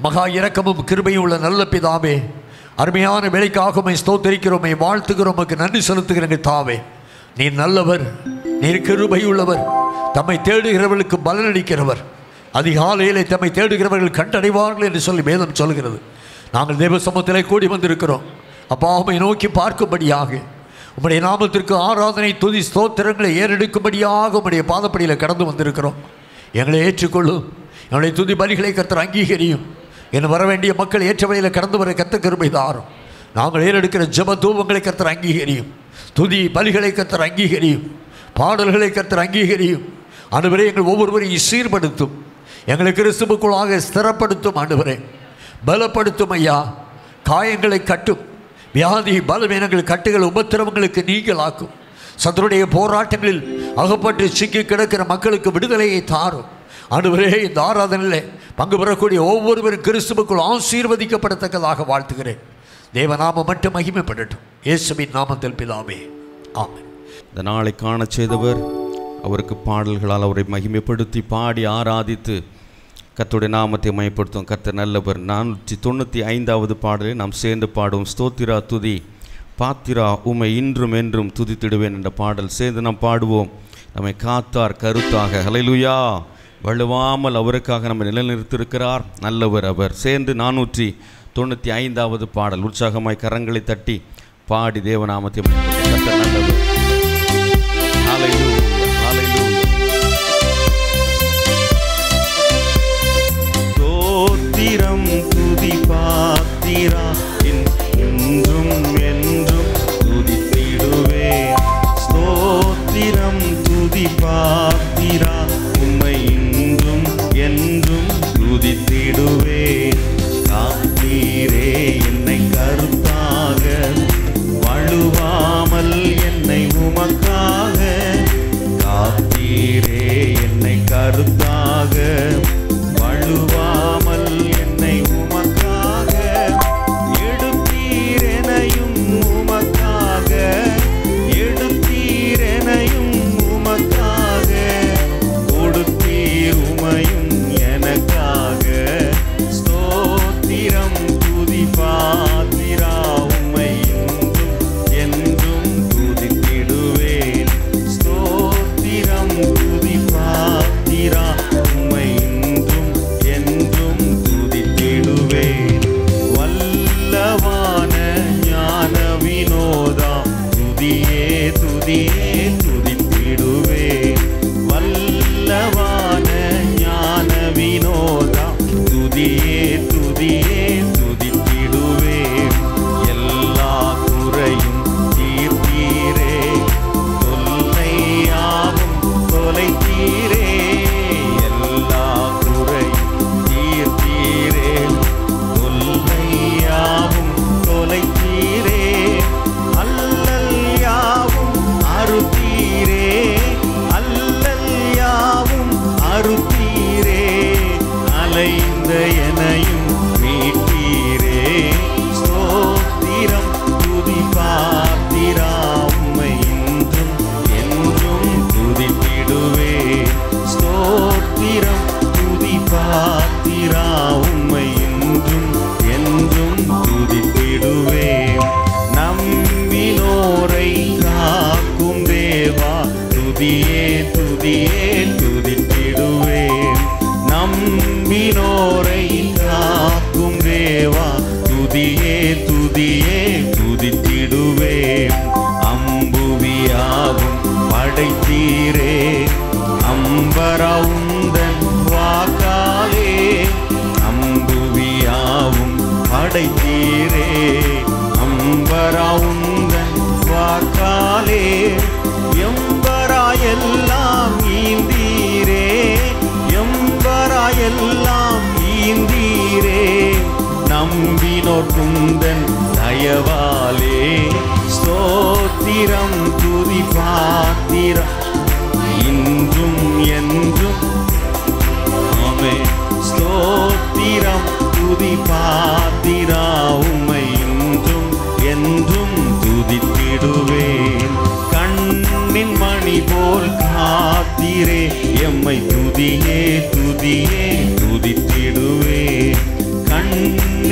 மகா இரக்கமும் கிருபையும் உள்ள நல்ல பிதாவே அருமையான வேலைக்காக உம்மை ஸ்தோத்தரிக்கிறோமை வாழ்த்துகிறோம் உமக்கு நன்றி செலுத்துகிறேங்க தாவே நீர் நல்லவர் நீர் கிருபை உள்ளவர் தம்மை தேடுகிறவர்களுக்கு பலனளிக்கிறவர் அதிகாலையிலே தம்மை தேடுகிறவர்கள் கண்டடைவார்கள் என்று சொல்லி வேதம் சொல்கிறது நாங்கள் தேவ சமூகத்திலே கூடி வந்திருக்கிறோம் அப்பா உம்மை நோக்கி பார்க்கும்படியாக உம்முடைய நாமத்திற்கு ஆராதனை துதி ஸ்தோத்திரங்களை ஏறெடுக்கும்படியாக உம்முடைய பாதப்படியில் கடந்து வந்திருக்கிறோம் எங்களை ஏற்றுக்கொள்ளும் எங்களுடைய துதி பலிகளை கத்தர் அங்கீகரியும் என் வர வேண்டிய மக்கள் ஏற்ற வழியில் கடந்து வர கத்த கிருபை தாரும் நாங்கள் ஏறெடுக்கிற ஜெப தூபங்களை கத்தர் அங்கீகரியும் துதி பலிகளை கத்தர் அங்கீகரியும் பாடல்களை கத்தர் அங்கீகரியும் அனுவரே எங்கள் ஒவ்வொருவரையும் சீர்படுத்தும் எங்களை கிறிஸ்துவுக்குள்ளாக ஸ்திரப்படுத்தும் ஆண்டவரே பலப்படுத்தும் ஐயா காயங்களை கட்டும் வியாதி பலவீனங்கள் கட்டுகள் உபத்திரவங்களுக்கு நீங்களாக்கும் சந்தருடைய போராட்டங்களில் அகப்பட்டு சிக்கி கிடக்கிற மக்களுக்கு விடுதலையை தாரும் ஆண்டவரே இந்த ஆராதனையில் பங்கு பெறக்கூடிய ஒவ்வொருவரும் கிறிஸ்துவுக்குள் ஆசீர்வதிக்கப்படத்தக்கதாக வாழ்த்துகிறேன் தேவநாமம் மட்டும் மகிமைப்படட்டும் இயேசுவின் நாமத்தில் பிதாவே ஆமென் இந்த நாளை காணச் செய்தவர் அவருக்கு பாடல்களால் அவரை மகிமைப்படுத்தி பாடி ஆராதித்து கர்த்தருடைய நாமத்தை மயப்படுத்தும் கர்த்தர் நல்லவர் நானூற்றி தொண்ணூற்றி ஐந்தாவது பாடலை நாம் சேர்ந்து பாடுவோம் ஸ்தோத்திரா துதி பாத்திரா உமை இன்றும் என்றும் துதித்திடுவேன் என்ற பாடல் சேர்ந்து நாம் பாடுவோம் நம்மை காத்தார் கருத்தாக ஹalleluya வழுவாமல் அவருக்காக நம்ம நிலைநிறுத்திருக்கிறார் நல்லவர் அவர் சேர்ந்து நானூற்றி தொண்ணூற்றி ஐந்தாவது பாடல் உற்சாகமாய் கரங்களை தட்டி பாடி தேவநாமத்தை மகிமைப்படுத்தும். கர்த்தர் நல்லவர் Hallelujah, hallelujah. ஸ்தோத்திரம் துதி பாத்திரா என் என்றும் என்றும் துதித்திடுவே ஸ்தோத்திரம் துதி பாத்திரா உம்மை இன்றும் என்றும் துதித்திடுவே காத்தீரே என்னை கருத்தாக வழுவாமல் என்னை உமக்காக காத்தீரே என்னை கருத்தாக வழுவாமல் என்னை உமக்காக எடுத்தீரெனையும் உமக்காக எடுத்தீரெனையும் உமக்காக கொடுத்தீர் உமையும் எனக்காக ஸ்தோத்திரம் துதி பாத்திரா உம்மை என்றும் என்றும் துதித்திடுவேன் ஸ்தோத்திரம் துதி பாத்திரா உம்மை என்றும் என்றும் துதித்திடுவேன் வல்லவான ஞான வினோதா துதியே துதியே துதித்திடுவேன் வல்லவான ஞான வினோதா துதியே துதியே துதித்திடுவேன் எல்லா குறையும் தீர்த்தீரே தொல்லையாவும் தொலைத்தீரே எல்லா குறையும் தீர்த்தீரே தொல்லையாவும் தொலைத்தீரே அல்லல் யாவும் அறுத்தீரே அல்லல் யாவும் அறுத்தீரே அலைந்த எனையும் மீட்டீரே ஸ்தோத்திரம் துதி பாத்திரா உம்மை இன்றும் என்றும் துதித்திடுவே ஸ்தோத்திரம் துதி பாத்திரா உம்மை இன்றும் என்றும் துதித்திடுவே நம்பினோரை காக்கும் தேவா துதியே துதியே துதித்திடுவே நம்பினோரை காக்கும் தேவா துதியே துதியே துதித்திடுவே அம்புவியாகும் படைத்தீரே அம்பரவுந்தன் வாக்காலே அம்புவியாவும் படைத்தீரே அம்பரவுந்தன் வாக்காலே எம்பராயெல்லாம் ஈந்தீரே எம்பராயெல்லாம் ஈந்தீரே நம்பினோர் குந்தன் தயவாலே ஸ்தோத்திரம் துதி பாத்திரம் இன்றும் என்றும் ஆமே ஸ்தோத்திரம் துதி பாத்திரா உம்மை இன்றும் என்றும் துதித்திடுவேன் கண்ணின் மணி போல் காத்திரே எம்மை துதியே துதியே துதித்திடுவேன் கண்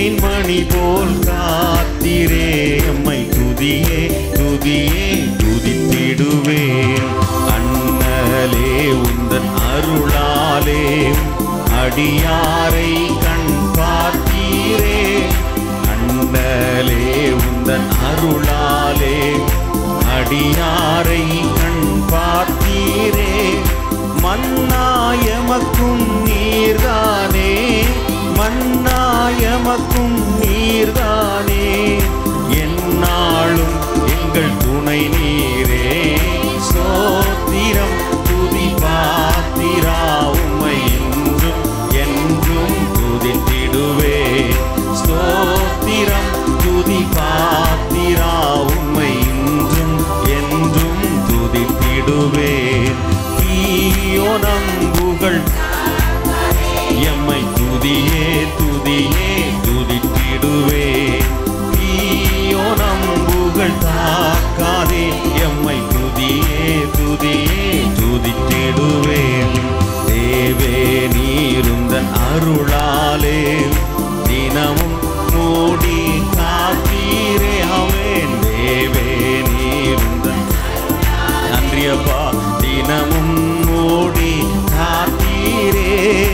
கண்ணின் மணி போல் காத்திரே எம்மை துதியே துதியே துதித்திடுவேன் அண்ணலே உந்தன் அருளாலே அடியாரை கண் பார்த்தீரே அண்ணலே உந்தன் அருளாலே அடியாரை கண் பார்த்தீரே மன்னாயமக்கும் நீர்தானே மன்னாயமக்கும் நீர்தானே என்னாலும் எங்கள் துணை நீரே சோத்திரம் துதி பாத்திரா உம்மை என்றும் என்றும் துதித்திடுவே ஸ்தோத்திரம் துதி பாத்திரா உம்மை என்றும் என்றும் துதித்திடுவே தீயோ நம்புகள் எம்மை துதியே துதியே துதித்திடுவே தீயோ நம்புகள் தாக்காதே எம்மை துதியே துதியே துதித்திடுவே தேவே நீருந்தன் அருளாலே தினமும் மூடி காத்தீரே அவன் தேவே நீருந்தன் நன்றியப்பா தினமும் மூடி காத்தீரே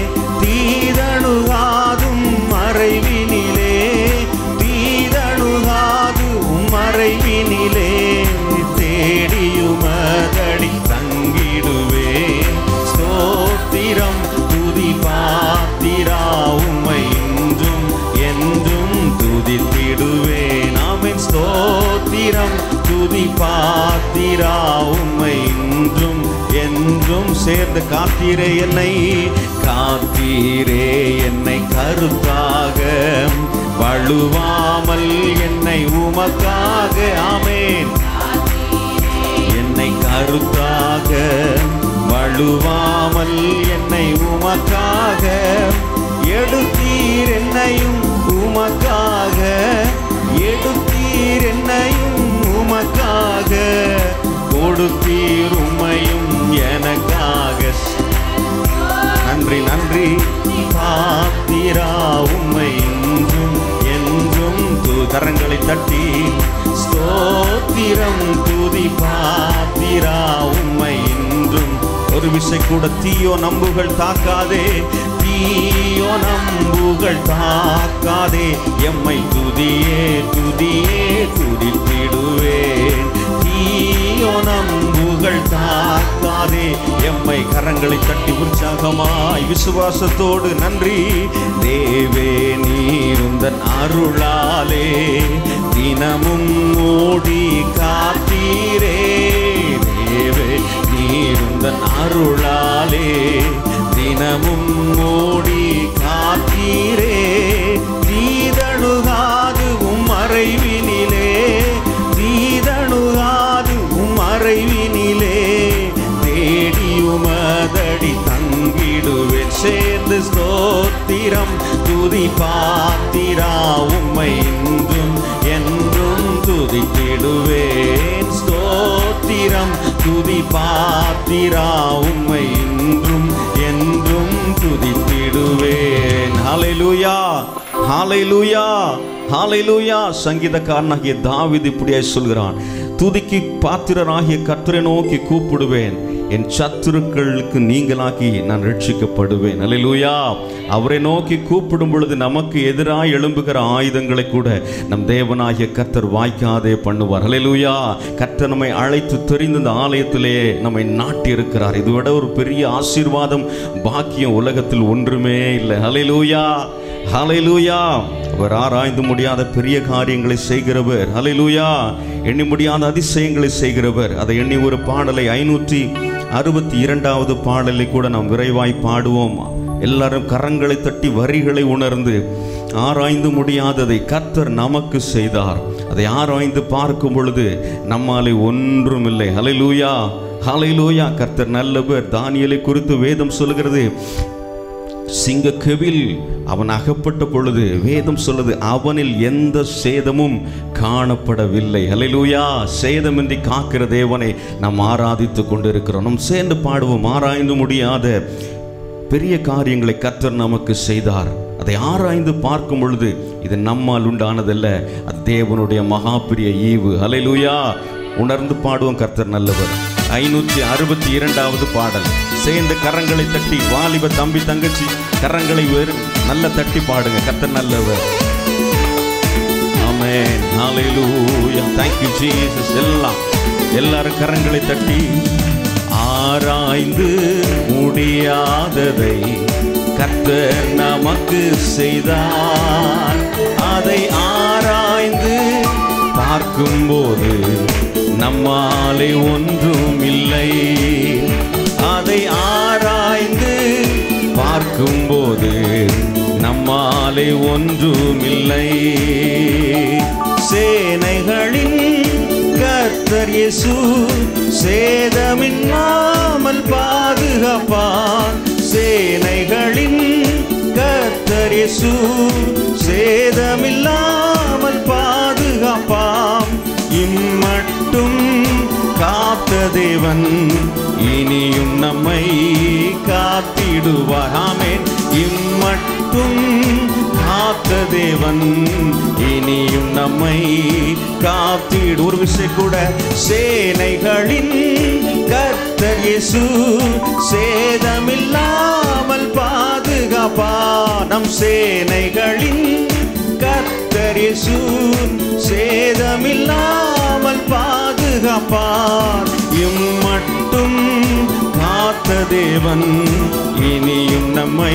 தீதணுகாதும் மறைவினிலே தீதணுகாதும் மறைவினிலே தேடியுமதடி தங்கிடுவே ஸ்தோத்திரம் துதி பாத்திரா உம்மை என்றும் என்றும் துதித்திடுவே நாமின் ஸ்தோத்திரம் துதி பாத்திரா உம்மை என்றும் என்றும் சேர்ந்து காத்தீரே என்னை காத்தீரே என்னை கருத்தாக வழுவாமல் என்னை உமக்காக ஆமேன் என்னை கருத்தாக வழுவாமல் என்னை உமக்காக எடுத்தீர் என்னையும் உமக்காக எடுத்தீர் என்னையும் உமக்காக கொடுத்தீர் உம்மையும் எனக்காக நன்றி நன்றி பாத்திரா உம்மை என்றும் என்றும் து- கரங்களை தட்டி ஸ்தோத்திரம் துதி பாத்திரா உம்மை என்றும் ஒரு விசை கூட தீயோ நம்புகள் தாக்காதே தீயோ நம்புகள் தாக்காதே எம்மை துதியே துதியே துதித்திடுவேன் தீயோ நம்புகள் தாக்காதே எம்மை கரங்களை தட்டி உற்சாகமாய் விசுவாசத்தோடு நன்றி தேவே நீருந்தன் அருளாலே தினமும் மூடி காத்தீரே தேவே நீருந்தன் அருளாலே தினமும் மூடி காத்தீரே தீதணுகாது உம் மறைவினிலே தீதணுகாது உம் மறைவினிலே தேடியுமதடி தங்கிடுவேன் சேர்ந்து ஸ்தோத்திரம் துதி பாத்திரா உம்மை என்றும் என்றும் துதித்திடுவேன் ஸ்தோத்திரம் துதி பாத்திரா உம்மை என்றும் என்றும் துதித்திடுவேன் ஹalleluya ஹalleluya ஹalleluya சங்கீதக்காரனாகிய தாவீது இப்படியே சொல்கிறான் துதிக்கு பாத்திரனாகிய கர்த்தரை நோக்கி கூப்பிடுவேன் என் சத்துருக்களுக்கு நீங்களாக்கி நான் ரட்சிக்கப்படுவேன் அல்லேலூயா அவரை நோக்கி கூப்பிடும் பொழுது நமக்கு எதிராக எழும்புகிற ஆயுதங்களை கூட நம் தேவனாகிய கர்த்தர் வாய்க்காதே பண்ணுவார் அல்லேலூயா கர்த்தர் நம்மை அழைத்து தெரிந்த இந்த ஆலயத்திலே நம்மை நாட்டி இருக்கிறார் இதை விட ஒரு பெரிய ஆசீர்வாதம் பாக்கியம் உலகத்தில் ஒன்றுமே இல்லை அல்லேலூயா ஹalleluya அவர் ஆராய்ந்து முடியாத பெரிய காரியங்களை செய்கிறவர் ஹalleluya எண்ணி முடியாத அதிசயங்களை செய்கிறவர் அதை எண்ணி ஒரு பாடலை ஐநூற்றி அறுபத்தி இரண்டாவது பாடலை கூட நாம் விரைவாய் பாடுவோம் எல்லாரும் கரங்களை தட்டி வரிகளை உணர்ந்து ஆராய்ந்து முடியாததை கர்த்தர் நமக்கு செய்தார் அதை ஆராய்ந்து பார்க்கும் பொழுது நம்மாலே ஒன்றுமில்லை ஹalleluya ஹalleluya கர்த்தர் நல்லவர் தானியலை குறித்து வேதம் சொல்கிறது சிங்கக்கெவில் அவன் அகப்பட்ட பொழுது வேதம் சொல்லுது அவனில் எந்த சேதமும் காணப்படவில்லை ஹalleluya சேதமின்றி காக்கிற தேவனை நாம் ஆராதித்து கொண்டிருக்கிறோம் நாம் சேர்ந்து பாடுவோம் ஆராய்ந்து முடியாத பெரிய காரியங்களை கர்த்தர் நமக்கு செய்தார் அதை ஆராய்ந்து பார்க்கும் பொழுது இது நம்மால் உண்டானதல்ல அது தேவனுடைய மகா பெரிய ஈவு ஹalleluya உணர்ந்து பாடுவோம் கர்த்தர் நல்லவர் ஐநூற்றி அறுபத்தி இரண்டாவது பாடல் சேர்ந்து கரங்களை தட்டி வாலிப தம்பி தங்கச்சி கரங்களை வெறும் நல்ல தட்டி பாடுங்க கர்த்தர் நல்லவர் ஆமென் ஹalleluya thank you ஜீசஸ் எல்லாம் எல்லாரும் கரங்களை தட்டி ஆராய்ந்து முடியாததை கர்த்தர் நமக்கு செய்தார் அதை ஆராய்ந்து பார்க்கும்போது நம்மாலே ஒன்றும் இல்லை அதை ஆராய்ந்து பார்க்கும்போது நம்மாலே ஒன்றுமில்லை சேனைகளின் கர்த்தர் இயேசு சேதமில்லாமல் பாதுகாப்பார் சேனைகளின் கர்த்தர் இயேசு சேதமில்லாமல் பாதுகாப்பாம் இம்மட்டும் காத்த தேவன் இனியும் நம்மை காத்திடுவார் ஆமென் இம்மட்டும் காத்த தேவன் இனியும் நம்மை காத்திடு ஒரு விஷயம் கூட சேனைகளின் கர்த்தர் இயேசு சேதமில்லாமல் பாதுகாப்பா நம் சேனைகளின் கர்த்தர் இயேசு சேதமில்லாமல் பாதுகாப்பார் இம்மட்டும் காத்த தேவன் இனியும் நம்மை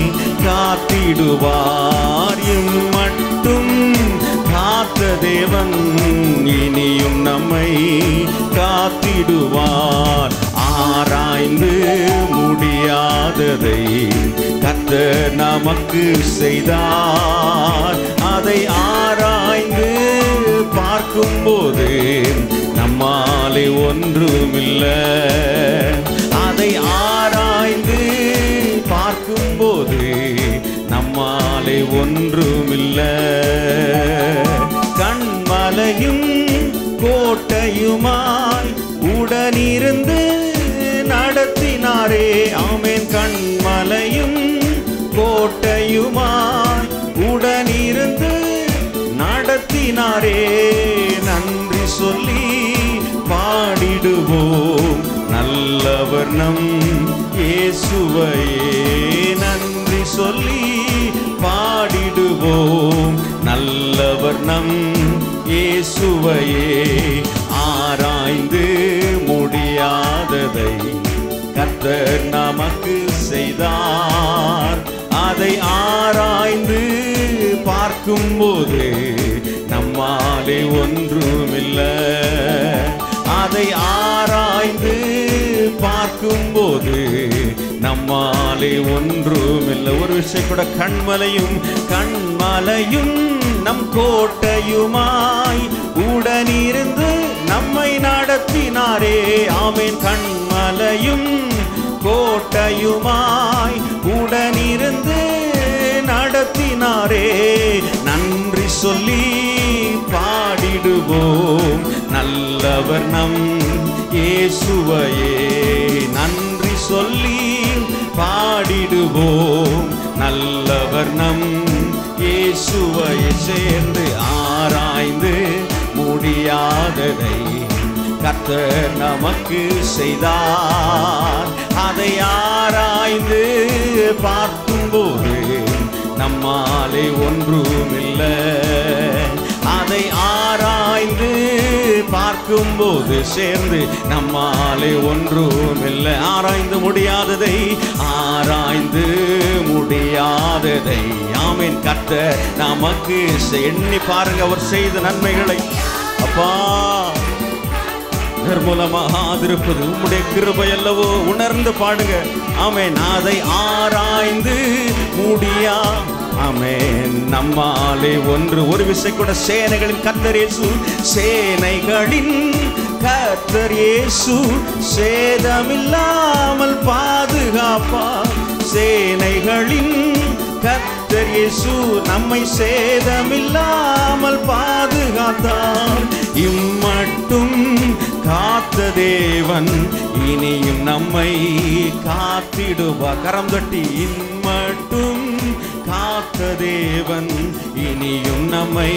காத்திடுவார் இம்மட்டும் காத்த தேவன் இனியும் நம்மை காத்திடுவார் ஆராய்ந்து முடியாததை கர்த்தர் நமக்கு செய்தார் அதை ஆராய்ந்து பார்க்கும்போது நம்மாலே ஒன்றுமில்லை அதை ஆராய்ந்து பார்க்கும்போது நம்மாலே ஒன்றுமில்லை கண்மலையும் கோட்டையுமாய் உடனிருந்து நடத்தினாரே ஆமேன் கண்மலையும் கோட்டையுமாய் உடனிருந்து நடத்தினாரே நன்றி சொல்லி பாடிடுவோம் நல்லவர் நம் இயேசுவையே நன்றி சொல்லி பாடிடுவோம் நல்லவர் நம் இயேசுவையே ஆராய்ந்து முடியாததை கர்த்தர் நமக்கு செய்தார் அதை ஆராய்ந்து பார்க்கும்போது நம்மாலே ஒன்றுமில்லை அதை ஆராய்ந்து பார்க்கும்போது நம்மாலே ஒன்றுமில்லை ஒரு விஷயம் கூட கண்மலையும் கண்மலையும் நம் கோட்டையுமாய் உடனிருந்து நம்மை நடத்தினாரே ஆமேன் கண்மலையும் கோட்டையுமாய் உடனிருந்து நடத்தினாரே நன்றி சொல்லி பாடிடுவோம் நல்லவர் நம் இயேசுவையே நன்றி சொல்லி பாடிடுவோம் நல்லவர் நம் இயேசுவையை சேர்ந்து ஆராய்ந்து முடியாததை கர்த்தர் நமக்கு செய்தார் அதை ஆராய்ந்து பார்க்கும்போது நம்மாலே ஒன்றுமில்லை அதை ஆராய்ந்து பார்க்கும்போது சேர்ந்து நம்மாலே ஒன்றுமில்லை ஆராய்ந்து முடியாததை ஆராய்ந்து முடியாததை ஆமீன் கர்த்தர் நமக்கு செ- எண்ணி பாருங்க அவர் செய்த நன்மைகளை அப்பா நிர்மூலமாகாதிருப்பது உம்முடைய கிருபை அல்லவோ உணர்ந்து பாடுங்க ஆமென் அதை ஆராய்ந்து முடியா ஆமென் நம்மாலே ஒன்று ஒரு விசை கூட சேனைகளின் கர்த்தர் இயேசு சேனைகளின் கர்த்தர் இயேசு சேதமில்லாமல் பாதுகாப்பார் சேனைகளின் கர்த்தர் இயேசு நம்மை சேதமில்லாமல் பாதுகாத்தார் இம்மட்டும் காத்த தேவன் இனியும் நம்மை காத்திடுவார் கரம் தட்டி இம்மட்டும் கா காத்த தேவன் இனியும் நம்மை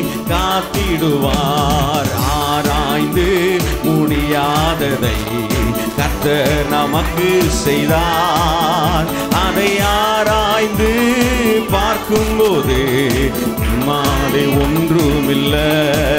காத்திடுவார் ஆராய்ந்து முடியாததை கர்த்தர் நமக்கு செய்தார் அதை ஆராய்ந்து பார்க்கும்போது மாலை ஒன்றுமில்லை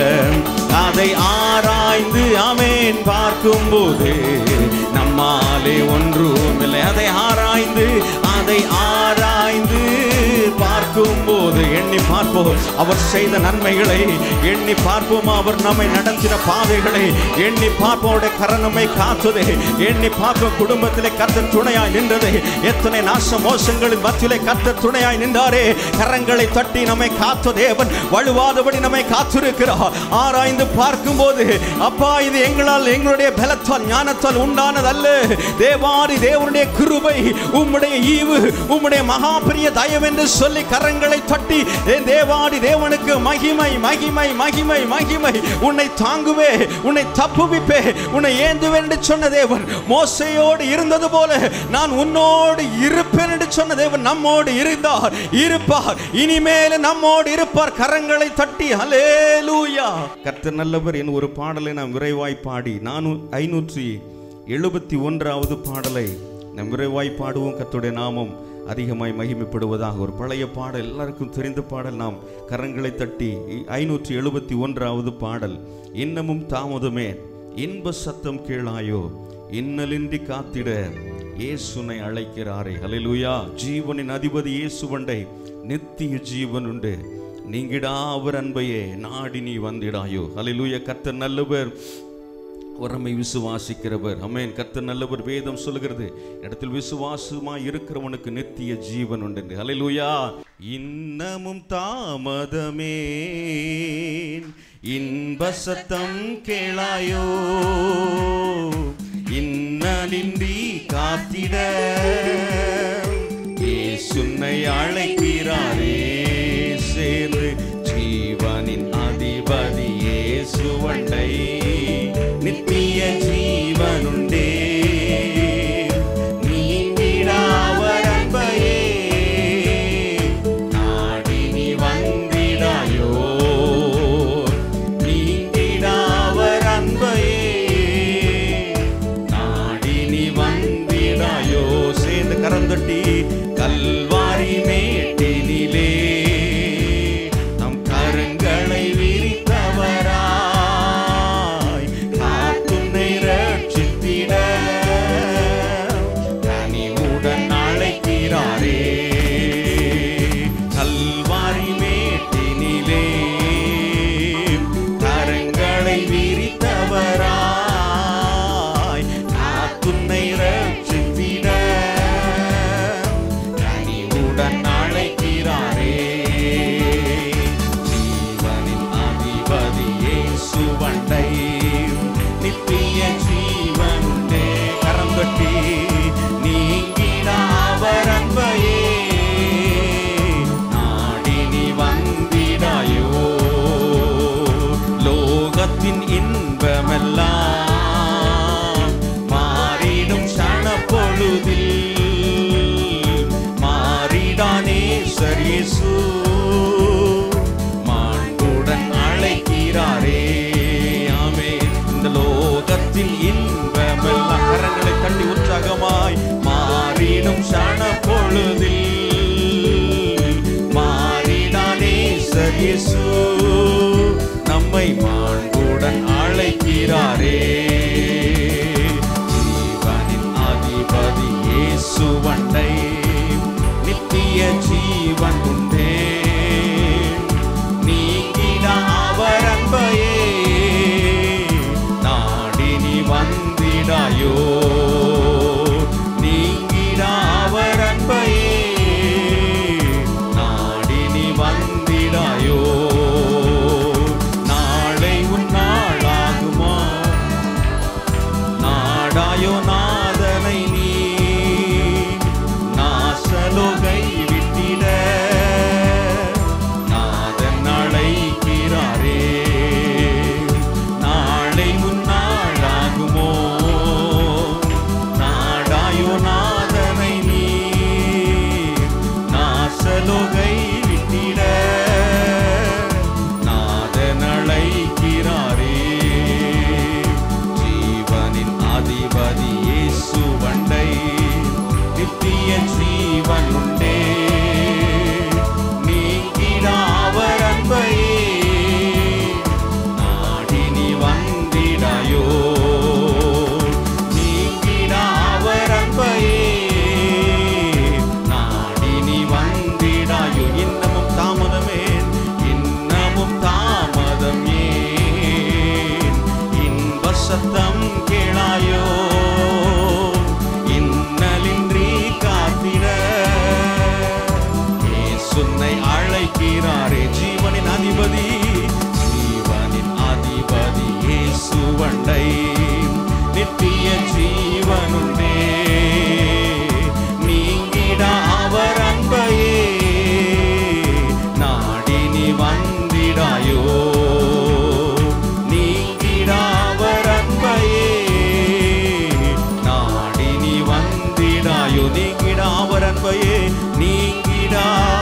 அதை ஆராய்ந்து அமேன் பார்க்கும்போது நம்மாலே ஒன்றுமில்லை அதை ஆராய்ந்து அதை ஆராய்ந்து பார்க்கும்போது எண்ணி பார்ப்போம் அவர் செய்த நன்மைகளை எண்ணி பார்ப்போம் அவர் நம்மை நடத்தின பாதைகளை எண்ணி பார்ப்போம் அவருடைய கரணமை காத்தது எண்ணி பார்ப்போம் குடும்பத்திலே கர்த்தர் துணையாய் நின்றது எத்தனை நாச மோசங்களின் மத்தியிலே கர்த்தர் துணையாய் நின்றாரே கரங்களை தட்டி நம்மை காத்த தேவன் வலுவாதபடி நம்மை காத்திருக்கிறார் ஆராய்ந்து பார்க்கும்போது அப்பா இது எங்களால் எங்களுடைய பலத்தால் ஞானத்தால் உண்டானதல்ல தேவாதி தேவனுடைய கிருபை உம்முடைய ஈவு உம்முடைய மகா பெரிய தயவு என்று சொல்லி கரங்களை தட்டி என் தேவாதி தேவனுக்கு மகிமை மகிமை மகிமை மகிமை உன்னை தாங்குவே உன்னை தப்புவிப்பே உன்னை ஏந்துவேன் என்று சொன்ன தேவன் மோசையோடு இருந்தது போல நான் உன்னோடு இருப்பேன் என்று சொன்ன தேவன் நம்மோடு இருந்தார் இருப்பார் இனிமேல் நம்மோடு இருப்பார் கரங்களை தட்டி ஹalleluya கர்த்தர் நல்லவர் என் ஒரு பாடலை நாம் விரைவாய் பாடி நானூ ஐநூற்றி எழுபத்தி ஒன்றாவது பாடலை நம் விரைவாய் பாடுவோம் கர்த்தருடைய நாமம் அதிகமாய் மகிமைப்படுவதாக ஒரு பழைய பாடல் எல்லாருக்கும் தெரிந்த பாடல் நாம் கரங்களை தட்டி ஐநூற்றி எழுபத்தி ஒன்றாவது பாடல் இன்னமும் தாமதமே இன்ப சத்தம் கேளாயோ இன்னலின்றி காத்திட இயேசுனை அழைக்கிறாரே ஹalleluya ஜீவனின் அதிபதி இயேசுவண்டை நித்திய ஜீவன் உண்டு நீங்கிடா அவர் அன்பையே நாடி நீ வந்திடாயோ ஹalleluya கர்த்தர் நல்லவர் உரமை விசுவாசிக்கிறவர் அமேன் கர்த்தர் நல்லவர் வேதம் சொல்லுகிறது இடத்தில் விசுவாசமாய் இருக்கிறவனுக்கு நித்திய ஜீவன் உண்டு என்று ஹalleluya இன்னமும் தாமதமே இன்ப சத்தம் கேளாயோ இன்னலின்றி காத்திட இயேசுனை அழைக்கிறாரே சேர்ந்து ஜீவனின் அதிபதி இயேசுவண்டை நித்திய ஜீவனுண்டே நீங்கிடாவர் அன்பையே நாடி நீ வந்திடாயோ நீங்கிடாவர் அன்பையே நாடி நீ வந்திடாயோ சேர்ந்து கரந்தட்டி கல்வாரி மேட்டினிலே நம் கரங்களை விரித்தவராய் காத்துன்னை ரட்சித்திட கனிவுடன் அழைக்கிறாரே கல்வாரி மேட்டினிலே கரங்களை விரித்தவராய் காத்துன்னை ரட்சித்திட கனிவுடன் அழைக்கிறாரே ஜீவனின் அதிபதி இயேசுவண்டை நித்திய ஜீவனுண்டே கரம் கட்டி நீங்கிடா அவர் அன்பையே நாடி நீ வந்திடாயோ லோகத்தின் இன்பமெல்லாம் மாறிடும் சணப்பொழுதில் மாறிடானே சரியேசு மாண்புடன் அழைக்கிறாரே ஆமே இந்த லோகத்தில் இன்பமெல்லாம் கரங்களை தள்ளி உற்சாகமாய் மாறிடும் சண பொழுதில் மாறிடானே சரியேசு நம்மை மாண்புடன் அழைக்கிறாரே ஜீவனின் அதிபதி இயேசுவண்டை நித்திய ஜீவன் உண்டே நீங்கிடா அவர் அன்பையே நாடி நீ வந்திடாயோ நீங்கிடா அவர் அன்பையே நாடி நீ வந்திடாயோ நாளை உன் நாளாகுமா நாடாயோ நாதனை நீ நாசலோகை விட்டிட நாதன் அழைக்கிறாரே நாளை முன்னாளாகுமோ நாடாயோ நாதனை நீ நாசலோகை சத்தம் கேளாயோ இன்னலின்றி காத்திட சுன்னை அழைக்கிறாரே ஜீவனின் அதிபதி ஜீவனின் அதிபதி இயேசுவண்டை நித்திய ஜீவனுண்டே நீங்கிட அவர் அன்பையே நாடி நீ வந்திடாயோ நீங்கிட அவர் அன்பையே நாடி நீ வந்திடாயோ நீங்கிட அவர் அன்பையே நீங்கிடா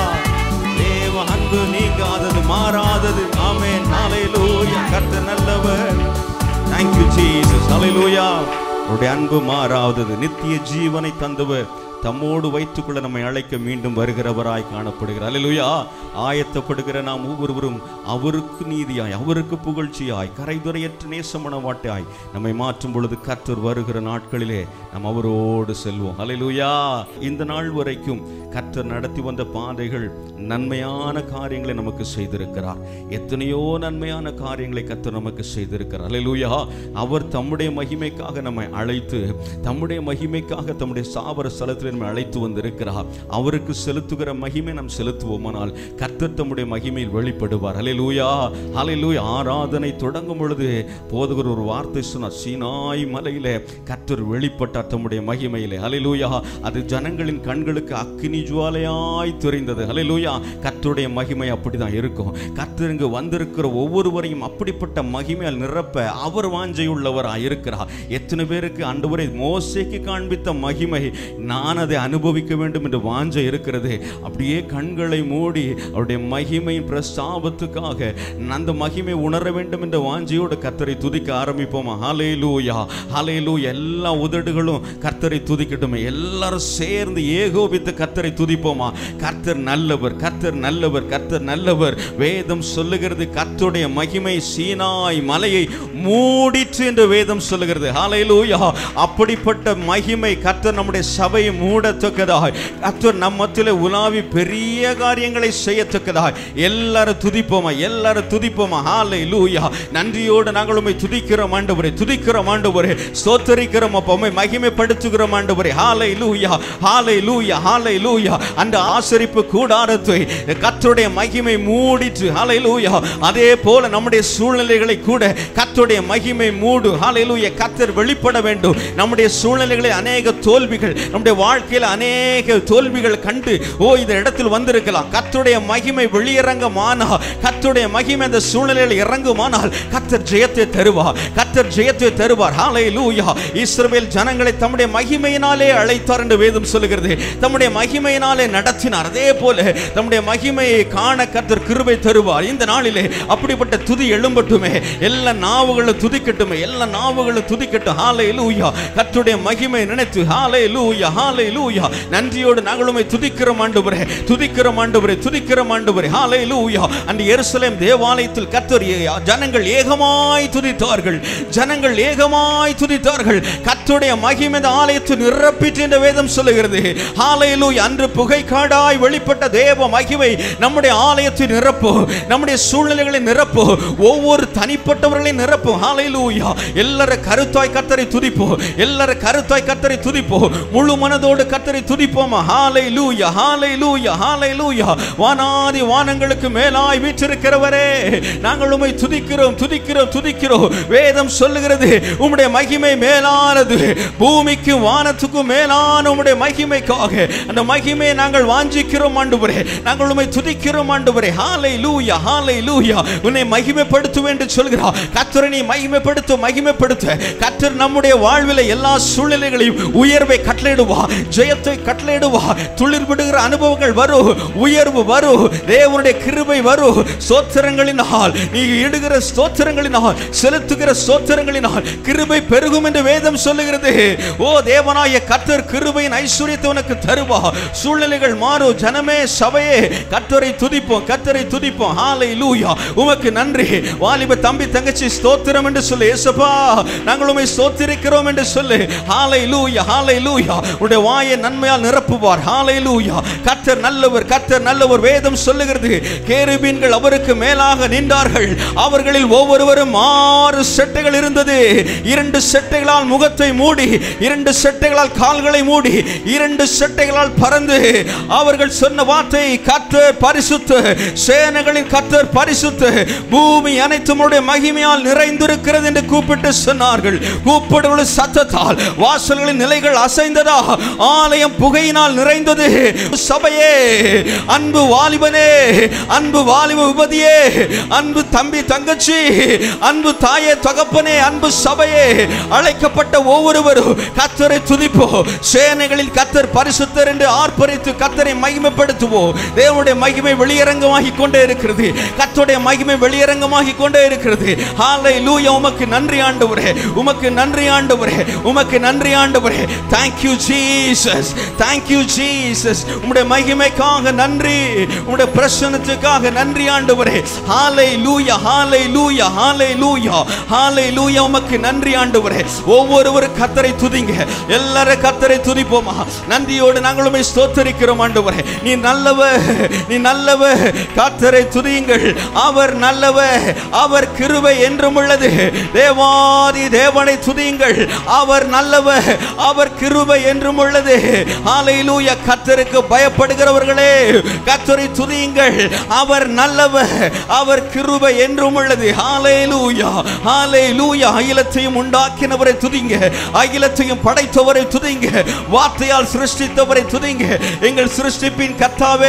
தேவ அன்பு நீங்காதது மாறாதது ஆமென் ஹalleluya கர்த்தர் நல்லவர் thank you jesus hallelujah அவருடைய அன்பு மாறாதது நித்திய ஜீவனை தந்தவர் தம்மோடு வைத்துக்கொள்ள நம்மை அழைக்க மீண்டும் வருகிறவராய் காணப்படுகிறார் அல்லேலூயா ஆயத்தப்படுகிற நாம் ஒவ்வொருவரும் அவருக்கு நீதியாய் அவருக்கு புகழ்ச்சியாய் கரைதுரையற்ற நேசமனவாட்டாய் நம்மை மாற்றும் பொழுது கர்த்தர் வருகிற நாட்களிலே நாம் அவரோடு செல்வோம் அல்லேலூயா இந்த நாள் வரைக்கும் கர்த்தர் நடத்தி வந்த பாதைகள் நன்மையான காரியங்களை நமக்கு செய்திருக்கிறார் எத்தனையோ நன்மையான காரியங்களை கர்த்தர் நமக்கு செய்திருக்கிறார் அல்லேலூயா அவர் தம்முடைய மகிமைக்காக நம்மை அழைத்து தம்முடைய மகிமைக்காக தம்முடைய சாவர ஸ்தலத்தில் நம்மை அழைத்து வந்திருக்கிறார் அவருக்கு செலுத்துகிற மகிமை நாம் செலுத்துவோமானால் கர்த்தர் தம்முடைய மகிமையில் வெளிப்படுவார் அல்லேலூயா அல்லேலூயா ஆராதனை தொடங்கும் பொழுது போதுகிற ஒரு வார்த்தை சொன்னார் சீனாய் மலையிலே கர்த்தர் வெளிப்பட்டார் தம்முடைய மகிமையிலே அல்லேலூயா அது ஜனங்களின் கண்களுக்கு அக்கினி ஜுவாலையாய் தெரிந்தது அல்லேலூயா கர்த்தருடைய மகிமை அப்படிதான் இருக்கும் கர்த்தர் இங்கு வந்திருக்கிற ஒவ்வொருவரையும் அப்படிப்பட்ட மகிமையால் நிரப்ப அவர் வாஞ்சையுள்ளவராய் இருக்கிறார் எத்தனை பேருக்கு ஆண்டவரை மோசேக்கு காண்பித்த மகிமை நான் அதை அனுபவிக்க வேண்டும் என்று வாஞ்சை இருக்கிறது அப்படியே கண்களை மூடி அவருடைய மகிமையின் பிரஸ்தாபத்துக்காக அந்த மகிமை உணர வேண்டும் என்ற வாஞ்சையோடு கர்த்தரை துதிக்க ஆரம்பிப்போமா ஹலே லூயா ஹலே எல்லா உதடுகளும் கர்த்தரை துதிக்கட்டுமே எல்லாரும் சேர்ந்து ஏகோபித்து கர்த்தரை துதிப்போமா கர்த்தர் நல்லவர் கர்த்தர் நல்லவர் கர்த்தர் நல்லவர் வேதம் சொல்லுகிறது கர்த்தருடைய மகிமை சீனாய் மலையை மூடிற்று என்று வேதம் சொல்லுகிறது ஹalleluya அப்படிப்பட்ட மகிமை கர்த்தர் நம்முடைய சபையை மூடத்தக்கதாய் கர்த்தர் நம்ம மத்தியிலே உலாவி பெரிய காரியங்களை செய்யத்தக்கதாய் எல்லாரும் துதிப்போமா எல்லாரும் துதிப்போமா ஹalleluya நன்றியோடு நாங்கள் உம்மை துதிக்கிறோம் ஆண்டவரே துதிக்கிறோம் ஆண்டவரே ஸ்தோத்தரிக்கிறோம் அப்பா உம்மை மகிமைப்படுத்துகிறோம் ஆண்டவரே ஹalleluya ஹalleluya ஹalleluya அந்த ஆசரிப்பு கூடாரத்தை கர்த்தருடைய மகிமை மூடிற்று ஹalleluya அதே போல நம்முடைய சூழ்நிலைகளை கூட கர்த்தருடைய மகிமை மூடு ஹalleluya கர்த்தர் வெளிப்பட வேண்டும் நம்முடைய சூழ்நிலைகளில் அநேக தோல்விகள் நம்முடைய வாழ்க்கையில் அநேக தோல்விகள் கண்டு ஓ இந்த இடத்தில் வந்திருக்கலாம் கர்த்தருடைய மகிமை வெளியிறங்கமானா கர்த்தருடைய மகிமை அந்த சூழ்நிலையில் இறங்குமானால் கர்த்தர் ஜெயத்தை தருவார் கர்த்தர் ஜெயத்தை தருவார் ஹalleluya இஸ்ரவேல் ஜனங்களை தம்முடைய மகிமையினாலே அழைத்தார் என்று வேதம் சொல்லுகிறது தம்முடைய மகிமையினாலே நடத்தினார் அதே போல தம்முடைய மகிமையை காண கர்த்தர் கிருபை தருவார் இந்த நாளிலே அப்படிப்பட்ட துதி எழும்பட்டுமே எல்லா நாவுகளும் துதிக்கட்டுமே எல்லா நாவுகளும் துதிக்கட்டும் ஹாலே லூயா கர்த்தருடைய மகிமை நினைத்து ஹாலே லூயா ஹாலே லூயா நன்றியோடு நாங்களுமே துதிக்கிறோம் ஆண்டவரே துதிக்கிறோம் ஆண்டவரே துதிக்கிறோம் ஆண்டவரே ஹாலே லூயா அந்த எருசலேம் தேவாலயத்தில் கர்த்தர் ஏ- ஜனங்கள் ஏகமாய் துதித்தார்கள் ஜனங்கள் ஏகமாய் துதித்தார்கள் கர்த்தருடைய மகிமை இந்த ஆலயத்தை நிரப்பிற்று என்ற வேதம் சொல்லுகிறது ஹalleluya அன்று புகை காடாய் வெளிப்பட்ட தேவ மகிமை நம்முடைய ஆலயத்தை நிரப்பு நம்முடைய சூழ்நிலைகளை நிரப்பு ஒவ்வொரு தனிப்பட்டவர்களை நிரப்பு ஹalleluya எல்லாரும் கருத்தாய் கர்த்தரை துதிப்போம் எல்லாரும் கருத்தாய் கர்த்தரை துதிப்போம் முழு மனதோடு கர்த்தரை துதிப்போமா ஹalleluya ஹalleluya ஹalleluya வானாதி வானங்களுக்கு மேலாய் வீற்றிருக்கிறவரே நாங்கள் உம்மை துதிக்கிறோம் துதிக்கிறோம் துதிக்கிறோம் வேதம் சொல்லுகிறது உம்முடைய மகிமை மேலானது பூமிக்கும் வானத்துக்கும் மேலான உம்முடைய மகிமைக்காக அந்த மகிமையை நாங்கள் வாஞ்சிக்கிறோம் ஆண்டவரே நாங்கள் உம்மை துதிக்கிறோம் ஆண்டவரே ஹாலை லூயா ஹாலை லூயா உன்னை மகிமைப்படுத்துவேன் என்று சொல்கிறார் கர்த்தரை நீ மகிமைப்படுத்த மகிமைப்படுத்த கர்த்தர் நம்முடைய வாழ்வில் எல்லா சூழ்நிலைகளையும் உயர்வை கட்டளையிடுவா ஜெயத்தை கட்டளையிடுவா துளிர் விடுகிற அனுபவங்கள் வரும் உயர்வு வரும் தேவனுடைய கிருபை வரும் ஸ்தோத்திரங்களினால் நீ இடுகிற ஸ்தோத்திரங்களினால் செலுத்துகிற ஸ்தோத்திரங்களினால் கிருபை பெருகும் என்று வேதம் சொல்லுகிறது ஓ தேவனாய கர்த்தர் கிருபையின் ஐஸ்வர்யத்தை உனக்கு தருவா சூழ்நிலைகள் மாறும் ஜனமே சபையே கர்த்தர் கத்தரை துதிப்போம் கத்தரை துதிப்போம் ஹாலை லூயா உமக்கு நன்றி வாலிப தம்பி தங்கச்சி ஸ்தோத்திரம் என்று சொல்லு ஏசப்பா நாங்கள் உமை ஸ்தோத்திரிக்கிறோம் என்று சொல்லு ஹாலை லூயா ஹாலை லூயா உடைய வாயை நன்மையால் நிரப்புவார் ஹாலை லூயா கத்தர் நல்லவர் கத்தர் நல்லவர் வேதம் சொல்லுகிறது கேருபீன்கள் அவருக்கு மேலாக நின்றார்கள் அவர்களில் ஒவ்வொருவரும் ஆறு செட்டைகள் இருந்தது இரண்டு செட்டைகளால் முகத்தை மூடி இரண்டு செட்டைகளால் கால்களை மூடி இரண்டு செட்டைகளால் பறந்து அவர்கள் சொன்ன வார்த்தை கத்தர் பரிசுத்த சேனைகளின் கத்தர் பரிசுத்த பூமி அனைத்தும் உடைய மகிமையால் நிறைந்திருக்கிறது என்று கூப்பிட்டு சொன்னார்கள் கூப்பிடுவது சத்தத்தால் வாசல்களின் நிலைகள் அசைந்ததா ஆலயம் புகையினால் நிறைந்தது சபையே அன்பு வாலிபனே அன்பு வாலிப உபதியே அன்பு தம்பி தங்கச்சி அன்பு தாயே தகப்பனே அன்பு சபையே அழைக்கப்பட்ட ஒவ்வொருவரும் கத்தரை துதிப்போ சேனைகளில் கத்தர் பரிசுத்தர் என்று ஆர்ப்பரித்து கத்தரை மகிமைப்படுத்துவோம் தேவனுடைய மகிமை வெளியரங்கமாகி கொண்டே இருக்கிறது கத்தருடைய மகிமை வெளியரங்கமாகி கொண்டே இருக்கிறது ஹாலை லூயா உமக்கு நன்றி ஆண்டவரே உமக்கு நன்றி ஆண்டவரே உமக்கு நன்றி ஆண்டவரே thank you Jesus thank you Jesus உம்முடைய மகிமைக்காக நன்றி உம்முடைய பிரசன்னத்துக்காக நன்றி ஆண்டவரே ஹாலை லூயா ஹாலை லூயா ஹாலை லூயா ஹாலை லூயா உமக்கு நன்றி ஆண்டவரே ஒவ்வொருவரும் கத்தரை துதிங்க எல்லாரும் கத்தரை துதிப்போமா நன்றியோடு நாங்கள் உம்மை ஸ்தோத்தரிக்கிறோம் ஆண்டவரே நீ நல்லவர் நீ நல்லவர் கத்தரை துதியுங்கள் அவர் நல்லவர் அவர் கிருபை என்றும் உள்ளது தேவாதி தேவனை துதியுங்கள் அவர் நல்லவர் அவர் கிருபை என்றும் உள்ளது ஹalleluya கத்தருக்கு பயப்படுகிறவர்களே கத்தரை துதியுங்கள் அவர் நல்லவர் அவர் கிருபை என்றும் உள்ளது ஹalleluya ஹalleluya அகிலத்தையும் உண்டாக்கினவரை துதிங்க அகிலத்தையும் படைத்தவரை துதிங்க வார்த்தையால் சிருஷ்டித்தவரை துதிங்க எங்கள் சிருஷ்டிப்பின் கர்த்தாவே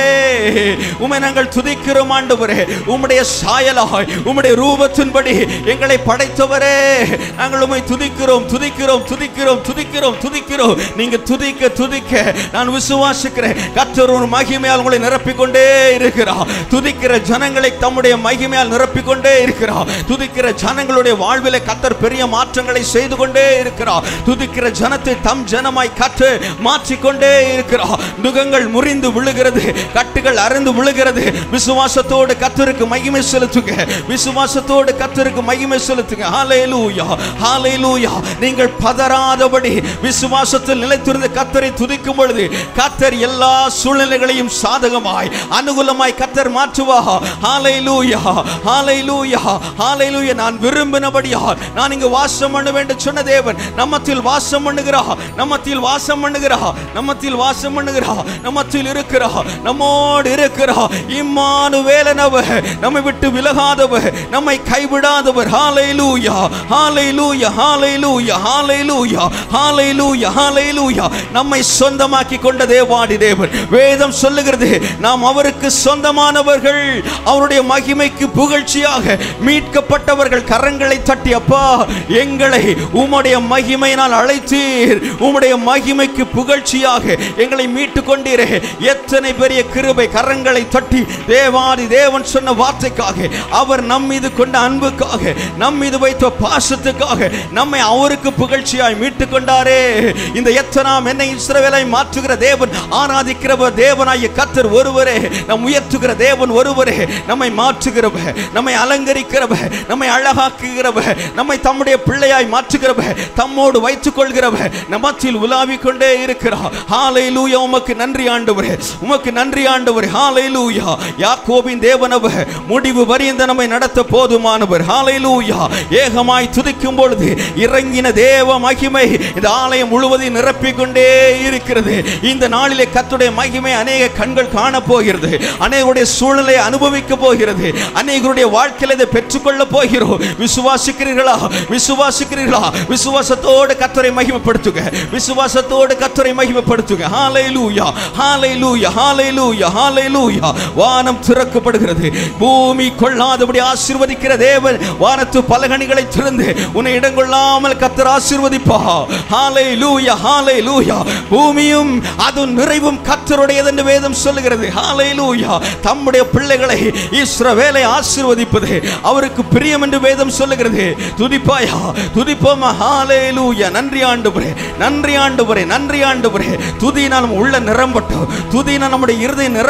உமை நாங்கள் துதிக்கிறோம் ஆண்டவரே உம்முடைய சாயலாய் உம்முடைய ரூபத்தின்படி எங்களை படைத்தவரே நாங்கள் உம்மை துதிக்கிறோம் துதிக்கிறோம் துதிக்கிறோம் துதிக்கிறோம் துதிக்கிறோம் நீங்க துதிக்க துதிக்க நான் விசுவாசிக்கிறேன் கர்த்தர் ஒரு மகிமையால் உங்களை நிரப்பிக்கொண்டே இருக்கிறார் துதிக்கிற ஜனங்களை தம்முடைய மகிமையால் நிரப்பிக்கொண்டே இருக்கிறார் துதிக்கிற ஜனங்களுடைய வாழ்விலே கத்தர் பெரிய மாற்றங்களை செய்து கொண்டே இருக்கிறார் துதிக்கிற ஜனத்தை தம் ஜனமாய் கற்று மாற்றிக்கொண்டே இருக்கிறார் நுகங்கள் முறிந்து விழுகிறது கட்டுகள் அறுந்து விழுகிறது விசுவாசத்தோடு கத்தருக்கு மகிமை செலுத்துங்க விசுவாசத்தோடு கத்தருக்கு மகிமை செலுத்துங்க ஹalleluya ஹalleluya நீங்கள் பதறாதபடி விசுவாசத்தில் நிலைத்திருந்து கத்தரை துதிக்கும் பொழுது கத்தர் எல்லா சூழ்நிலைகளையும் சாதகமாய் அனுகூலமாய் கத்தர் மாற்றுவா ஹalleluya ஹalleluya ஹalleluya நான் விரும்பினபடியால் நான் இங்கு வாசம் பண்ண வேண்டும் சொன்ன தேவன் நம்மத்தில் வாசம் பண்ணுகிறா நம்மத்தில் வாசம் பண்ணுகிறா நம்மத்தில் வாசம் பண்ணுகிறா நம்மத்தில் இருக்கிறா நம்மோடு இருக்கிறா இம்மானுவேலனவர் நம்மை விட்டு விலகாதவர் நம்மை கைவிடாதவர் ஹalleluya ஹalleluya ஹalleluya ஹalleluya ஹalleluya ஹalleluya நம்மை சொந்தமாக்கி கொண்ட தேவாடி தேவன் வேதம் சொல்லுகிறது நாம் அவருக்கு சொந்தமானவர்கள் அவருடைய மகிமைக்கு புகழ்ச்சியாக மீட்கப்பட்டவர்கள் கரங்களை தட்டி அப்பா எங்களை உம்முடைய மகிமையினால் அழைத்தீர் உம்முடைய மகிமைக்கு புகழ்ச்சியாக எங்களை மீட்டு கொண்டீரே எத்தனை பெரிய கிருபை கரங்களை தட்டி தேவாதி தேவன் சொன்ன வார்த்தைக்காக அவர் நம் மீது கொண்ட அன்புக்காக நம் மீது வைத்த பாசத்துக்காக நம்மை அவருக்கு புகழ்ச்சியாய் மீட்டு கொண்டாரே இந்த எத்தனாம் என்னை இஸ்ரவேலை மாற்றுகிற தேவன் ஆராதிக்கிறவர் தேவனாகிய கத்தர் ஒருவரே நம் உயர்த்துகிற தேவன் ஒருவரே நம்மை மாற்றுகிறவர் நம்மை அலங்கரிக்கிறவர் நம்மை அழகாக்குகிறவர் நம்மை தம்முடைய பிள்ளையாய் மாற்றுகிறவர் தம்மோடு வைத்துக் கொள்கிறவர் நமத்தில் உலாவிக் கொண்டே இருக்கிறார் ஹalleluya உமக்கு நன்றி ஆண்டவரே உமக்கு நன்றி ஆண்டவரே ஹalleluya யாக்கோபின் தேவனவர் முடிவு வரியந்த நம்மை நடத்த போதுமானவர் ஹalleluya ஏகமாய் துதிக்கும் பொழுது இறங்கின தேவ மகிமை இந்த ஆலயம் முழுவதும் நிரப்பிக் கொண்டே இருக்கிறது இந்த நாளிலே கத்துடைய மகிமை அநேக கண்கள் காண போகிறது அநேகருடைய சூழ்நிலை அனுபவிக்க போகிறது அநேகருடைய வாழ்க்கையில இதை பெற்றுக்கொள்ள போகிறோம் விசுவாசிக்கிறீர்களா விசுவாசிக்கிறீர்களா விசுவாசத்தோடு கத்தரை மகிமைப்படுத்துங்க விசுவாசத்தோடு கத்தரை மகிமைப்படுத்துங்க ஹalleluya ஹalleluya ஹalleluya ஹalleluya வானம் திறக்கப்படுகிறது பூமி கொள்ளாதபடி ஆசீர்வதிக்கிற தேவன் வானத்து பலகணிகளை திறந்து உன்னை இடம் கொள்ளாமல் கத்தர் ஆசீர்வதிப்பா ஹalleluya ஹalleluya பூமியும் அது நிறைவும் கத்தருடையது என்று வேதம் சொல்லுகிறது ஹalleluya தம்முடைய பிள்ளைகளை இஸ்ரவேலை ஆசீர்வதிப்பது அவருக்கு பிரியம் என்று வேதம் சொல்லுகிறது துதிப்பாயா துதிப்போமா ஹalleluya நன்றி ஆண்டவரே நன்றி ஆண்டவரே நன்றி ஆண்டவரே துதியினால் நம்ம உள்ள நிரம்பட்டும் துதியினால் நம்முடைய இருதயம் நிரம்பட்டும்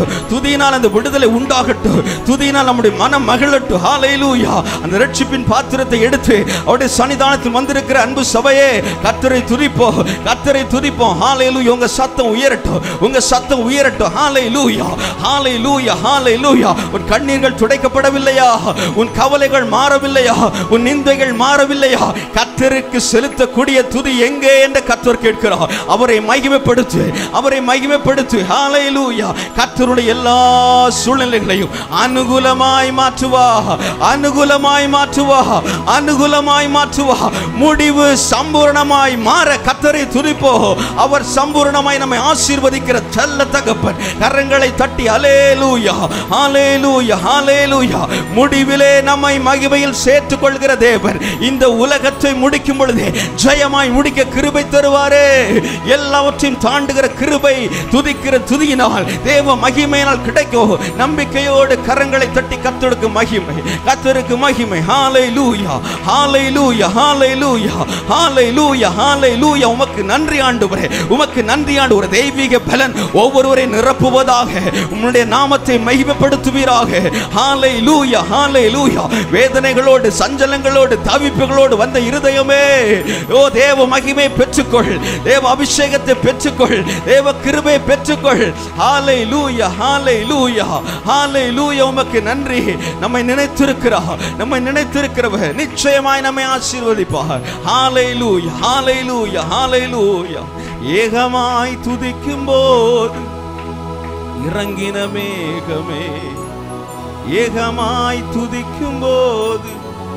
துதியினால் அந்த விடுதலை உண்டாகட்டும் துதியினால் நம்முடைய மனம் மகிழட்டும் ஹalleluya அந்த ரட்சிப்பின் பாத்திரத்தை எடுத்து அவருடைய சன்னிதானத்தில் வந்திருக்கிற அன்பு சபையே கத்தரை துதிப்போம் கத்தரை துதிப்போம் ஹalleluya உங்க சத்தம் உயரட்டும் உங்க சத்தம் உயரட்டும் ஹalleluya ஹalleluya ஹalleluya உன் கண்ணீர்கள் துடைக்கப்படவில்லையா உன் கவலைகள் மாறவில்லையா உன் நிந்தைகள் மாறவில்லையா கத்தருக்கு செலுத்தக்கூடிய துதி எங்கே என்று கத்தர் கேட்கிறார் அவரை மகிமைப்படுத்து அவரை மகிமைப்படுத்து ஹalleluya கத்தருடைய எல்லா சூழ்நிலைகளையும் அனுகூலமாய் மாற்றுவா அனுகூலமாய் மாற்றுவா அனுகூலமாய் மாற்றுவா முடிவு சம்பூரணமாய் மாற கத்தரை துதிப்போ அவர் சம்பூரணமாய் நம்மை ஆசீர்வதிக்கிற செல்ல தகப்பன் கரங்களை தட்டி அலேலூயா ஹalleluya ஹalleluya முடிவிலே நம்மை மகிமையில் சேர்த்துக் கொள்கிற தேவன் இந்த உலகத்தை முடிக்கும் பொழுதே ஜெயமாய் முடிக்க கிருபை தருவாரே எல்லாவற்றையும் தாண்டுகிற கிருபை துதிக்கிற துதியினால் தேவ மகிமையினால் கிடைக்கும் நம்பிக்கையோடு கரங்களை தட்டி கத்தருக்கு மகிமை கத்தருக்கு மகிமை ஹalleluya ஹalleluya ஹalleluya ஹalleluya ஹalleluya உமக்கு நன்றி ஆண்டவரே உமக்கு நன்றி ஆண்டவரே தெய்வீக பலன் ஒவ்வொருவரை நிரப்புவதாக உம்முடைய நாமத்தை மகிமைப்படுத்துவீராக ஹalleluya ஹalleluya வேதனைகளோடு சஞ்சலங்களோடு தவிப்புகளோடு வந்த இருதயமே ஓ தேவ மகிமை பெற்றுக்கொள் தேவ அபிஷேகத்தை பெற்றுக்கொள் தேவ கிருபை பெற்றுக்கொள் ஹalleluya ஹalleluya ஹalleluya உமக்கு நன்றி நம்மை நினைத்திருக்கிறார் நம்மை நினைத்திருக்கிறவர் நிச்சயமாய் நம்மை ஆசீர்வதிப்பார் ஹalleluya ஹalleluya ஹalleluya ஏகமாய் துதிக்கும் போது இறங்கின மேகமே ஏகமாய் துதிக்கும் போது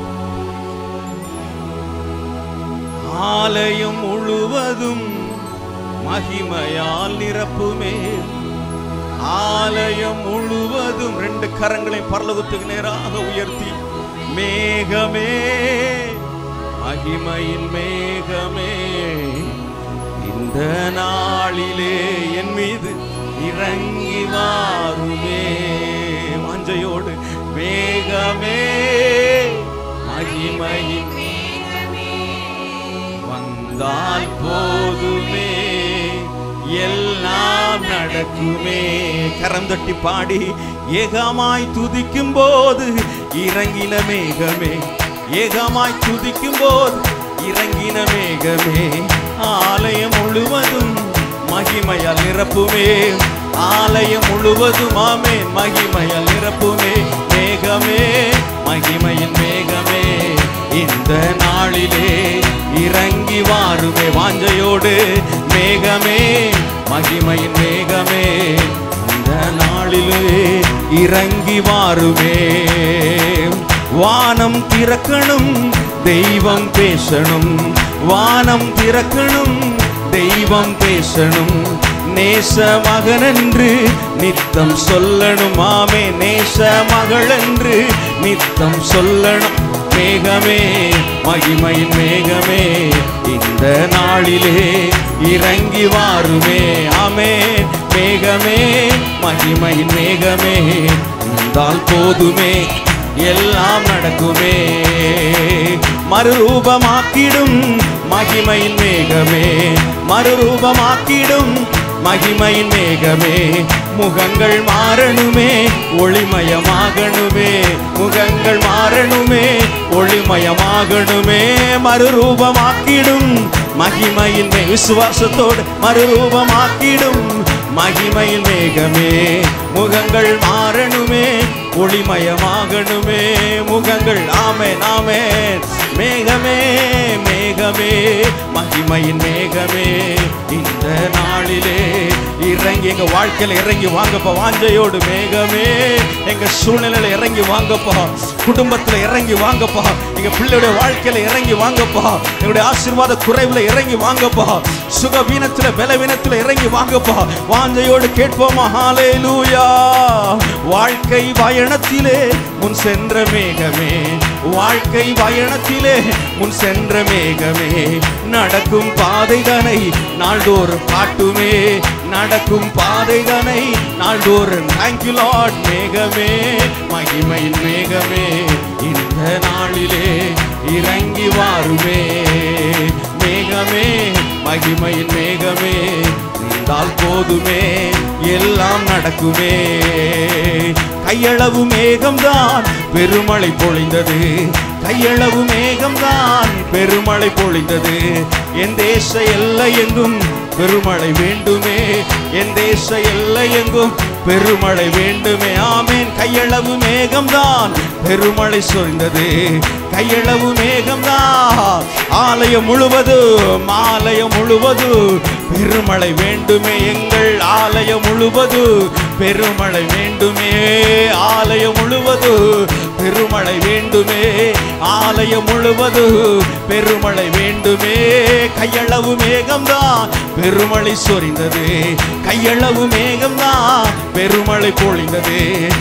ஆலயம் முழுவதும் மகிமையால் நிரப்புமே ஆலயம் முழுவதும் ரெண்டு கரங்களை பரலோகத்துக்கு நேராக உயர்த்தி மேகமே மகிமையின் மேகமே இந்த நாளிலே என் மீது இறங்கி வாருமே வாஞ்சையோடு மேகமே மகிமையின் வந்தால் போதுமே எல்லாம் நடக்குமே கரம் தட்டி பாடி ஏகமாய் துதிக்கும் போது இறங்கின மேகமே ஏகமாய் துதிக்கும் போது இறங்கின மேகமே ஆலயம் முழுவதும் மகிமையால் நிரப்புமே ஆலயம் முழுவதும் ஆமேன் மகிமையால் நிரப்புமே மேகமே மகிமையின் மேகமே இந்த நாளிலே இறங்கி வாருமே வாஞ்சையோடு மேகமே மகிமையின் மேகமே இந்த நாளிலே இறங்கி வாருமே வானம் திறக்கணும் தெய்வம் பேசணும் வானம் திறக்கணும் தெய்வம் பேசணும் நேச மகனென்று நித்தம் சொல்லணும் ஆமே நேச மகளென்று நித்தம் சொல்லணும் மேகமே மகிமையின் மேகமே இந்த நாளிலே இறங்கி வாருமே ஆமே மேகமே மகிமையின் மேகமே இருந்தால் போதுமே எல்லாம் நடக்குமே மறுரூபமாக்கிடும் மகிமையின் மேகமே மறுரூபமாக்கிடும் மகிமையின் மேகமே முகங்கள் மாறணுமே ஒளிமயமாகணுமே முகங்கள் மாறணுமே ஒளிமயமாகணுமே மறுரூபமாக்கிடும் மகிமையின் மே விசுவாசத்தோடு மறுரூபமாக்கிடும் மகிமையின் மேகமே முகங்கள் மாறணுமே ஒளிமயமாகணுமே முகங்கள் ஆமே நாமே மேகமே மேகமே மகிமையின் மேகமே இந்த நாளிலே இறங்கி எங்க வாழ்க்கையில இறங்கி வாங்கப்பா வாஞ்சையோடு மேகமே எங்க சூழ்நிலையில இறங்கி வாங்கப்பா குடும்பத்துல இறங்கி வாங்கப்பா எங்க பிள்ளையுடைய வாழ்க்கையில இறங்கி வாங்கப்பா எங்களுடைய ஆசீர்வாத குறைவுல இறங்கி வாங்கப்பா சுகவீனத்துல பலவீனத்துல இறங்கி வாங்கப்பா வாஞ்சையோடு கேட்போமா ஹalleluya வாழ்க்கை பயணத்திலே முன் சென்ற மேகமே வாழ்க்கை பயணத்திலே முன் சென்ற மேகமே நடக்கும் பாதைதனை நாள்தோறும் காட்டுமே நடக்கும் பாதைதனை நாள்தோறும் தேங்க்யூ லார்ட் மேகமே மகிமையின் மேகமே இந்த நாளிலே இறங்கி வாருமே மேகமே மகிமையின் மேகமே இருந்தால் போதுமே எல்லாம் நடக்குமே கையளவு மேகம்தான் பெருமழை பொழிந்தது கையளவு மேகம்தான் பெருமழை பொழிந்தது என் தேச எல்லை எங்கும் பெருமழை வேண்டுமே என் தேச எல்லை எங்கும் பெருமழை வேண்டுமே ஆமேன் கையளவு மேகம்தான் பெருமழை சொரிந்தது கையளவு மேகம்தான் ஆலயம் முழுவதும் ஆலயம் முழுவதும் பெருமழை வேண்டுமே எங்கள் ஆலயம் முழுவது பெருமழை வேண்டுமே ஆலயம் முழுவது பெருமழை வேண்டுமே ஆலயம் முழுவது பெருமழை வேண்டுமே கையளவு மேகம்தான் பெருமழை சொரிந்தது கையளவு மேகம்தான் பெருமழை பொழிந்தது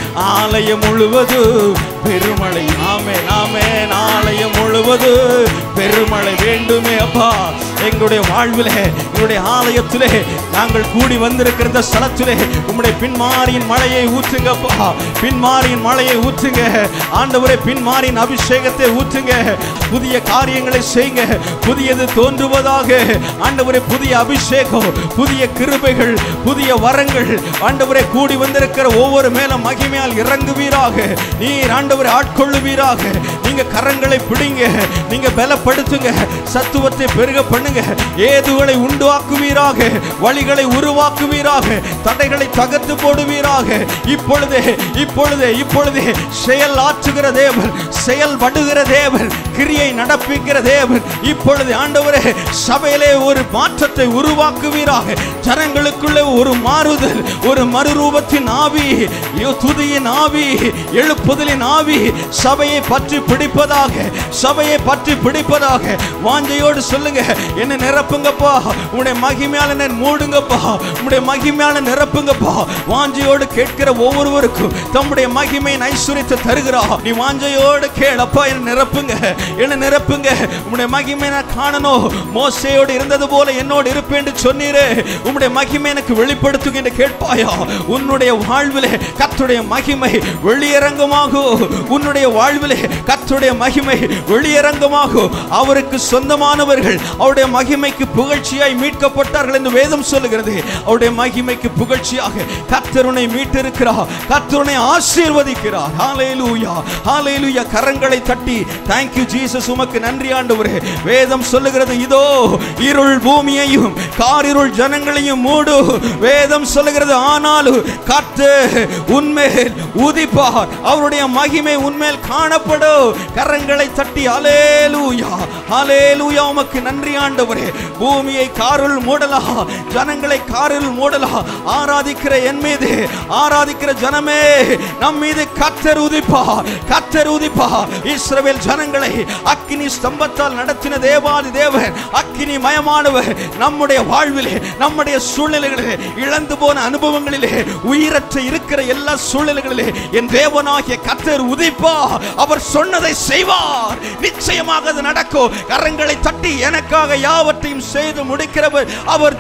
ஆலயம் முழுவது பெருமழை ஆமே ஆமே ஆலயம் முழுவது பெருமழை வேண்டுமே அப்பா எங்களுடைய வாழ்விலே எங்களுடைய ஆலயத்திலே நாங்கள் கூடி வந்திருக்கிற இந்த ஸ்தலத்திலே உம்முடைய பின்மாரியின் மழையை ஊற்றுங்கப்பா பின்மாரியின் மழையை ஊற்றுங்க ஆண்டவரே பின்மாரியின் அபிஷேகத்தை ஊற்றுங்க புதிய காரியங்களை செய்யுங்க புதியது தோன்றுவதாக ஆண்டவரே புதிய அபிஷேகம் புதிய கிருபைகள் புதிய வரங்கள் ஆண்டவரே கூடி வந்திருக்கிற ஒவ்வொரு மேல மகிமையால் இறங்குவீராக நீர் ஆண்டவரை ஆட்கொள்ளுவீராக நீங்க கரங்களை பிடிங்க நீங்க பலப்படுத்துங்க சத்துவத்தை பெருக பண்ணுங்க ஏதுகளை உண்டாக்குவீராக வழிகளை உருவாக்குவீராக தடைகளை தகர்த்து போடுவீராக இப்பொழுதே இப்பொழுதே இப்பொழுதே செயல் ஆற்றுகிற தேவன் செயல்படுகிற தேவன் கிரியை நடப்பிக்கிற தேவன் இப்பொழுது ஆண்டவரே சபையிலே ஒரு மாற்றத்தை உருவாக்குவீராக ஜனங்களுக்குள்ளே ஒரு மாறுதல் ஒரு மறுரூபத்தின் ஆவி யோ- துதியின் ஆவி எழுப்புதலின் ஆவி சபையை பற்றி பிடிப்பதாக சபையை பற்றி பிடிப்பதாக வாஞ்சையோடு சொல்லுங்க என்ன நிரப்புங்கப்பா உங்களுடைய மகிமையால என்ன மூடுங்கப்பா உங்களுடைய மகிமையால நிரப்புங்கப்பா வாஞ்சையோடு கேட்கிற ஒவ்வொருவருக்கும் தம்முடைய மகிமையின் ஐஸ்வர்யத்தை தருகிறா நீ வாஞ்சையோடு கேளப்பா என்ன நிரப்புங்க என்ன நிரப்புங்க உம்முடைய மகிமை நான் காணணும் மோசையோடு இருந்தது போல என்னோடு இருப்பேன் என்று சொன்னீரே உம்முடைய மகிமை எனக்கு வெளிப்படுத்துங்க என்று கேட்பாயா உன்னுடைய வாழ்விலே கர்த்தருடைய மகிமை வெளியரங்கமாகும் உன்னுடைய வாழ்விலே கர்த்தருடைய மகிமை வெளியரங்கமாகும் அவருக்கு சொந்தமானவர்கள் அவருடைய மகிமைக்கு புகழ்ச்சியாய் மீட்கப்பட்டார்கள் என்று வேதம் சொல்லுகிறது அவருடைய மகிமைக்கு புகழ்ச்சியாக கர்த்தருனை மீட்டிருக்கிறார் கர்த்தருனை ஆசீர்வதிக்கிறார் ஹalleluya ஹalleluya கரங்களை தட்டி thank you ஜீசஸ் உமக்கு நன்றி ஆண்டவரே வேதம் சொல்லுகிறது இதோ இருள் பூமியையும் காரிருள் ஜனங்களையும் மூடு வேதம் சொல்லுகிறது ஆனாலும் கர்த்தர் உன்மேல் உதிப்பார் அவருடைய மகிமை உன்மேல் காணப்படும் கரங்களை தட்டி ஹalleluya ஹalleluya உமக்கு நன்றி ஆண்டவரே பூமியை காரில் மூடலா ஜனங்களை காரில் மூடலா ஆராதிக்கிற என் மீது ஆராதிக்கிற ஜனமே நம் மீது கத்தர் உதிப்பா கத்தர் உதிப்பா இஸ்ரவேல் ஜனங்களை அக்கினி ஸ்தம்பத்தால் நடத்தின தேவாதி தேவன் அக்கினி மயமானவர் நம்முடைய வாழ்விலே நம்முடைய சூழ்நிலைகளிலே இழந்து போன அனுபவங்களிலே உயிரற்ற இருக்கிற எல்லா சூழ்நிலைகளிலே என் தேவனாகிய கத்தர் உதிப்பா அவர் சொன்னதை செய்வார் நிச்சயமாக அது நடக்கும் கரங்களை தட்டி எனக்காக யாவற்றையும் செய்து முடிக்கிறவர் அவர்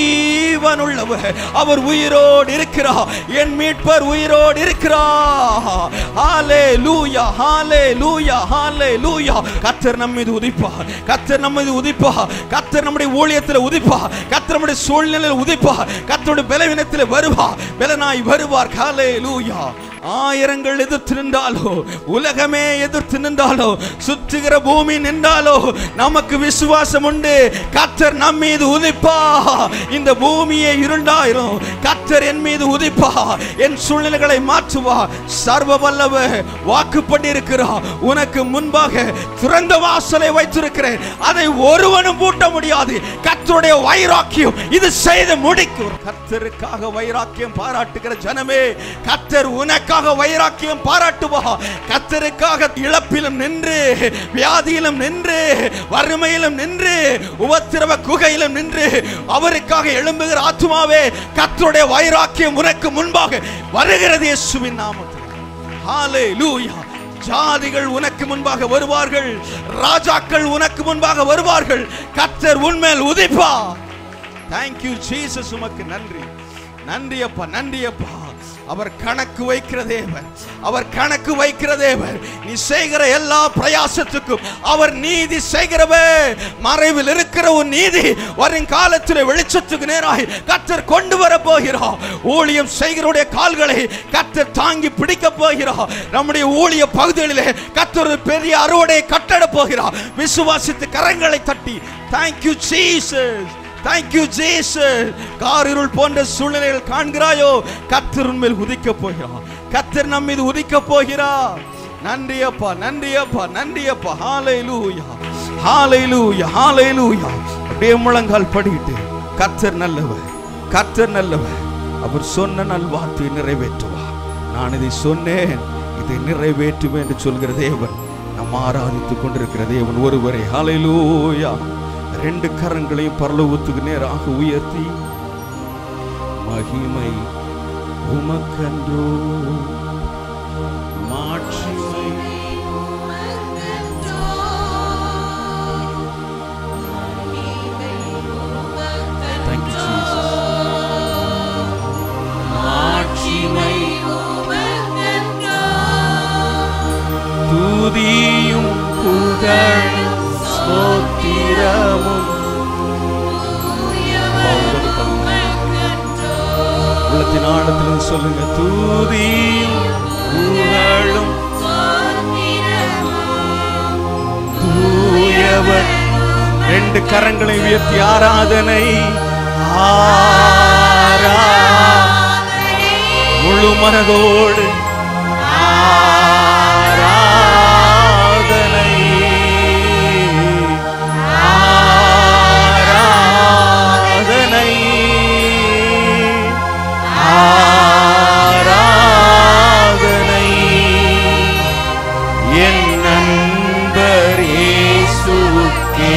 ஜீவனுள்ளவர் அவர் உயிரோடு இருக்கிறார் என் மீட்பர் உயிரோடு இருக்கிறார் ஹாலே லூயா ஹாலே லூயா ஹாலே லூயா கத்தர் நம்ம மீது உதிப்பா கத்தர் நம்ம மீது உதிப்பா கத்தர் நம்முடைய ஊழியத்தில் உதிப்பா கத்தர் நம்முடைய சூழ்நிலையில் உதிப்பா கத்தருடைய பலவீனத்தில் வருவா பலனாய் வருவார் ஹாலே லூயா ஆயிரங்கள் எதிர்த்து நின்றாலோ உலகமே எதிர்த்து நின்றாலோ சுற்றுகிற பூமி நின்றாலோ நமக்கு விசுவாசம் உண்டு கத்தர் நம் மீது உதிப்பா இந்த பூமியை இருண்டாயிரும் கத்தர் என் மீது உதிப்பா என் சூழ்நிலைகளை மாற்றுவா சர்வ வல்லவ வாக்குப்படி இருக்கிறா உனக்கு முன்பாக திறந்த வாசலை வைத்திருக்கிறேன் அதை ஒருவனும் பூட்ட முடியாது கத்தருடைய வைராக்கியம் இது செய்து முடிக்கும் கத்தருக்காக வைராக்கியம் பாராட்டுகிற ஜனமே கத்தர் உனக்காக வைராக்கியம் பாராட்டுவா கத்தருக்காக இழப்பிலும் நின்று வியாதியிலும் நின்று வறுமையிலும் நின்று உபத்திரவ குகையிலும் நின்று அவருக்காக எழும்புகிற ஆத்துமாவே கத்தருடைய வைராக்கியம் உனக்கு முன்பாக வருகிறது இயேசுவின் நாமத்தில் ஹalleluya ஜாதிகள் உனக்கு முன்பாக வருவார்கள் ராஜாக்கள் உனக்கு முன்பாக வருவார்கள் கத்தர் உன்மேல் உதிப்பா தேங்க்யூ ஜீசஸ் உமக்கு நன்றி நன்றி அப்பா நன்றி அப்பா அவர் கணக்கு வைக்கிற தேவர் அவர் கணக்கு வைக்கிற தேவர் நீ செய்கிற எல்லா பிரயாசத்துக்கும் அவர் நீதி செய்கிறவர் மறைவில் இருக்கிற உன் நீதி வருங்காலத்தில் வெளிச்சத்துக்கு நேராய் கத்தர் கொண்டு வர போகிறார் ஊழியம் செய்கிறவருடைய கால்களை கத்தர் தாங்கி பிடிக்க போகிறார் நம்முடைய ஊழிய பகுதிகளிலே கத்தர் ஒரு பெரிய அறுவடையை கட்டட போகிறார் விசுவாசித்து கரங்களை தட்டி தேங்க்யூ ஜீசஸ் தேங்க்யூ ஜீசஸ் காரிருள் போன்ற சூழ்நிலைகள் காண்கிறாயோ கத்தர் உண்மையில் உதிக்க போகிறார் கத்தர் நம் மீது உதிக்க போகிறார் நன்றி அப்பா நன்றி அப்பா நன்றி அப்பா ஹalleluya ஹalleluya ஹalleluya அப்படியே முழங்கால் படிட்டு கத்தர் நல்லவர் கத்தர் நல்லவர் அவர் சொன்ன நல்வார்த்தையை நிறைவேற்றுவார் நான் இதை சொன்னேன் இதை நிறைவேற்றுவேன் என்று சொல்கிற தேவன் நாம் ஆராதித்துக் கொண்டிருக்கிற தேவன் ஒருவரை ஹalleluya ரெண்டு கரங்களையும் பரலோகத்துக்கு நேராக உயர்த்தி மகிமை உமக்கன்றோ மாட்சிமை Thank you, Jesus. மாட்சிமை துதியும் புகழும் ஸ்தோத்திரமும் உள்ளத்தின் ஆழத்தில் சொல்லுங்க துதியும் புகழும் தூயவர் ரெண்டு கரங்களை உயர்த்தி ஆராதனை ஆரா முழு மனதோடு ஆராதனை ஆராதனை ஆராதனை என் நண்பர் இயேசுவுக்கே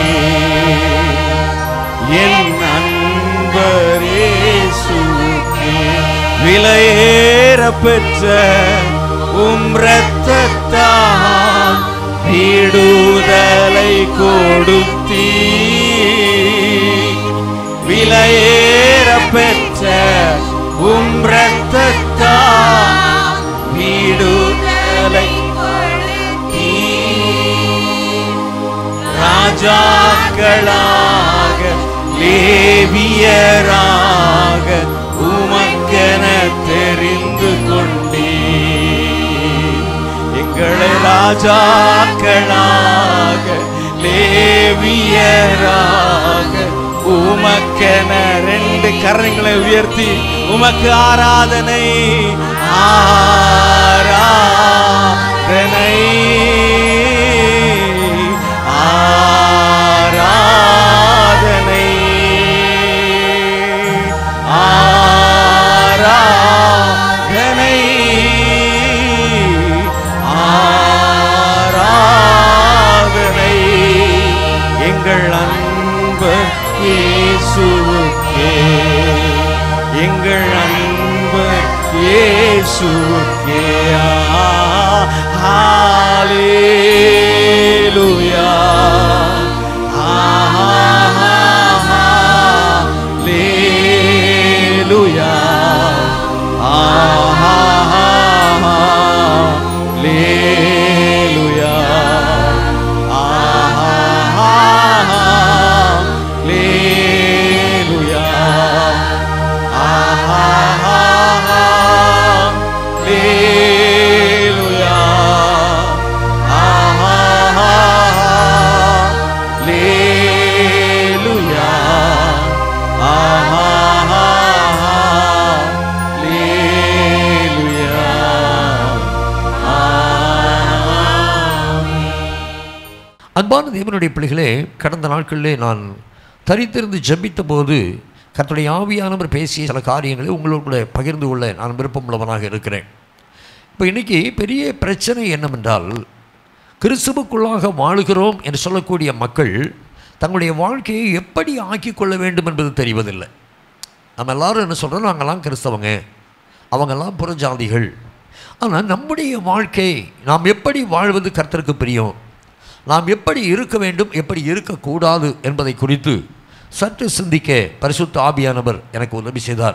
என் நண்பர் இயேசுவுக்கே விலையேற பெற்ற உம் ரத்தத்தால் விடுதலை கொடுத்தீ விலையேற பெற்ற உம் ரத்தத்தால் விடுதலை ராஜாக்களாக லேவியராக உமக்கென தெரிந்து கொண்டே எங்களை ராஜாக்களாக லேவியராக உமக்கென ரெண்டு கரங்களை உயர்த்தி உமக்கு ஆராதனை ஆராதனை ஆராதனை ஆராதனை ஆராதனை எங்கள் அன்பர் இயேசுவுக்கே எங்கள் அன்பர் இயேசுவுக்கே ஹalleluya ஹalleluya ஹalleluya ஹalleluya ஹalleluya ஹalleluya அன்பான தேவனுடைய பிள்ளைகளே கடந்த நாட்களிலே நான் தரித்திருந்து ஜெபித்த போது கர்த்தருடைய ஆவியானவர் பேசிய சில காரியங்களை உங்களோடு கூட பகிர்ந்து கொள்ள நான் விருப்பமுள்ளவனாக இருக்கிறேன் இப்போ இன்றைக்கி பெரிய பிரச்சனை என்னவென்றால் கிறிஸ்துவுக்குள்ளாக வாழுகிறோம் என்று சொல்லக்கூடிய மக்கள் தங்களுடைய வாழ்க்கையை எப்படி ஆக்கிக் கொள்ள வேண்டும் என்பது தெரிவதில்லை நம்ம எல்லாரும் என்ன சொல்கிறோம் நாங்கள்லாம் கிறிஸ்தவங்க அவங்கெல்லாம் புறஜாதிகள் ஆனால் நம்முடைய வாழ்க்கை நாம் எப்படி வாழ்வது கர்த்தருக்கு பிரியம் நாம் எப்படி இருக்க வேண்டும் எப்படி இருக்கக்கூடாது என்பதை குறித்து சற்று சிந்திக்க பரிசுத்த ஆவியானவர் எனக்கு உதவி செய்தார்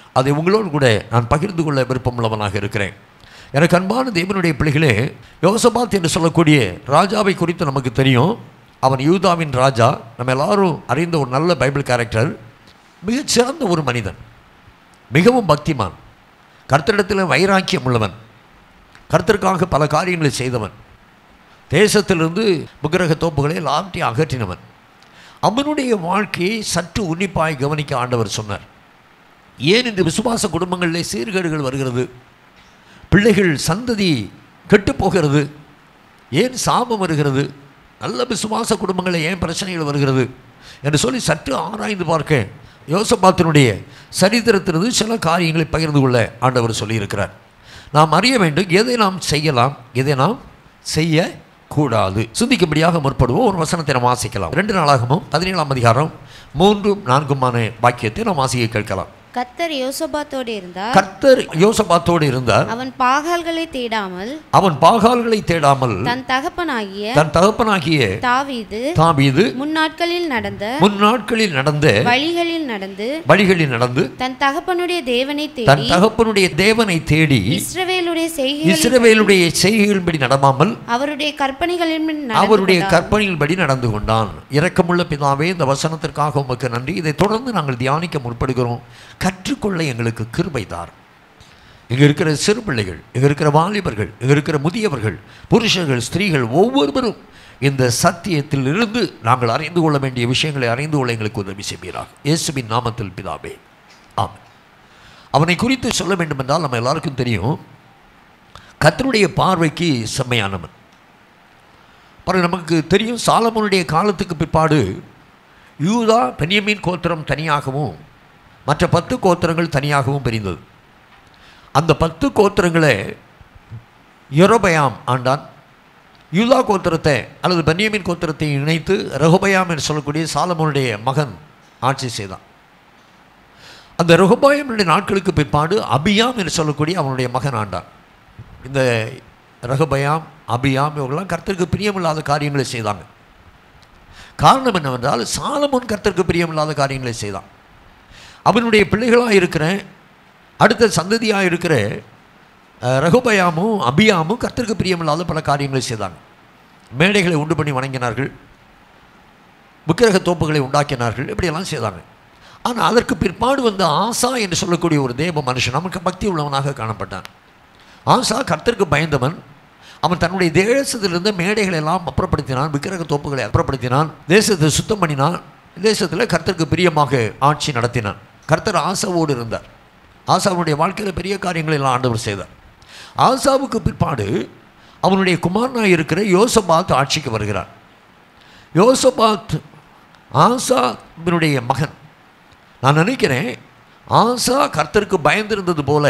அதை உங்களோடு கூட நான் பகிர்ந்து கொள்ள விருப்பமுள்ளவனாக இருக்கிறேன் எனக்கு அன்பான தேவனுடைய பிள்ளைகளே யோசபாத் என்று சொல்லக்கூடிய ராஜாவை குறித்து நமக்கு தெரியும் அவன் யூதாவின் ராஜா நம்ம எல்லாரும் அறிந்த ஒரு நல்ல பைபிள் கேரக்டர் மிகச் சிறந்த ஒரு மனிதன் மிகவும் பக்திமான் கர்த்தரிடத்தில் வைராக்கியம் உள்ளவன் கர்த்தருக்காக பல காரியங்களை செய்தவன் தேசத்திலிருந்து விக்கிரக தோப்புகளை எல்லாவற்றையும் அகற்றினவன் அவனுடைய வாழ்க்கையை சற்று உன்னிப்பாய் கவனிக்க ஆண்டவர் சொன்னார் ஏன் இந்த விசுவாச குடும்பங்களிலே சீர்கேடுகள் வருகிறது பிள்ளைகள் சந்ததி கெட்டுப் போகிறது ஏன் சாபம் வருகிறது நல்ல விசுவாச குடும்பங்களில் ஏன் பிரச்சனைகள் வருகிறது என்று சொல்லி சற்று ஆராய்ந்து பார்க்க யோசபாத்தினுடைய சரித்திரத்திலிருந்து சில காரியங்களை பகிர்ந்து கொள்ள ஆண்டவர் சொல்லியிருக்கிறார் நாம் அறிய வேண்டும் எதை நாம் செய்யலாம் எதை நாம் செய்ய கூடாது சிந்திக்கும்படியாக முற்படுவோம் ஒரு வசனத்தை நாம் வாசிக்கலாம் ரெண்டு நாளாகவும் பதினேழாம் அதிகாரம் மூன்றும் நான்குமான வாக்கியத்தை நாம் வாசிக்க கேட்கலாம் கத்தர் யோசபாத்தோடு இருந்தார் கர்த்தர் யோசபாத்தோடு இருந்தார் அவன் பாகால்களை தேடாமல் அவன் பாகால்களை தேடாமல் தன் தகப்பனாகிய தன் தகப்பனாகிய தாவீது தாவீது முன்னாட்களில் நடந்த முன்னாட்களில் நடந்த வழிகளில் நடந்து வழிகளில் நடந்து தன் தகப்பனுடைய தேவனை தன் தேடி தகப்பனுடைய தேவனை தேடி இஸ்ரவேலுடைய செய்கைகளில் இஸ்ரவேலுடைய செய்கைகளின்படி நடமாமல் அவருடைய கற்பனைகளின் நடந்து அவருடைய கொண்டான். கற்பனையின்படி நடந்து கொண்டான் இரக்கமுள்ள பிதாவே இந்த வசனத்திற்காக உமக்கு நன்றி இதை தொடர்ந்து நாங்கள் தியானிக்க முற்படுகிறோம் கற்றுக்கொள்ள எங்களுக்கு கிருபை தார் இங்கே இருக்கிற சிறு பிள்ளைகள் இங்கே இருக்கிற வாலிபர்கள் இங்கே இருக்கிற முதியவர்கள் புருஷர்கள் ஸ்திரீகள் ஒவ்வொருவரும் இந்த சத்தியத்தில் இருந்து நாங்கள் அறிந்து கொள்ள வேண்டிய விஷயங்களை அறிந்து கொள்ள எங்களுக்கு உதவி செய்வீராக இயேசுவின் நாமத்தில் பிதாவே ஆமென் அவனை குறித்து சொல்ல வேண்டுமென்றால் நம்ம எல்லாருக்கும் தெரியும் கர்த்தருடைய பார்வைக்கு செம்மையானவன் பாருங்க நமக்கு தெரியும் சாலமோனுடைய காலத்துக்கு பிற்பாடு யூதா பென்யமீன் கோத்திரம் தனியாகவும் மற்ற பத்து கோத்திரங்கள் தனியாகவும் பிரிந்தது அந்த பத்து கோத்திரங்களை யெரொபயாம் ஆண்டான் யூதா கோத்திரத்தை அல்லது பென்யமீன் கோத்திரத்தை இணைத்து ரகுபயாம் என்று சொல்லக்கூடிய சாலமோனுடைய மகன் ஆட்சி செய்தான் அந்த ரகுபாயமுடைய நாட்களுக்கு பிற்பாடு அபியாம் என்று சொல்லக்கூடிய அவனுடைய மகன் ஆண்டான் இந்த ரகுபயாம் அபியாம் இவங்கெல்லாம் கர்த்தருக்கு பிரியமில்லாத காரியங்களை செய்தாங்க காரணம் என்னவென்றால் சாலமோன் கர்த்தருக்கு பிரியமில்லாத காரியங்களை செய்தான் அவனுடைய பிள்ளைகளாக இருக்கிற அடுத்த சந்ததியாக இருக்கிற அஹ், ரகுபயாமும் அபியாமும் கர்த்தருக்கு பிரியமில்லாத பல காரியங்களை செய்தாங்க மேடைகளை உண்டு பண்ணி வணங்கினார்கள் விக்கிரக தோப்புகளை உண்டாக்கினார்கள் இப்படியெல்லாம் செய்தாங்க ஆனால் அதற்கு பிற்பாடு வந்த ஆசா என்று சொல்லக்கூடிய ஒரு தேவ மனுஷன் நமக்கு பக்தி உள்ளவனாக காணப்பட்டான் ஆசா கர்த்தருக்கு பயந்தவன் அவன் தன்னுடைய தேசத்திலிருந்து மேடைகளை எல்லாம் அப்புறப்படுத்தினான் விக்கிரக தோப்புகளை அப்புறப்படுத்தினான் தேசத்தை சுத்தம் பண்ணினான் தேசத்தில் கர்த்தருக்கு பிரியமாக ஆட்சி நடத்தினான் கர்த்தர் ஆசாவோடு இருந்தார் ஆசாவுடைய வாழ்க்கையில் பெரிய காரியங்களை எல்லாம் ஆண்டவர் செய்தார் ஆசாவுக்கு பிற்பாடு அவனுடைய குமாரனாக இருக்கிற யோசபாத் ஆட்சிக்கு வருகிறார் யோசபாத் ஆசாவினுடைய மகன் நான் நினைக்கிறேன் ஆசா கர்த்தருக்கு பயந்திருந்தது போல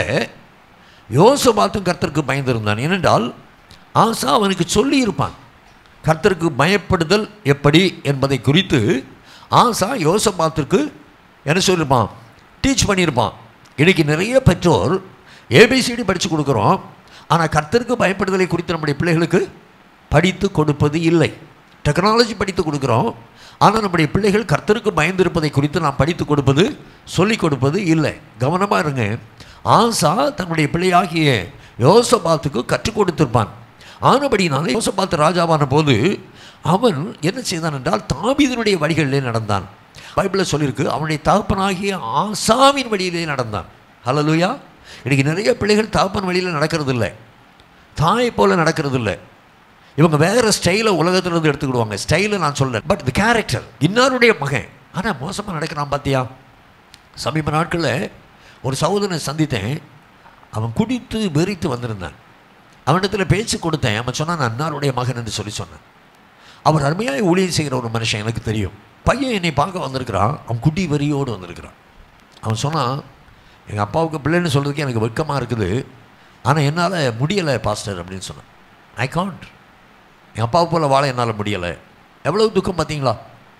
யோசபாத்தும் கர்த்தருக்கு பயந்திருந்தான் ஏனென்றால் ஆசா அவனுக்கு சொல்லியிருப்பான் கர்த்தருக்கு பயப்படுதல் எப்படி என்பதை குறித்து ஆசா யோசபாத்திற்கு என்ன சொல்லியிருப்பான் டீச் பண்ணியிருப்பான் இன்னைக்கு நிறைய பெற்றோர் ஏபிசிடி படித்து கொடுக்குறோம் ஆனால் கர்த்தருக்கு பயப்படுதலை குறித்து நம்முடைய பிள்ளைகளுக்கு படித்து கொடுப்பது இல்லை டெக்னாலஜி படித்து கொடுக்குறோம் ஆனால் நம்முடைய பிள்ளைகள் கர்த்தருக்கு பயந்திருப்பதை குறித்து நாம் படித்து கொடுப்பது சொல்லிக் கொடுப்பது இல்லை கவனமாக இருங்க ஆசா தன்னுடைய பிள்ளையாகிய யோசபாத்துக்கு கற்றுக் கொடுத்திருப்பான் ஆனபடினாலே யோசபாத் ராஜாவான போது அவன் என்ன செய்தான் என்றால் தாவீதினுடைய வழிகளிலே நடந்தான் பைபிளில் சொல்லியிருக்கு அவனுடைய தகப்பனாகிய ஆசாவின் வழியிலே நடந்தான் ஹalleluya இன்னைக்கு நிறைய பிள்ளைகள் தகப்பன் வழியில் நடக்கிறது இல்லை தாயை போல நடக்கிறது இல்லை இவங்க வேற ஸ்டைலை உலகத்திலிருந்து எடுத்துக்கிடுவாங்க ஸ்டைலை நான் சொல்ல பட் தி கேரக்டர் இன்னாருடைய மகன் ஆனால் மோசமாக நடக்கிறான் பார்த்தியா சமீப நாட்களில் ஒரு சகோதரனை சந்தித்தேன் அவன் குடித்து வெறித்து வந்திருந்தான் அவனிடத்தில் பேச்சு கொடுத்தேன் அவன் சொன்னான் நான் அன்னாருடைய மகன் என்று சொல்லி சொன்னேன் அவர் அருமையாக ஊழியம் செய்கிற ஒரு மனுஷன் எனக்கு தெரியும் பையன் என்னை பார்க்க வந்திருக்கிறான் அவன் குடி வெறியோடு வந்திருக்கிறான் அவன் சொன்னான் எங்கள் அப்பாவுக்கு பிள்ளைன்னு சொல்கிறதுக்கு எனக்கு வெட்கமாக இருக்குது ஆனால் என்னால் முடியலை பாஸ்டர் அப்படின்னு சொன்னேன் ஐ காண்ட் என் அப்பாவை போல் வாழ என்னால் முடியலை எவ்வளவு துக்கம் பார்த்தீங்களா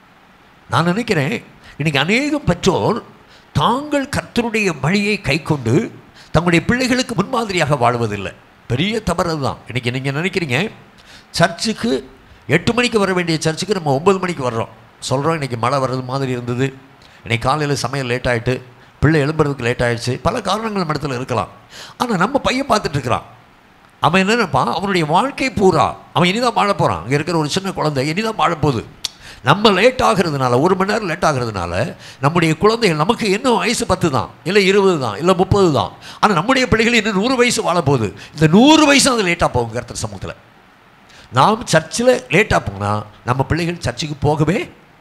நான் நினைக்கிறேன் இன்னைக்கு அநேகம் பெற்றோர் தாங்கள் கர்த்தருடைய வழியை கைக்கொண்டு தங்களுடைய பிள்ளைகளுக்கு முன்மாதிரியாக வாழ்வதில்லை பெரிய தவறு தான் இன்னைக்கு நீங்கள் நினைக்கிறீங்க சர்ச்சுக்கு எட்டு மணிக்கு வர வேண்டிய சர்ச்சுக்கு நம்ம ஒன்பது மணிக்கு வர்றோம் சொல்கிறோம் இன்றைக்கி மழை வர்றது மாதிரி இருந்தது இன்னைக்கு காலையில் சமையல் லேட் ஆகிட்டு பிள்ளை எழும்புறதுக்கு லேட் ஆயிடுச்சு பல காரணங்கள் நம்ம இடத்துல இருக்கலாம் ஆனால் நம்ம பையன் பார்த்துட்டு இருக்கிறான் அவன் என்ன நினைப்பான் அவனுடைய வாழ்க்கை பூரா அவன் இனிதான் வாழ போகிறான் அங்கே இருக்கிற ஒரு சின்ன குழந்தை இனிதான் வாழ போகுது நம்ம லேட் ஆகிறதுனால ஒரு மணி நேரம் லேட் ஆகிறதுனால நம்முடைய குழந்தைகள் நமக்கு இன்னும் வயசு பத்து தான் இல்லை இருபது தான் இல்லை முப்பது தான் ஆனால் நம்முடைய பிள்ளைகள் இன்னும் நூறு வயசு வாழ போகுது இந்த நூறு வயசு அது லேட்டாக போகும் கருத்தர் சமூகத்தில் நாம் சர்ச்சில் லேட்டாக போனால் நம்ம பிள்ளைகள் சர்ச்சுக்கு போகவே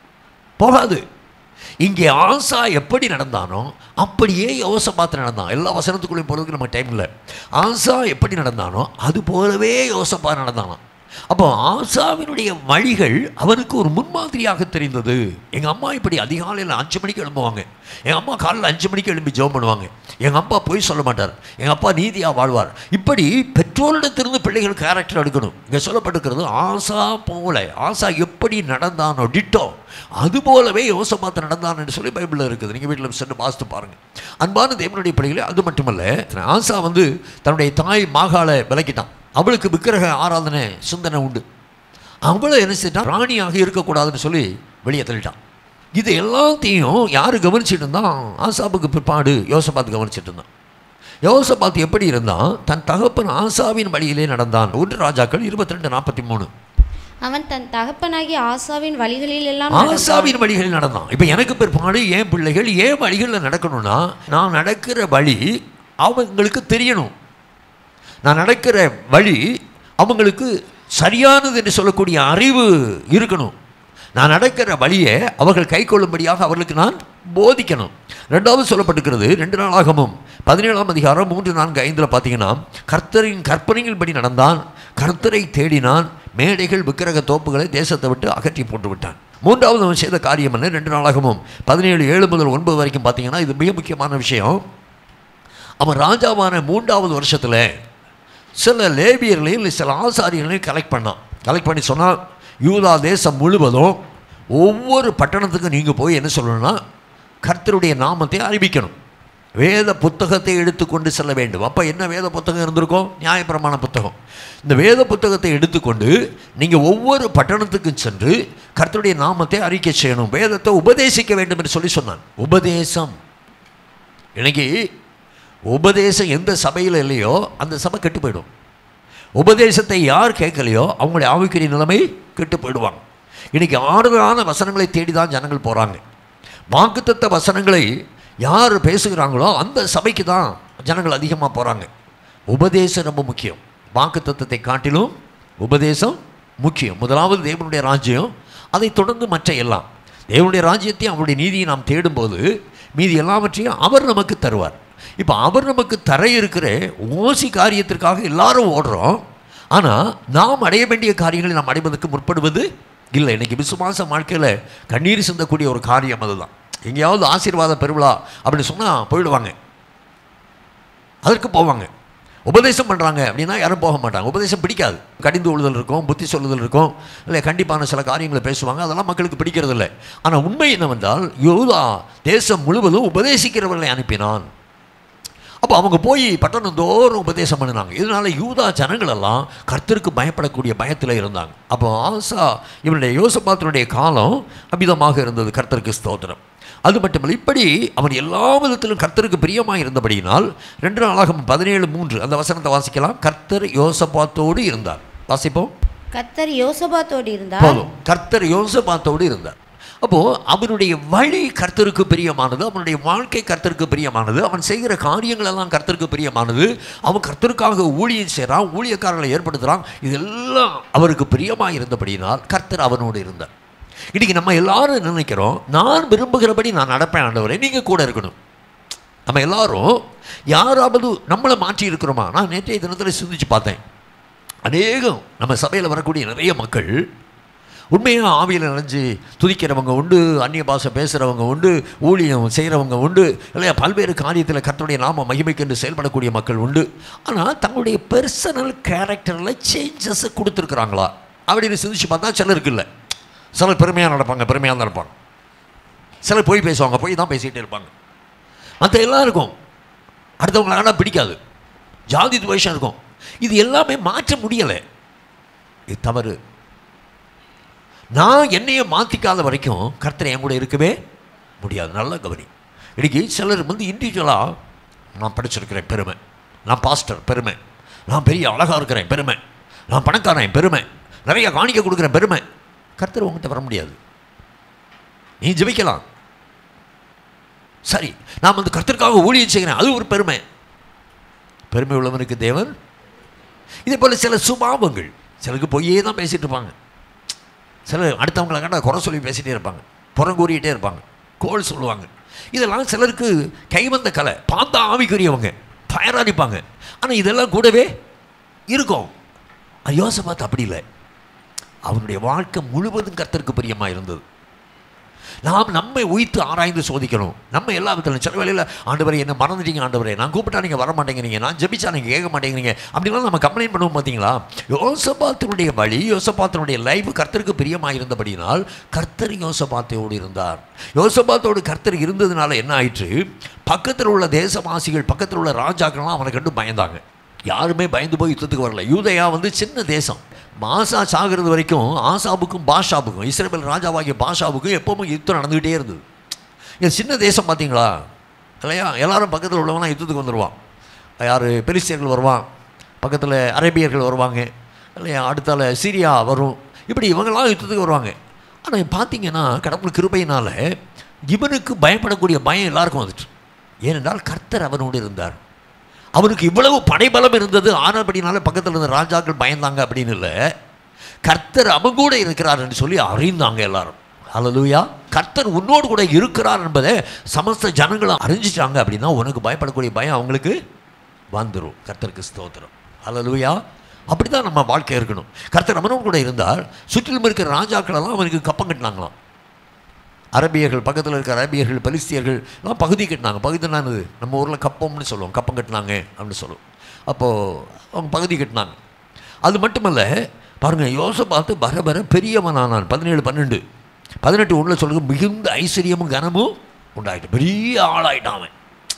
போகாது இங்கே ஆசா எப்படி நடந்தானோ அப்படியே யோசபாத்து நடந்தான் எல்லா வசனத்துக்குள்ளேயும் போகிறதுக்கு நமக்கு டைம் இல்லை ஆசா எப்படி நடந்தானோ அது போலவே யோசப்பா நடந்தானாம் அப்போ ஆசாவினுடைய வழிகள் அவனுக்கு ஒரு முன்மாதிரியாக தெரிந்தது எங்கள் அம்மா இப்படி அதிகாலையில் அஞ்சு மணிக்கு எழும்புவாங்க எங்கள் அம்மா காலையில் அஞ்சு மணிக்கு எழும்பி ஜெபம் பண்ணுவாங்க எங்கள் அப்பா போய் சொல்ல மாட்டார் எங்கள் அப்பா நீதியாக வாழ்வார் இப்படி பெற்றோரிடத்திலிருந்து பிள்ளைகள் கேரக்டர் எடுக்கணும் இங்கே சொல்லப்பட்டிருக்கிறது ஆசா போல ஆசா எப்படி நடந்தானோ டிட்டோ அது போலவே யோசபாத்து நடந்தான் என்று சொல்லி பைபிளில் இருக்குது நீங்கள் வீட்டில் சென்று வாசித்து பாருங்கள் அன்பான தேவனுடைய பிள்ளைகளே அது மட்டுமல்ல ஆசா வந்து தன்னுடைய தாய் மாகாளை விலக்கிட்டான் அவளுக்கு விக்கிரக ஆராதனை சிந்தனை உண்டு அவளை என்ன செஞ்சிட்டான் ராணியாக இருக்கக்கூடாதுன்னு சொல்லி வெளியே தள்ளிட்டான் இது எல்லாத்தையும் யார் கவனிச்சிட்டு இருந்தான் ஆசாப்புக்கு பிற்பாடு யோசபாத்து கவனிச்சிட்டு இருந்தான் யோசபாத் எப்படி இருந்தான் தன் தகப்பன் ஆசாவின் வழியிலே நடந்தான் ஒன்று ராஜாக்கள் இருபத்தி ரெண்டு நாற்பத்தி மூணு அவன் தன் தகப்பனாகிய ஆசாவின் வழிகளில் எல்லாம் நடந்தான். ஆசாவின் வழிகளில் நடந்தான் இப்போ எனக்கு பிற்பாடு என் பிள்ளைகள் ஏன் வழிகளில் நடக்கணும்னா நான் நடக்கிற வழி அவங்களுக்கு தெரியணும் நான் நடக்கிற வழி அவங்களுக்கு சரியானது என்று சொல்லக்கூடிய அறிவு இருக்கணும் நான் நடக்கிற வழியை அவர்கள் கை கொள்ளும்படியாக அவர்களுக்கு நான் போதிக்கணும் ரெண்டாவது சொல்லப்பட்டிருக்கிறது ரெண்டு நாளாகமும் பதினேழாம் அதிகாரம் மூன்று நான்கு ஐந்தில் பார்த்தீங்கன்னா கர்த்தரின் கற்பனையின்படி நடந்தான் கர்த்தரை தேடினான் மேடைகள் விக்கிரக தோப்புகளை தேசத்தை விட்டு அகற்றி போட்டு விட்டான் மூன்றாவது அவன் செய்த காரியம் என்ன ரெண்டு நாளாகமும் பதினேழு ஏழு முதல் ஒன்பது வரைக்கும் பார்த்தீங்கன்னா இது மிக முக்கியமான விஷயம் அவன் ராஜாவான மூன்றாவது வருஷத்தில் சில லேபியர்களையும் இல்லை சில ஆசாரியர்களையும் கலெக்ட் பண்ணான் கலெக்ட் பண்ணி சொன்னால் யூதா தேசம் முழுவதும் ஒவ்வொரு பட்டணத்துக்கும் நீங்கள் போய் என்ன சொல்லணும்னா கர்த்தருடைய நாமத்தை அறிவிக்கணும் வேத புத்தகத்தை எடுத்துக்கொண்டு செல்ல வேண்டும் அப்போ என்ன வேத புத்தகம் இருந்திருக்கும் நியாயப்பிரமாண புத்தகம் இந்த வேத புத்தகத்தை எடுத்துக்கொண்டு நீங்கள் ஒவ்வொரு பட்டணத்துக்கும் சென்று கர்த்தருடைய நாமத்தை அறிக்கை செய்யணும் வேதத்தை உபதேசிக்க வேண்டும் என்று சொல்லி சொன்னான் உபதேசம் இன்னைக்கு உபதேசம் எந்த சபையில் இல்லையோ அந்த சபை கெட்டு போயிடும் உபதேசத்தை யார் கேட்கலையோ அவங்களுடைய ஆவிக்குரிய நிலைமை கெட்டு போயிடுவாங்க இன்னைக்கு ஆறுதலான வசனங்களை தேடி தான் ஜனங்கள் போகிறாங்க வாக்குத்தத்த வசனங்களை யார் பேசுகிறாங்களோ அந்த சபைக்கு தான் ஜனங்கள் அதிகமாக போகிறாங்க உபதேசம் ரொம்ப முக்கியம் வாக்குத்தத்தத்தை காட்டிலும் உபதேசம் முக்கியம் முதலாவது தேவனுடைய ராஜ்யம் அதை தொடர்ந்து மற்ற எல்லாம் தேவனுடைய ராஜ்யத்தையும் அவருடைய நீதியை நாம் தேடும்போது மீதி எல்லாவற்றையும் அவர் நமக்கு தருவார் இப்போ அவர் நமக்கு தர இருக்கிற ஓசி காரியத்திற்காக எல்லாரும் ஓடுறோம் ஆனால் நாம் அடைய வேண்டிய காரியங்களை நாம் அடைவதற்கு முற்படுவது இல்லை இன்னைக்கு விசுவாச வாழ்க்கையில் கண்ணீர் சிந்தக்கூடிய ஒரு காரியம் அதுதான் எங்கேயாவது ஆசீர்வாத பெருவிழா அப்படின்னு சொன்னால் போயிடுவாங்க அதற்கு போவாங்க உபதேசம் பண்ணுறாங்க அப்படின்னா யாரும் போக மாட்டாங்க உபதேசம் பிடிக்காது கடிந்து கொள்ளுதல் இருக்கும் புத்தி சொல்லுதல் இருக்கும் இல்லை கண்டிப்பான சில காரியங்களை பேசுவாங்க அதெல்லாம் மக்களுக்கு பிடிக்கிறது இல்லை ஆனால் உண்மை என்னவென்றால் யூதா தேசம் முழுவதும் உபதேசிக்கிறவர்களை அனுப்பினான் அப்போ அவங்க போய் பட்டணம் தோறும் உபதேசம் பண்ணினாங்க இதனால யூதா ஜனங்கள் எல்லாம் கர்த்தருக்கு பயப்படக்கூடிய பயத்தில் இருந்தாங்க அப்போ ஆசா இவனுடைய யோசபாத்தினுடைய காலம் அமிதமாக இருந்தது கர்த்தருக்கு ஸ்தோத்திரம் அது மட்டுமல்ல இப்படி அவன் எல்லா விதத்திலும் கர்த்தருக்கு பிரியமாக இருந்தபடியினால் ரெண்டு நாளாக பதினேழு மூன்று அந்த வசனத்தை வாசிக்கலாம் கர்த்தர் யோசபாத்தோடு இருந்தார் வாசிப்போம் கர்த்தர் யோசபாத்தோடு இருந்தார் போதும் கர்த்தர் யோசபாத்தோடு இருந்தார் அப்போ அவனுடைய வழி கர்த்தருக்கு பிரியமானது அவனுடைய வாழ்க்கை கர்த்தருக்கு பிரியமானது அவன் செய்கிற காரியங்கள் எல்லாம் கர்த்தருக்கு பிரியமானது அவன் கர்த்தருக்காக ஊழியம் செய்கிறான் ஊழியக்காரர்களை ஏற்படுத்துகிறான் இதெல்லாம் அவருக்கு பிரியமாக இருந்தபடியினால் கர்த்தர் அவனோடு இருந்தார் இன்னைக்கு நம்ம எல்லாரும் நினைக்கிறோம் நான் விரும்புகிறபடி நான் நடப்பேன் ஆண்டவரே நீங்கள் கூட இருக்கணும் நம்ம எல்லாரும் யாராவது நம்மளை மாற்றி இருக்கிறோமா நான் நேற்றைய தினத்தில் சிந்திச்சு பார்த்தேன் அநேகம் நம்ம சபையில் வரக்கூடிய நிறைய மக்கள் உண்மையாக ஆவியில் நினைஞ்சு துதிக்கிறவங்க உண்டு அந்நிய பாஷை பேசுகிறவங்க உண்டு ஊழியம் செய்கிறவங்க உண்டு இல்லையா பல்வேறு காரியத்தில் கர்த்தருடைய நாம மகிமைக்கென்று செயல்படக்கூடிய மக்கள் உண்டு ஆனால் தங்களுடைய பர்சனல் கேரக்டரில் சேஞ்சஸ் கொடுத்துருக்குறாங்களா அப்படின்னு சிந்திச்சு பார்த்தா சிலருக்கு இல்லை சிலர் பெருமையாக நடப்பாங்க பெருமையாக தான் இருப்பாங்க சிலர் போய் பேசுவாங்க போய் தான் பேசிகிட்டே இருப்பாங்க மற்ற எல்லாம் இருக்கும் அடுத்தவங்களை ஆனால் பிடிக்காது ஜாதி துவேஷம் இருக்கும் இது எல்லாமே மாற்ற முடியலை இது தவறு நான் என்னைய மாற்றிக்காத வரைக்கும் கர்த்தர் என் கூட இருக்கவே முடியாது நல்ல கவனி இன்னைக்கு சிலர் வந்து இண்டிவிஜுவலாக நான் படிச்சிருக்கிறேன் பெருமை நான் பாஸ்டர் பெருமை நான் பெரிய அழகாக இருக்கிறேன் பெருமை நான் பணக்காரன் பெருமை நிறைய காணிக்க கொடுக்குறேன் பெருமை கர்த்தர் உங்ககிட்ட வர முடியாது நீ ஜெபிக்கலாம் சரி நான் வந்து கர்த்தருக்காக ஊழியம் செய்கிறேன் அது ஒரு பெருமை பெருமை உள்ளவனுக்கு தேவன் இதே போல் சில சுபாவங்கள் சிலருக்கு பொய்யே தான் பேசிகிட்டு இருப்பாங்க சிலர் அடுத்தவங்களை கண்டா குறை சொல்லி பேசிகிட்டே இருப்பாங்க புறங்கூறிக்கிட்டே இருப்பாங்க கோல் சொல்லுவாங்க இதெல்லாம் சிலருக்கு கைவந்த கலை பார்த்தா ஆவிக்குரியவங்க பயராதிப்பாங்க ஆனால் இதெல்லாம் கூடவே இருக்கும் யோசை பார்த்து அப்படி இல்லை அவனுடைய வாழ்க்கை முழுவதும் கர்த்தருக்கு பிரியமாக இருந்தது நாம் நம்மை உயித்து ஆராய்ந்து சோதிக்கணும் நம்ம எல்லா விதத்திலும் சில வேலையில் ஆண்டவரே என்ன மறந்துட்டீங்க ஆண்டவரே நான் கூப்பிட்டா நீங்கள் வர மாட்டேங்கிறீங்க நான் ஜெபிச்சா நீங்கள் கேட்க மாட்டேங்கிறீங்க அப்படிலாம் நம்ம கம்ப்ளைண்ட் பண்ணுவோம் பார்த்தீங்களா யோசபாத்தினுடைய வழி யோசபாத்தினுடைய லைஃப் கர்த்தருக்கு பிரியமாக இருந்தபடினால் கர்த்தர் யோசபாத்தையோடு இருந்தார் யோசபாத்தோடு கர்த்தர் இருந்ததுனால என்ன ஆயிற்று பக்கத்தில் உள்ள தேசவாசிகள் பக்கத்தில் உள்ள ராஜாக்கள்லாம் அவனை கண்டு பயந்தாங்க யாருமே பயந்து போய் யுத்தத்துக்கு வரல யூதயா வந்து சின்ன தேசம் மாசா சாகிறது வரைக்கும் ஆசாபுக்கும் பாஷாவுக்கும் இஸ்ரேல் ராஜாவாகிய பாஷாவுக்கும் எப்பவும் யுத்தம் நடந்துக்கிட்டே இருந்தது இது சின்ன தேசம் பார்த்தீங்களா இல்லையா எல்லாரும் பக்கத்தில் உள்ளவங்களாம் யுத்தத்துக்கு வந்துடுவான் யார் பெலிஸ்தியர்கள் வருவான் பக்கத்தில் அரேபியர்கள் வருவாங்க இல்லையா அடுத்தால சீரியா வரும் இப்படி இவங்கெல்லாம் யுத்தத்துக்கு வருவாங்க ஆனால் பார்த்தீங்கன்னா கடவுள் கிருபையினால் இவனுக்கு பயப்படக்கூடிய பயம் எல்லாருக்கும் வந்துட்டு ஏனென்றால் கர்த்தர் அவனோடு இருந்தார் அவனுக்கு இவ்வளவு படைபலம் இருந்தது ஆனபடினால பக்கத்தில் இருந்த ராஜாக்கள் பயந்தாங்க அப்படின்னு இல்லை கர்த்தர் அவன் கூட இருக்கிறார் என்று சொல்லி அறிந்தாங்க எல்லாரும் ஹalleluya கர்த்தர் உன்னோடு கூட இருக்கிறார் என்பதை சமஸ்த ஜனங்களும் அறிஞ்சிட்டாங்க அப்படின்னா உனக்கு பயப்படக்கூடிய பயம் அவங்களுக்கு வந்துடும் கர்த்தருக்கு ஸ்தோத்திரம் ஹalleluya அப்படி தான் நம்ம வாழ்க்கை இருக்கணும் கர்த்தர் அவனோடு கூட இருந்தால் சுற்றிலும் இருக்கிற ராஜாக்களெல்லாம் அவனுக்கு கப்பம் கட்டினாங்களாம் அரபியர்கள் பக்கத்தில் இருக்கிற அரபியர்கள் பலிஸ்தியர்கள் எல்லாம் பகுதி கட்டினாங்க பகுதினானது நம்ம ஊரில் கப்பம்னு சொல்லுவோம் கப்பம் கட்டினாங்க அப்படின்னு சொல்லுவோம் அப்போது அவங்க பகுதி கட்டினாங்க அது மட்டுமல்ல பாருங்கள் யோசை பார்த்து வர வர பெரியவனானான் பதினேழு பன்னெண்டு பதினெட்டு ஒன்றில் சொல்லுங்க மிகுந்த ஐஸ்வர்யமும் கனமும் உண்டாயிட்டு பெரிய ஆளாயிட்டான் அவன்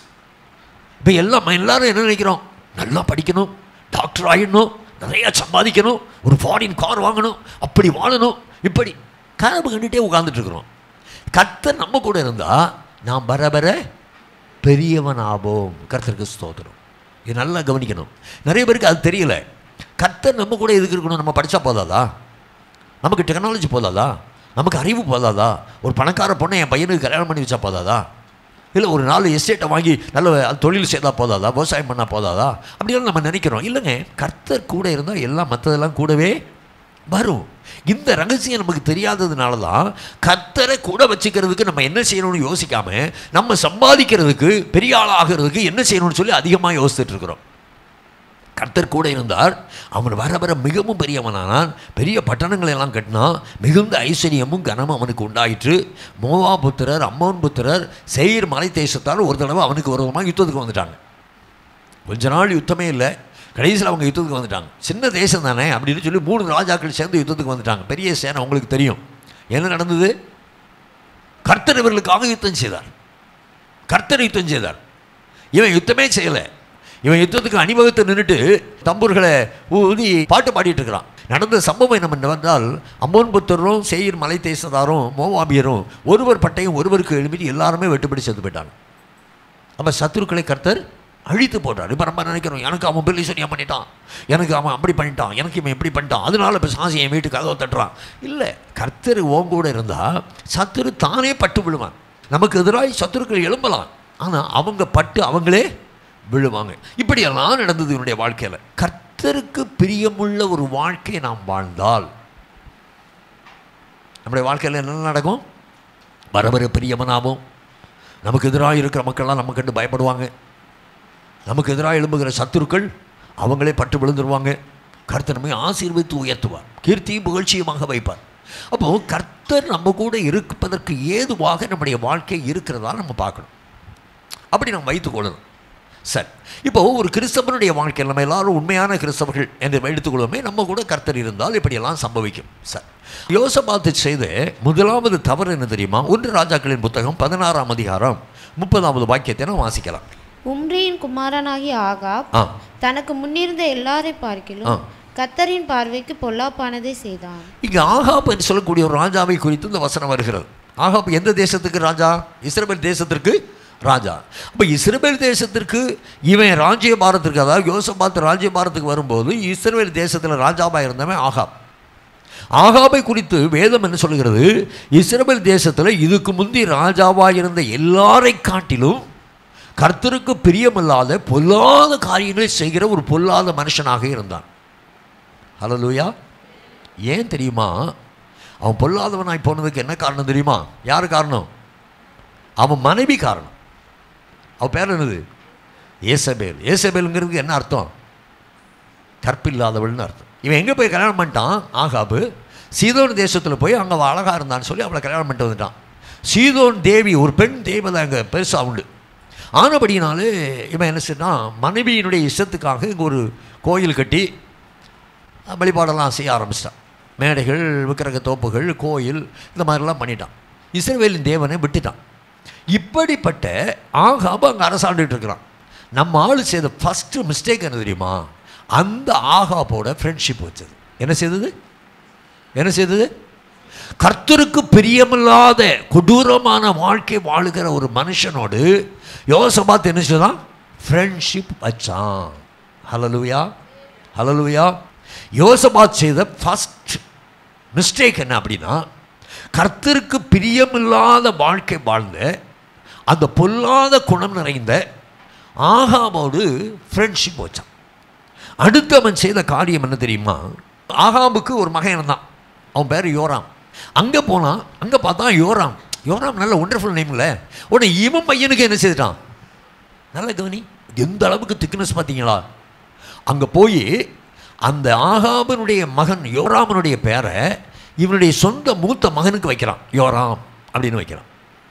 இப்போ எல்லாம் எல்லாரும் என்ன நினைக்கிறோம் நல்லா படிக்கணும் டாக்டர் ஆகிடணும் நிறையா சம்பாதிக்கணும் ஒரு ஃபாரின் கார் வாங்கணும் அப்படி வாழணும் இப்படி கனவு கண்டுட்டே உட்கார்ந்துட்டு இருக்கிறோம் கர்த்தர் நம்ம கூட இருந்தால் நாம் வர வர பெரியவனாவோம் கர்த்தருக்கு ஸ்தோத்திரம் இது நல்லா கவனிக்கணும் நிறைய பேருக்கு அது தெரியல கர்த்தர் நம்ம கூட எதுக்கு இருக்கணும் நம்ம படித்தா போதாதா நமக்கு டெக்னாலஜி போதாதா நமக்கு அறிவு போதாதா ஒரு பணக்கார பொண்ணை என் பையனுக்கு கல்யாணம் பண்ணி வச்சா போதாதா இல்லை ஒரு நாலு எஸ்டேட்டை வாங்கி நல்ல அது தொழில் செய்தால் போதாதா விவசாயம் பண்ணால் போதாதா அப்படிலாம் நம்ம நினைக்கிறோம் இல்லைங்க கர்த்தர் கூட இருந்தால் எல்லாம் மற்றதெல்லாம் கூடவே வரும் இந்த ரகசியம் நமக்கு தெரியாததுனால தான் கர்த்தரை கூட வச்சுக்கிறதுக்கு நம்ம என்ன செய்யணும்னு யோசிக்காம நம்ம சம்பாதிக்கிறதுக்கு பெரிய ஆள் ஆகிறதுக்கு என்ன செய்யணும்னு சொல்லி அதிகமாக யோசிச்சுட்டு இருக்கிறோம் கர்த்தர் கூட இருந்தார் அவன் வர வர மிகவும் பெரியவனானான் பெரிய பட்டணங்களை எல்லாம் கட்டினான் மிகுந்த ஐஸ்வர்யமும் கனமும் அவனுக்கு உண்டாயிற்று மோவா புத்திரர் அம்மோன் புத்திரர் செயிர் மலை தேசத்தால் ஒரு தடவை அவனுக்கு விரோதமாக யுத்தத்துக்கு வந்துட்டாங்க கொஞ்ச நாள் யுத்தமே இல்லை கடைசியில் அவங்க யுத்தத்துக்கு வந்துட்டாங்க சின்ன தேசம் தானே அப்படின்னு சொல்லி மூணு ராஜாக்கள் சேர்ந்து யுத்தத்துக்கு வந்துட்டாங்க பெரிய சேனை உங்களுக்கு தெரியும் என்ன நடந்தது கர்த்தர் இவர்களுக்காக யுத்தம் செய்தார் கர்த்தர் யுத்தம் செய்தார் இவன் யுத்தமே செய்யலை இவன் யுத்தத்துக்கு அணிவகுத்து நின்றுட்டு தம்பூர்களை ஊதி பாட்டு பாடிட்டு இருக்கிறான் நடந்த சம்பவம் என்ன வந்தால் அம்மோன் புத்தரும் சேயிர் மலை தேசதாரும் மோவாபியரும் ஒருவர் பட்டையும் ஒருவருக்கு எழுப்பி எல்லாருமே வெட்டுப்படி செத்து போயிட்டாங்க அப்போ சத்துருக்களை கர்த்தர் அழித்து போட்டார் இப்போ நம்ம நினைக்கிறோம் எனக்கு அவன் பெரிய சரியாக பண்ணிட்டான் எனக்கு அவன் அப்படி பண்ணிட்டான் எனக்கு இவன் இப்படி பண்ணிட்டான் அதனால இப்போ சாசி என் வீட்டுக்கு கதவை தட்டுறான் இல்லை கர்த்தர் ஓன் கூட இருந்தால் சத்துரு தானே பட்டு விழுவான் நமக்கு எதிராக சத்துருக்கள் எழும்பலாம் ஆனால் அவங்க பட்டு அவங்களே விழுவாங்க இப்படியெல்லாம் நடந்தது என்னுடைய வாழ்க்கையில் கர்த்தருக்கு பிரியமுள்ள ஒரு வாழ்க்கையை நாம் வாழ்ந்தால் நம்முடைய வாழ்க்கையில் என்ன நடக்கும் வர வர பிரியமனாவும் நமக்கு எதிராக இருக்கிற மக்கள்லாம் நம்ம கண்டு பயப்படுவாங்க நமக்கு எதிராக எழும்புகிற சத்துருக்கள் அவங்களே பட்டு விழுந்துருவாங்க கர்த்தர் நம்மை ஆசீர்வதித்து உயர்த்துவார் கீர்த்தியும் புகழ்ச்சியுமாக வைப்பார் அப்போது கர்த்தர் நம்ம கூட இருப்பதற்கு ஏதுவாக நம்முடைய வாழ்க்கை இருக்கிறதா நம்ம பார்க்கணும் அப்படி நம்ம வைத்துக்கொள்ளணும் சரி இப்போ ஒரு கிறிஸ்தவனுடைய வாழ்க்கையில் நம்ம எல்லாரும் உண்மையான கிறிஸ்தவர்கள் என்று எடுத்துக்கொள்வோமே நம்ம கூட கர்த்தர் இருந்தால் இப்படியெல்லாம் சம்பவிக்கும் சரி யோசபாத்து செய்த முதலாவது தவறு என்ன தெரியுமா ஒன்று ராஜாக்களின் புத்தகம் பதினாறாம் அதிகாரம் முப்பதாவது வாக்கியத்தை நாம் வாசிக்கலாம் உம்ரியின் குமாரனாகிய ஆகாப் ஆ தனக்கு முன்னிருந்த எல்லாரை பார்க்கிலும் ஆ. கத்தரின் பார்வைக்கு பொல்லாப்பானதை செய்தான் இங்கே ஆகாப் என்று சொல்லக்கூடிய ஒரு ராஜாவை குறித்து இந்த வசனம் வருகிறது ஆகாப் எந்த தேசத்துக்கு ராஜா இஸ்ரேல் தேசத்திற்கு ராஜா அப்போ இஸ்ரேல் தேசத்திற்கு இவன் ராஜ்யபாரத்திற்கு அதாவது யோசபாத் ராஜ்யபாரத்துக்கு வரும்போது இஸ்ரேல் தேசத்தில் ராஜாவாக இருந்தவன் ஆகாப் ஆகாபை குறித்து வேதம் என்ன சொல்கிறது இஸ்ரேல் தேசத்தில் இதுக்கு முந்தி ராஜாவாக இருந்த எல்லாரை காட்டிலும் கர்த்தருக்கு பிரியமில்லாத பொல்லாத காரியங்களை செய்கிற ஒரு பொல்லாத மனுஷனாக இருந்தான் ஹலலூயா ஏன் தெரியுமா அவன் பொல்லாதவனாய் போனதுக்கு என்ன காரணம் தெரியுமா யார் காரணம் அவன் மனைவி காரணம் அவன் பேர் என்னது ஏசபேல் ஏசபேலுங்கிறதுக்கு என்ன அர்த்தம் கற்பில்லாதவள்னு அர்த்தம் இவன் எங்கே போய் கல்யாணம் பண்ணிட்டான் ஆகாபு சீதோன் தேசத்தில் போய் அங்கே அவள் அழகாக இருந்தான்னு சொல்லி அவளை கல்யாணம் பண்ணிட்டு வந்துட்டான் சீதோன் தேவி ஒரு பெண் தேவதை அங்கே பெருசாக உண்டு ஆனபடினாலே இவன் என்ன செய்யறான் மனைவியினுடைய இஷ்டத்துக்காக இங்கே ஒரு கோயில் கட்டி வழிபாடெல்லாம் செய்ய ஆரம்பிச்சிட்டான் மேடைகள் விக்கிரக தோப்புகள் கோயில் இந்த மாதிரிலாம் பண்ணிட்டான் இஸ்ரவேலின் தேவனை விட்டுட்டான் இப்படிப்பட்ட ஆகாபு அங்கே அரசாண்டுட்டு இருக்கிறான் நம்ம ஆள் செய்த ஃபஸ்ட்டு மிஸ்டேக் என்ன தெரியுமா அந்த ஆகாபோட ஃப்ரெண்ட்ஷிப் வச்சது என்ன செய்தது என்ன செய்தது கர்த்தருக்கு பிரியமில்லாத கொடூரமான வாழ்க்கை வாழுகிற ஒரு மனுஷனோடு யோசபாத் என்ன செய்தான் ஃப்ரெண்ட்ஷிப் வச்சான் ஹலலுயா ஹலலுயா யோசபாத் செய்த ஃபஸ்ட் மிஸ்டேக் என்ன அப்படின்னா கர்த்தருக்கு பிரியமில்லாத வாழ்க்கை வாழ்ந்த அந்த பொல்லாத குணம் நிறைந்த ஆகாமோடு ஃப்ரெண்ட்ஷிப் வச்சான் அடுத்து அவன் செய்த காரியம் என்ன தெரியுமா ஆகாமுக்கு ஒரு மகன் இருந்தான் அவன் பேர் யோராம் அங்கே போனான் அங்கே பார்த்தா யோராம் யோராம் நல்ல ஒண்டர்ஃபுல் நேம்ல உடனே இவன் பையனுக்கு என்ன செய்துட்டான் நல்ல கவனி எந்த அளவுக்கு திக்னஸ் பார்த்தீங்களா அங்கே போய் அந்த ஆகாபனுடைய மகன் யோராமனுடைய பேரை இவனுடைய சொந்த மூத்த மகனுக்கு வைக்கிறான் யோராம் அப்படின்னு வைக்கிறான்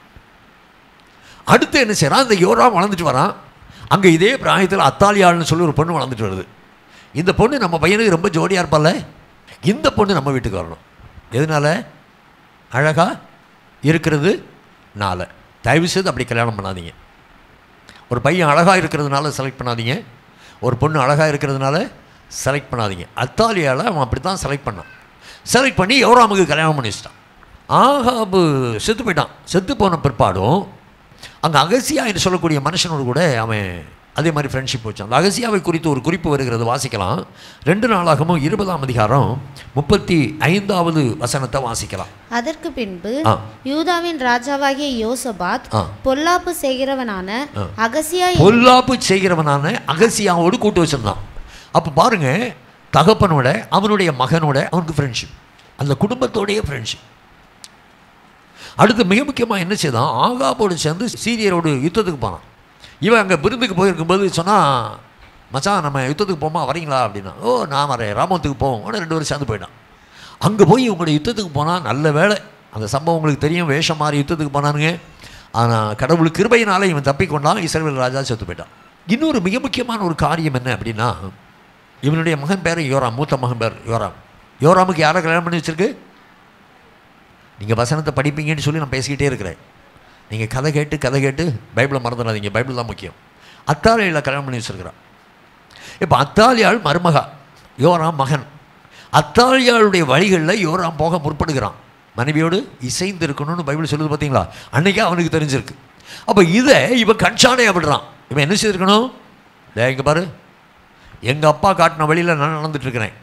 அடுத்து என்ன செய்கிறான் அந்த யோராம் வளர்ந்துட்டு வரான் அங்கே இதே பிராயத்தில் அத்தாலியாள்னு சொல்லி ஒரு பொண்ணு வளர்ந்துட்டு வருது இந்த பொண்ணு நம்ம பையனுக்கு ரொம்ப ஜோடியாக இருப்பால இந்த பொண்ணு நம்ம வீட்டுக்கு வரணும் எதனால அழகா இருக்கிறது நாளை தயவு செய்து அப்படி கல்யாணம் பண்ணாதீங்க ஒரு பையன் அழகாக இருக்கிறதுனால செலக்ட் பண்ணாதீங்க ஒரு பொண்ணு அழகாக இருக்கிறதுனால செலக்ட் பண்ணாதீங்க அத்தாலியால் அவன் அப்படி தான் செலக்ட் பண்ணான் செலக்ட் பண்ணி யோராமுக்கு கல்யாணம் பண்ணி வச்சிட்டான் ஆகாபு செத்து போயிட்டான் செத்து போன பிற்பாடும் அங்கே அகசியா என்று சொல்லக்கூடிய மனுஷனோடு கூட அவன் அதே மாதிரி ஃப்ரெண்ட்ஷிப் வச்சான் அந்த அகசியாவை குறித்து ஒரு குறிப்பு வருகிறது வாசிக்கலாம் ரெண்டு நாளாகவும் இருபதாம் அதிகாரம் முப்பத்தி ஐந்தாவது வசனத்தை வாசிக்கலாம் அதற்கு பின்பு ஆ. யூதாவின் ராஜாவாகிய யோசபாத் ஆ. பொல்லாப்பு செய்கிறவனான ஆ. அகசியா பொல்லாப்பு செய்கிறவனான அகசியாவோடு கூட்டு வச்சிருந்தான் அப்போ பாருங்க தகப்பனோட அவனுடைய மகனோட அவனுக்கு ஃப்ரெண்ட்ஷிப் அந்த குடும்பத்தோடைய ஃப்ரெண்ட்ஷிப் அடுத்து மிக முக்கியமாக என்ன செய்தான் ஆகாபோடு சேர்ந்து சீரியரோடு யுத்தத்துக்கு போனான் இவன் அங்கே விருந்துக்கு போயிருக்கும்போது சொன்னால் மச்சான் நம்ம யுத்தத்துக்கு போமா வரீங்களா அப்படின்னா ஓ நான் வரேன் ராமத்துக்கு போவோம் உடனே ரெண்டு பேரும் சேர்ந்து போயிட்டான் அங்கே போய் இவங்களுடைய யுத்தத்துக்கு போனால் நல்ல வேலை அந்த சம்பவம் உங்களுக்கு தெரியும் வேஷம் மாறி யுத்தத்துக்கு போனானுங்க ஆனால் கடவுள் கிருபையினால இவன் தப்பிக்கொண்டான் இஸ்ரவேல் ராஜா செத்து போயிட்டான் இன்னொரு மிக முக்கியமான ஒரு காரியம் என்ன அப்படின்னா இவனுடைய மகன் பேர் யோராம் மூத்த மகன் பேர் யோராம் யோராமுக்கு யாரை கல்யாணம் பண்ணி வச்சிருக்கு நீங்கள் வசனத்தை படிப்பீங்கன்னு சொல்லி நான் பேசிக்கிட்டே இருக்கிறேன் நீங்கள் கதை கேட்டு கதை கேட்டு பைபிளை மறந்துடாதீங்க பைபிள் தான் முக்கியம் அத்தாலியில் கல்யாணம் பண்ணி வச்சிருக்கிறான் இப்போ அத்தாலியாள் மருமகா யோராம் மகன் அத்தாலியாளுடைய வழிகளில் யோராம் போக முற்படுகிறான் மனைவியோடு இசைந்து இருக்கணும்னு பைபிள் சொல்லுது பார்த்தீங்களா அன்னைக்கே அவனுக்கு தெரிஞ்சிருக்கு அப்போ இதை இவன் கண்சாடையாக விடுறான் இவன் என்ன செய்திருக்கணும் டே இங்கே பாரு எங்கள் அப்பா காட்டின வழியில் நான் நடந்துட்டு இருக்கிறேன்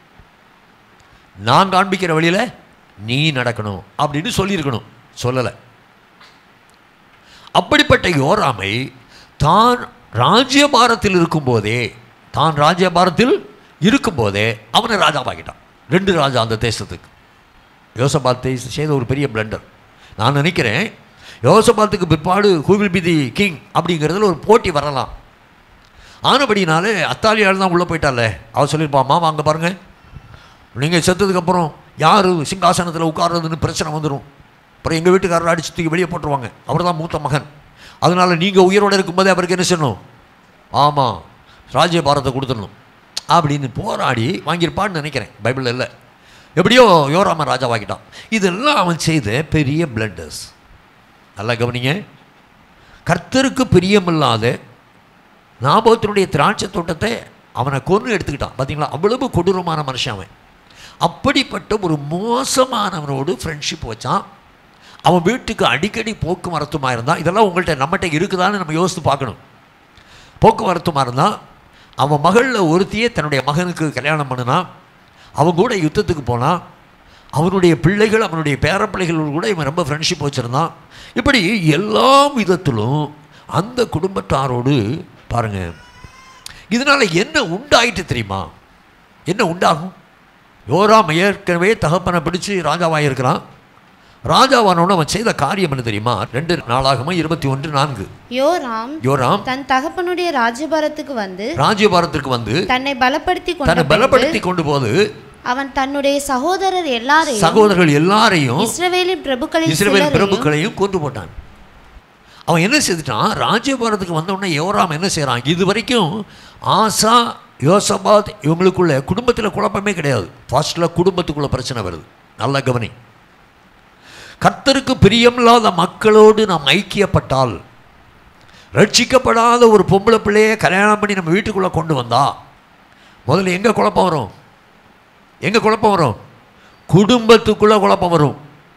நான் காண்பிக்கிற வழியில் நீ நடக்கணும் அப்படின்னு சொல்லியிருக்கணும் சொல்லலை அப்படிப்பட்ட யோராமை தான் ராஜ்யபாரத்தில் இருக்கும்போதே தான் ராஜ்யபாரத்தில் இருக்கும்போதே அவனை ராஜாவாக்கிட்டான் ரெண்டு ராஜா அந்த தேசத்துக்கு யோசபாத்தை செய்த ஒரு பெரிய பிளண்டர் நான் நினைக்கிறேன் யோசபாத்துக்கு பிற்பாடு who will be the king அப்படிங்கிறதுல ஒரு போட்டி வரலாம் ஆனபடினாலே அத்தாலியால் தான் உள்ளே போயிட்டாலே அவ சொல்லியிருப்பா மாமா அங்கே பாருங்கள் நீங்கள் செத்ததுக்கப்புறம் யார் சிங்காசனத்தில் உட்கார்றதுன்னு பிரச்சனை வந்துடும் அப்புறம் எங்கள் வீட்டுக்காரர் அடிச்சு தூக்கி வெளியே போட்டுருவாங்க அவர் தான் மூத்த மகன் அதனால் நீங்கள் உயிரோடு இருக்கும்போதே அவருக்கு என்ன செய்யணும் ஆமாம் ராஜ்யபாரத்தை கொடுத்துடணும் அப்படின்னு போராடி வாங்கியிருப்பான்னு நினைக்கிறேன் பைபிளில் இல்லை எப்படியோ யோராம ராஜாவாக்கிட்டான் இதெல்லாம் அவன் செய்த பெரிய பிளண்டர்ஸ் நல்லா கவனிங்க கர்த்தருக்கு பிரியமில்லாத நாபோத்தினுடைய திராட்சை தோட்டத்தை அவனை கொன்று எடுத்துக்கிட்டான் பார்த்தீங்களா அவ்வளவு கொடூரமான மனுஷன் அவன் அப்படிப்பட்ட ஒரு மோசமானவனோடு ஃப்ரெண்ட்ஷிப் வச்சான் அவன் வீட்டுக்கு அடிக்கடி போக்குவரத்துமா இருந்தான் இதெல்லாம் உங்கள்கிட்ட நம்மகிட்ட இருக்குதான்னு நம்ம யோசித்து பார்க்கணும் போக்குவரத்துமா இருந்தான் அவன் மகளில் ஒருத்தியே தன்னுடைய மகனுக்கு கல்யாணம் பண்ணினான் அவன் கூட யுத்தத்துக்கு போனான் அவனுடைய பிள்ளைகள் அவனுடைய பேரப்பிள்ளைகளோடு கூட இவன் ரொம்ப ஃப்ரெண்ட்ஷிப் வச்சுருந்தான் இப்படி எல்லா விதத்திலும் அந்த குடும்பத்தாரோடு பாருங்கள் இதனால் என்ன உண்டாயிட்டு தெரியுமா என்ன உண்டாகும் யோராம் ஏற்கனவே தகப்பனை பிடிச்சு ராஜாவாக இருக்கிறான் ராஜாவானவன அவன் செய்த காரியம் என்ன தெரியுமா ரெண்டு நாளாகமா இருபத்தி ஒன்று நான்கு யோராம் யோராம் தன் தகப்பனுடைய ராஜ்யபாரத்துக்கு வந்து ராஜ்யபாரத்திற்கு வந்து தன்னை பலப்படுத்தி தன்னை கொண்ட பலப்படுத்தி பின்பு கொண்டு போது அவன் தன்னுடைய சகோதரர் எல்லாரையும் சகோதரர்கள் எல்லாரையும் இஸ்ரவேலின் பிரபுக்களில் இஸ்ரவேல் சிலரையும் பிரபுக்களையும் கொண்டு போட்டான் அவன் என்ன செய்துட்டான் ராஜ்யபாரத்துக்கு வந்த உடனே யோராம் என்ன செய்கிறான் இது வரைக்கும் ஆசா யோசபாத் இவங்களுக்குள்ள குடும்பத்தில் குழப்பமே கிடையாது ஃபர்ஸ்டில் குடும்பத்துக்குள்ள பிரச்சனை வருது நல்லா கவனி கர்த்தருக்கு பிரியமில்லாத மக்களோடு நாம் ஐக்கியப்பட்டால் ரட்சிக்கப்படாத ஒரு பொம்பளை பிள்ளையை கல்யாணம் பண்ணி நம்ம வீட்டுக்குள்ளே கொண்டு வந்தா முதல்ல எங்கே குழப்பம் வரும் எங்கே குழப்பம் வரும் குடும்பத்துக்குள்ளே குழப்பம் வரும்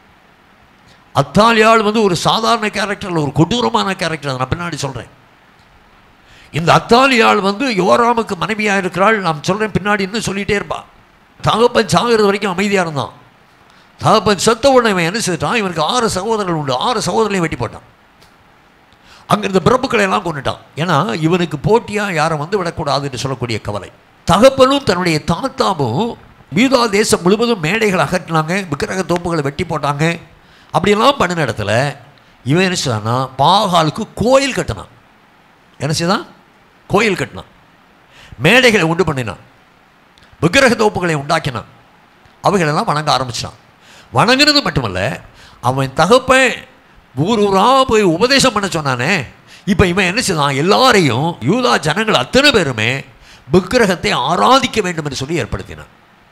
அத்தாலியாள் வந்து ஒரு சாதாரண கேரக்டர் ஒரு கொடூரமான கேரக்டர் நான் பின்னாடி சொல்கிறேன் இந்த அத்தாலியாள் வந்து யோராமுக்கு மனைவியாக இருக்கிறாள் நான் சொல்கிறேன் பின்னாடி இன்னும் சொல்லிகிட்டே இருப்பா தகப்பன் சாகிறது வரைக்கும் அமைதியாக இருந்தான் தகப்பன் செத்த உடனே இவன் என்ன செய்தான் இவனுக்கு ஆறு சகோதரர்கள் உண்டு ஆறு சகோதரர்களையும் வெட்டி போட்டான் அங்கே இருந்த பிறப்புக்களை எல்லாம் கொண்டுட்டான் ஏன்னா இவனுக்கு போட்டியாக யாரை வந்து விடக்கூடாது என்று சொல்லக்கூடிய கவலை தகப்பனும் தன்னுடைய தாத்தாவும் மீதா தேசம் முழுவதும் மேடைகளை அகற்றினாங்க விக்கிரக தோப்புகளை வெட்டி போட்டாங்க அப்படியெல்லாம் பண்ணின இடத்துல இவன் என்ன செய்தான்னா பாகாலுக்கு கோயில் கட்டினான் என்ன செய்தான் கோயில் கட்டினான் மேடைகளை உண்டு பண்ணினான் விக்கிரக தோப்புகளை உண்டாக்கினான் அவைகளெல்லாம் வணங்க ஆரம்பிச்சிட்டான் வணங்குறது மட்டுமல்ல அவன் தகப்பன் ஊர் ஊராக போய் உபதேசம் பண்ண சொன்னானே இப்போ இவன் என்ன செய்தான் எல்லாரையும் யூதா ஜனங்கள் அத்தனை பேருமே விக்கிரகத்தை ஆராதிக்க வேண்டும் என்று சொல்லி ஏற்படுத்தினான்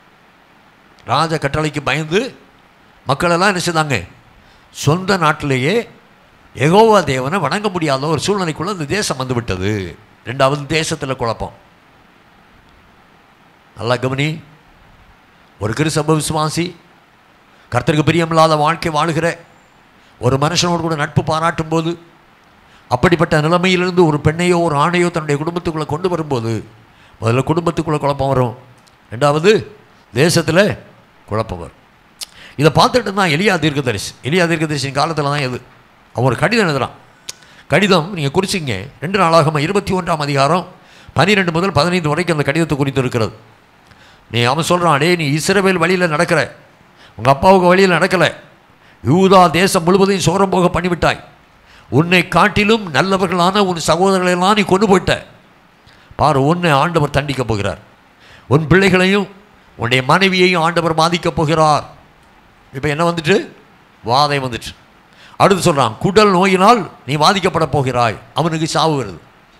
ராஜ கட்டளைக்கு பயந்து மக்களெல்லாம் என்ன செய்தாங்க சொந்த நாட்டிலேயே எகோவா தேவனை வணங்க முடியாத ஒரு சூழ்நிலைக்குள்ள அந்த தேசம் வந்து விட்டது ரெண்டாவது தேசத்தில் குழப்பம் நல்லா கவனி ஒரு கிறிஸ்தவ விசுவாசி கர்த்தருக்கு பிரியமில்லாத வாழ்க்கை வாழுகிற ஒரு மனுஷனோடு கூட நட்பு பாராட்டும் போது அப்படிப்பட்ட நிலைமையிலிருந்து ஒரு பெண்ணையோ ஒரு ஆணையோ தன்னுடைய குடும்பத்துக்குள்ளே கொண்டு வரும்போது முதல்ல குடும்பத்துக்குள்ளே குழப்பம் வரும் ரெண்டாவது தேசத்தில் குழப்பம் வரும் இதை பார்த்துட்டு தான் எலியா தீர்க்கதரிசி எலியா தீர்க்கதரிசின் காலத்தில் தான் எது அவன் ஒரு கடிதம் எழுதுறான் கடிதம் நீங்கள் குறிச்சிங்க ரெண்டு நாளாகம இருபத்தி ஒன்றாம் அதிகாரம் பன்னிரெண்டு முதல் பதினைந்து வரைக்கும் அந்த கடிதத்தை குறித்து இருக்கிறது நீ அவன் சொல்கிறான் டேய் நீ இஸ்ரவேல் வழியில் நடக்கிற உங்கள் அப்பாவுக்கு வழியில் நடக்கலை யூதா தேசம் முழுவதையும் சோரம் போக பண்ணிவிட்டாய் உன்னை காட்டிலும் நல்லவர்களான உன் சகோதரர்களெல்லாம் நீ கொண்டு போயிட்ட பாரு உன்னை ஆண்டவர் தண்டிக்கப் போகிறார் உன் பிள்ளைகளையும் உன்னுடைய மனைவியையும் ஆண்டவர் பாதிக்கப் போகிறார் இப்போ என்ன வந்துட்டு வாதை வந்துட்டு அடுத்து சொல்கிறான் குடல் நோயினால் நீ பாதிக்கப்பட போகிறாய் அவனுக்கு சாவு வருது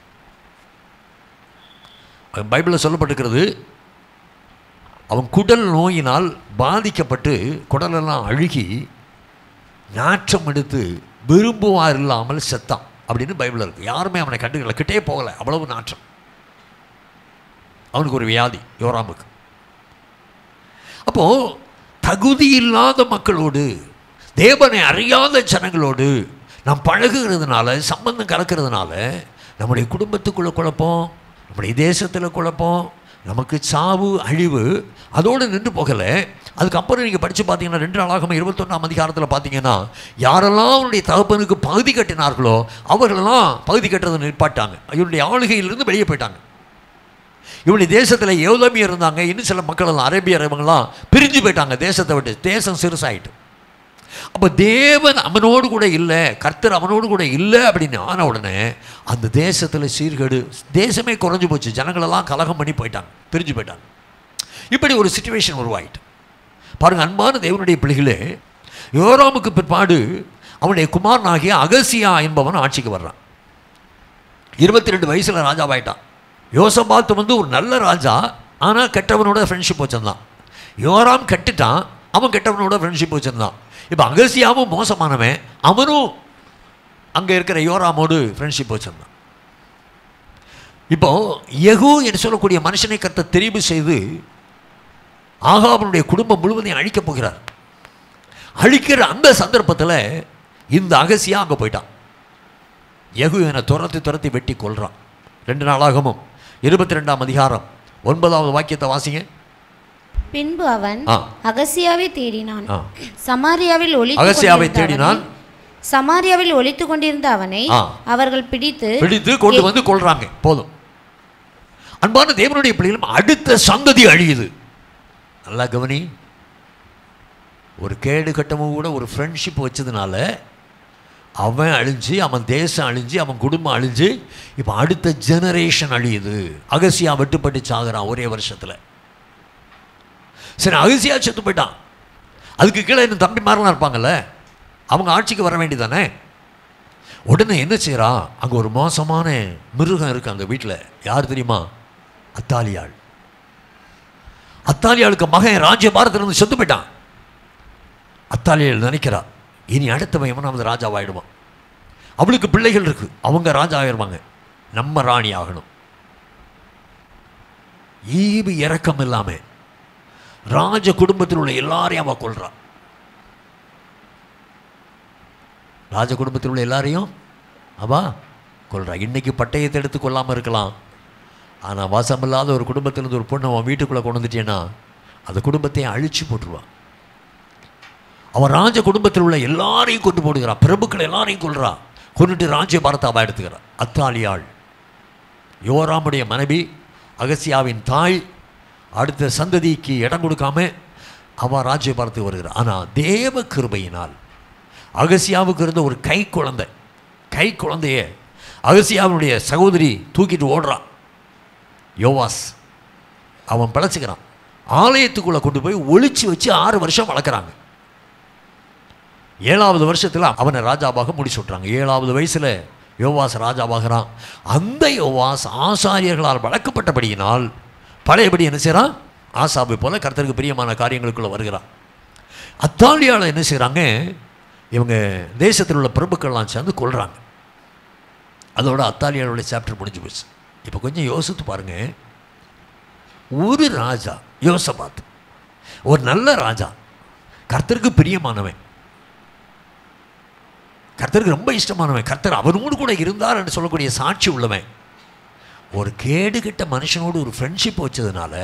பைபிளில் சொல்லப்பட்டிருக்கிறது அவன் குடல் நோயினால் பாதிக்கப்பட்டு குடலெல்லாம் அழுகி நாற்றம் எடுத்து விரும்புவார் இல்லாமல் செத்தான் அப்படின்னு பைபிளில் இருக்குது யாருமே அவனை கண்டுக்கல கிட்டே போகலை அவ்வளவு நாற்றம் அவனுக்கு ஒரு வியாதி யோராமுக்கு அப்போது தகுதி இல்லாத மக்களோடு தேவனை அறியாத ஜனங்களோடு நாம் பழகுகிறதுனால சம்பந்தம் கலக்கிறதுனால நம்முடைய குடும்பத்துக்குள்ளே குழப்பம் நம்முடைய தேசத்தில் குழப்பம் நமக்கு சாவு அழிவு அதோடு நின்று போகலை அதுக்கப்புறம் நீங்கள் படித்து பார்த்தீங்கன்னா ரெண்டு நாளாகம இருபத்தொன்னாம் அதிகாரத்தில் பார்த்தீங்கன்னா யாரெல்லாம் அவருடைய தகப்பனுக்கு பகுதி கட்டினார்களோ அவர்களெல்லாம் பகுதி கட்டுறதை நிற்பாட்டாங்க இவருடைய ஆளுகையிலிருந்து வெளியே போயிட்டாங்க இவனுடைய தேசத்தில் எவ்வளோமே இருந்தாங்க இன்னும் சில மக்கள் எல்லாம் அரேபியர் இவங்கெல்லாம் பிரிஞ்சு போயிட்டாங்க தேசத்தை விட்டு தேசம் சிறுசாயிட்டு அப்போ தேவன் அவனோடு கூட இல்லை கர்த்தர் அவனோடு கூட இல்லை அப்படின்னு ஆன உடனே அந்த தேசத்தில் சீர்கேடு தேசமே குறைஞ்சு போச்சு ஜனங்களெல்லாம் கலகம் பண்ணி போயிட்டாங்க பிரிஞ்சு போயிட்டாங்க இப்படி ஒரு சுச்சுவேஷன் உருவாயிட்டு பாருங்க அன்பான தேவனுடைய பிள்ளைகளே யோராமுக்கு பிற்பாடு அவனுடைய குமாரனாகிய அகசியா என்பவன் ஆட்சிக்கு வர்றான் இருபத்தி ரெண்டு வயசில் ராஜாவாயிட்டான் யோசபாத்து வந்து ஒரு நல்ல ராஜா ஆனால் கெட்டவனோட ஃப்ரெண்ட்ஷிப் வச்சிருந்தான் யோராம் கெட்டுட்டான் அவன் கெட்டவனோட ஃப்ரெண்ட்ஷிப் வச்சிருந்தான் இப்போ அகசியாவும் மோசமானவன் அவனும் அங்கே இருக்கிற யோராமோடு ஃப்ரெண்ட்ஷிப் வச்சிருந்தான் இப்போ யெகூ என்று சொல்லக்கூடிய மனுஷனை கத்த தெரிவு செய்து ஆகாபனுடைய குடும்பம் முழுவதையும் அழிக்கப் போகிறார் அழிக்கிற அந்த சந்தர்ப்பத்தில் இந்த அகசியா அங்கே போயிட்டான் யகு என துரத்தி துரத்தி வெட்டி கொல்றான் ரெண்டு நாளாகமும் இருபத்தி ரெண்டாம் அதிகாரம் ஒன்பதாவது வாக்கியத்தை வாசிங்க பின்பு அவன் ஆ. அகசியாவை தேடினான் ஆ. சமாரியாவில் ஒளித்துக் அகசியாவை கொண்டிருந்த தேடினான். அவனை- சமாரியாவில் ஒளித்துக் கொண்டிருந்த அவனை ஆ. அவர்கள் பிடித்து பிடித்து கொண்டு வந்து கொள்றாங்க போதும் அன்பான தேவனுடைய பிள்ளைகளும் அடுத்த சந்ததி அழியுது நல்லா கவனி ஒரு கேடு கட்டமும் கூட ஒரு ஃப்ரெண்ட்ஷிப் வச்சதுனால அவன் அழிஞ்சு அவன் தேசம் அழிஞ்சு அவன் குடும்பம் அழிஞ்சு இப்போ அடுத்த ஜெனரேஷன் அழியுது அகசியா வெட்டுப்பட்டு சாகுறான் ஒரே வருஷத்தில் சரி அகசியா செத்து போயிட்டான் அதுக்கு கீழே இன்னும் தம்பிமாரெலாம் இருப்பாங்கல்ல அவங்க ஆட்சிக்கு வர வேண்டியதானே உடனே என்ன செய்கிறான் அங்கே ஒரு மோசமான மிருகம் இருக்கு அந்த வீட்டில் யார் தெரியுமா அத்தாலியாள் அத்தாலியாளுக்கு மகன் ராஜ்யபாரத்திலிருந்து செத்து போயிட்டான் அத்தாலியாள் நினைக்கிறா இனி அடுத்தவன் எவனாவது ராஜாவாயிடுவான் அவளுக்கு பிள்ளைகள் இருக்கு அவங்க ராஜா ஆயிடுவாங்க நம்ம ராணி ஆகணும் ஈவு இறக்கம் இல்லாம ராஜ குடும்பத்தில் உள்ள எல்லாரையும் அவ கொள்றா ராஜ குடும்பத்தில் உள்ள எல்லாரையும் அவா கொள்றா இன்னைக்கு பட்டயத்தை எடுத்து கொள்ளாமல் இருக்கலாம் ஆனால் வாசமில்லாத ஒரு குடும்பத்திலிருந்து ஒரு பொண்ணு அவன் வீட்டுக்குள்ளே கொண்டு வந்துட்டேன்னா அந்த குடும்பத்தையும் அழிச்சு போட்டுருவான் அவன் ராஜ குடும்பத்தில் உள்ள எல்லாரையும் கொண்டு போடுகிறான் பிரபுக்கள் எல்லாரையும் கொள்றா கொண்டுட்டு ராஜ்ய பாரதாவா எடுத்துக்கிறான் அத்தாலியாள் யோராமுடைய மனைவி அகசியாவின் தாய் அடுத்த சந்ததிக்கு இடம் கொடுக்காம அவன் ராஜ்ய பாரத்துக்கு வருகிறான் ஆனால் தேவ கிருபையினால் அகசியாவுக்கு இருந்த ஒரு கை குழந்தை கை குழந்தைய அகசியாவுடைய சகோதரி தூக்கிட்டு ஓடுறான் யோவாஸ் அவன் பிழைச்சிக்கிறான் ஆலயத்துக்குள்ளே கொண்டு போய் ஒளிச்சு வச்சு ஆறு வருஷம் வளர்க்குறாங்க ஏழாவது வருஷத்தில் அவனை ராஜாவாக முடிச்சு விட்றாங்க ஏழாவது வயசில் யோவாஸ் ராஜாவாகிறான் அந்த யோவாஸ் ஆசாரியர்களால் வளர்க்கப்பட்டபடியினால் பழையபடி என்ன செய்கிறான் ஆசாபை போல கர்த்தருக்கு பிரியமான காரியங்களுக்குள்ளே வருகிறான் அத்தாலியால் என்ன செய்கிறாங்க இவங்க தேசத்தில் உள்ள பிரபுக்கள்லாம் சேர்ந்து கொள்கிறாங்க அதோட அத்தாலியாளுடைய சாப்டர் முடிஞ்சு போச்சு இப்போ கொஞ்சம் யோசித்து பாருங்க ஒரு ராஜா யோசபாத் ஒரு நல்ல ராஜா கர்த்தருக்கு பிரியமானவன் கர்த்தருக்கு ரொம்ப இஷ்டமானவன் கர்த்தர் அவனோடு கூட இருந்தார் என்று சொல்லக்கூடிய சாட்சி உள்ளவன் ஒரு கேடு கெட்ட மனுஷனோடு ஒரு ஃப்ரெண்ட்ஷிப் வச்சதுனால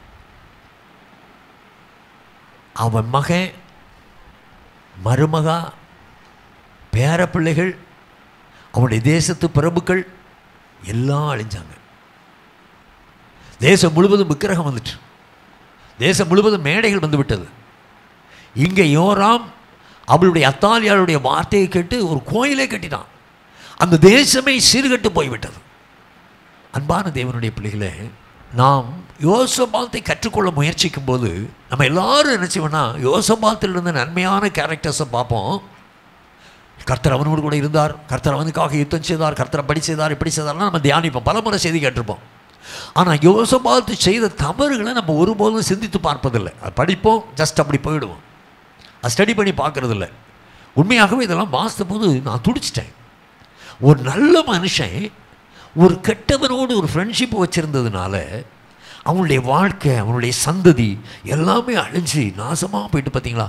அவன் மகன் மருமகா பேரப்பிள்ளைகள் அவனுடைய தேசத்து பிரபுக்கள் எல்லாம் அழிஞ்சாங்க தேசம் முழுவதும் விக்கிரகம் வந்துட்டு தேசம் முழுவதும் மேடைகள் வந்து விட்டது இங்கே யோராம் அவளுடைய அத்தாலியாளுடைய வார்த்தையை கேட்டு ஒரு கோயிலே கட்டினான் அந்த தேசமே சீர்கட்டு போய்விட்டது அன்பான தேவனுடைய பிள்ளைகளே நாம் யோசபாத்தை கற்றுக்கொள்ள முயற்சிக்கும் போது நம்ம எல்லாரும் என்ன செய்வோம்னா யோசபாத்தில் இருந்த நன்மையான கேரக்டர்ஸை பார்ப்போம் கர்த்தர் அவனோடு கூட இருந்தார் கர்த்தர் அவனுக்காக யுத்தம் செய்தார் கர்த்தரை படி செய்தார் இப்படி செய்தார்லாம் நம்ம தியானிப்போம் பலமுறை செய்தி கேட்டிருப்போம் ஆனால் யோசபாத்து செய்த தவறுகளை நம்ம ஒருபோதும் சிந்தித்து பார்ப்பதில்லை அது படிப்போம் ஜஸ்ட் அப்படி போயிடுவோம் அது ஸ்டடி பண்ணி பார்க்கறதில்ல உண்மையாகவே இதெல்லாம் வாசித்த போது நான் துடிச்சிட்டேன் ஒரு நல்ல மனுஷன் ஒரு கெட்டவனோடு ஒரு ஃப்ரெண்ட்ஷிப் வச்சுருந்ததுனால அவனுடைய வாழ்க்கை அவனுடைய சந்ததி எல்லாமே அழிஞ்சு நாசமாக போயிட்டு பார்த்தீங்களா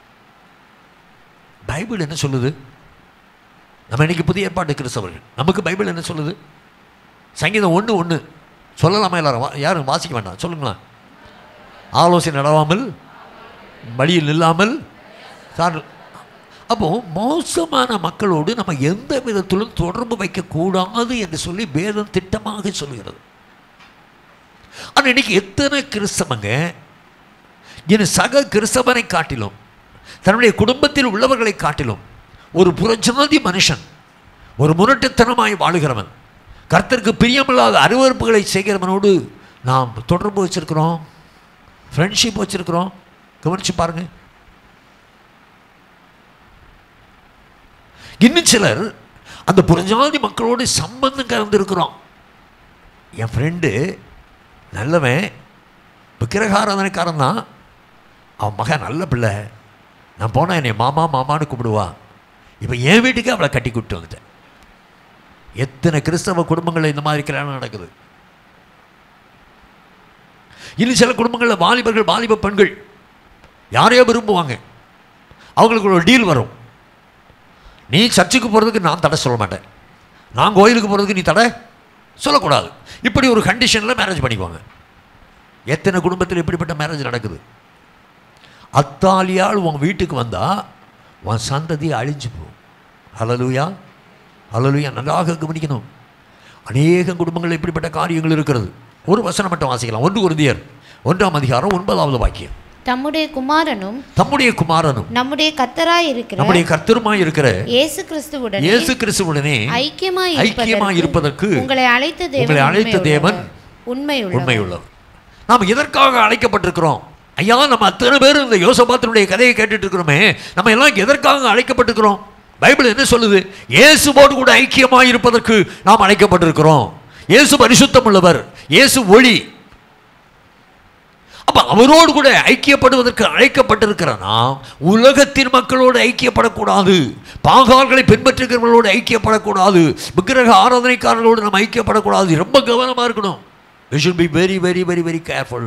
பைபிள் என்ன சொல்லுது நம்ம இன்னைக்கு புதிய ஏற்பாட்டு கிறிஸ்தவர்கள் நமக்கு பைபிள் என்ன சொல்லுது சங்கீதம் ஒன்று ஒன்று சொல்லலாமா எல்லாரும் வா- யாரும் வாசிக்க வேண்டாம் சொல்லுங்களேன் ஆலோசனை நடவாமல் வழியில் நில்லாமல் சார் அப்போ மோசமான மக்களோடு நம்ம எந்த விதத்திலும் தொடர்பு வைக்கக்கூடாது என்று சொல்லி வேதம் திட்டமாக சொல்கிறது ஆனால் இன்னைக்கு எத்தனை கிறிஸ்தவங்க என் சக கிறிஸ்தவனை காட்டிலும் தன்னுடைய குடும்பத்தில் உள்ளவர்களை காட்டிலும் ஒரு புறஜாதி மனுஷன் ஒரு முரட்டுத்தனமாய் வாழுகிறவன் கர்த்தருக்கு பிரியமில்லாத அருவறுப்புகளை செய்கிறவனோடு நாம் தொடர்பு வச்சிருக்கிறோம் ஃப்ரெண்ட்ஷிப் வச்சிருக்கிறோம் கவனிச்சு பாருங்க இன்னும் சிலர் அந்த புறஜாதி மக்களோடு சம்பந்தம் கலந்துருக்கிறோம் என் ஃப்ரெண்டு நல்லவன் விக்கிரகாராதனைக்காரன் தான் அவன் மகன் நல்ல பிள்ளை நான் போனால் என்னை மாமா மாமான்னு கூப்பிடுவா இப்போ என் வீட்டுக்கு அவளை கட்டி கூப்பிட்டு வந்துட்டேன் எத்தனை கிறிஸ்தவ குடும்பங்களில் இந்த மாதிரி கல்யாணம் நடக்குது இன்னும் சில குடும்பங்களில் வாலிபர்கள் வாலிப பெண்கள் யாரையோ விரும்புவாங்க அவங்களுக்கு ஒரு டீல் வரும் நீ சர்ச்சுக்கு போகிறதுக்கு நான் தடை சொல்ல மாட்டேன் நான் கோயிலுக்கு போகிறதுக்கு நீ தடை சொல்லக்கூடாது இப்படி ஒரு கண்டிஷனில் மேரேஜ் பண்ணிக்குவாங்க எத்தனை குடும்பத்தில் இப்படிப்பட்ட மேரேஜ் நடக்குது அத்தாலியால் உன் வீட்டுக்கு வந்தால் உன் சந்ததி அழிஞ்சு போகும் ஹலலுயா ஹலலுயா நன்றாக கவனிக்கணும் அநேக குடும்பங்கள் இப்படிப்பட்ட காரியங்கள் இருக்கிறது ஒரு வசனம் மட்டும் வாசிக்கலாம் ஒன்று குருந்தியர் ஒன்றாம் அதிகாரம் ஒன்பதாவது வாக்கியம் தம்முடைய குமாரனும் தம்முடைய குமாரனும் நம்முடைய கத்தராய் இருக்கிற நம்முடைய கர்த்தருமாய் இருக்கிற இயேசு கிறிஸ்துவுடன் இயேசு கிறிஸ்துவுடனே ஐக்கியமாய் ஐக்கியமாய் இருப்பதற்கு உங்களை அழைத்த தேவன் உங்களை அழைத்த தேவன் உண்மையுள்ளவர் உண்மையுள்ளவர் நாம் எதற்காக அழைக்கப்பட்டிருக்கிறோம் ஐயா நம்ம அத்தனை பேர் இந்த யோசபாத்தினுடைய கதையை கேட்டுட்டு இருக்கிறோமே நம்ம எல்லாம் எதற்காக அழைக்கப்பட்டிருக்கிறோம் பைபிள் என்ன சொல்லுது இயேசுவோடு கூட ஐக்கியமாய் இருப்பதற்கு நாம் அழைக்கப்பட்டிருக்கிறோம் இயேசு பரிசுத்தம் உள்ளவர் இயேசு ஒளி அப்ப அவரோடு கூட ஐக்கியப்படுவதற்கு அழைக்கப்பட்டிருக்கிற நாம் உலகத்தின் மக்களோடு ஐக்கியப்படக்கூடாது பாகால்களை பின்பற்றுகிறவர்களோடு ஐக்கியப்படக்கூடாது விக்கிரக ஆராதனைக்காரர்களோடு நம்ம ஐக்கியப்படக்கூடாது ரொம்ப கவனமா இருக்கணும் we should be very very very very careful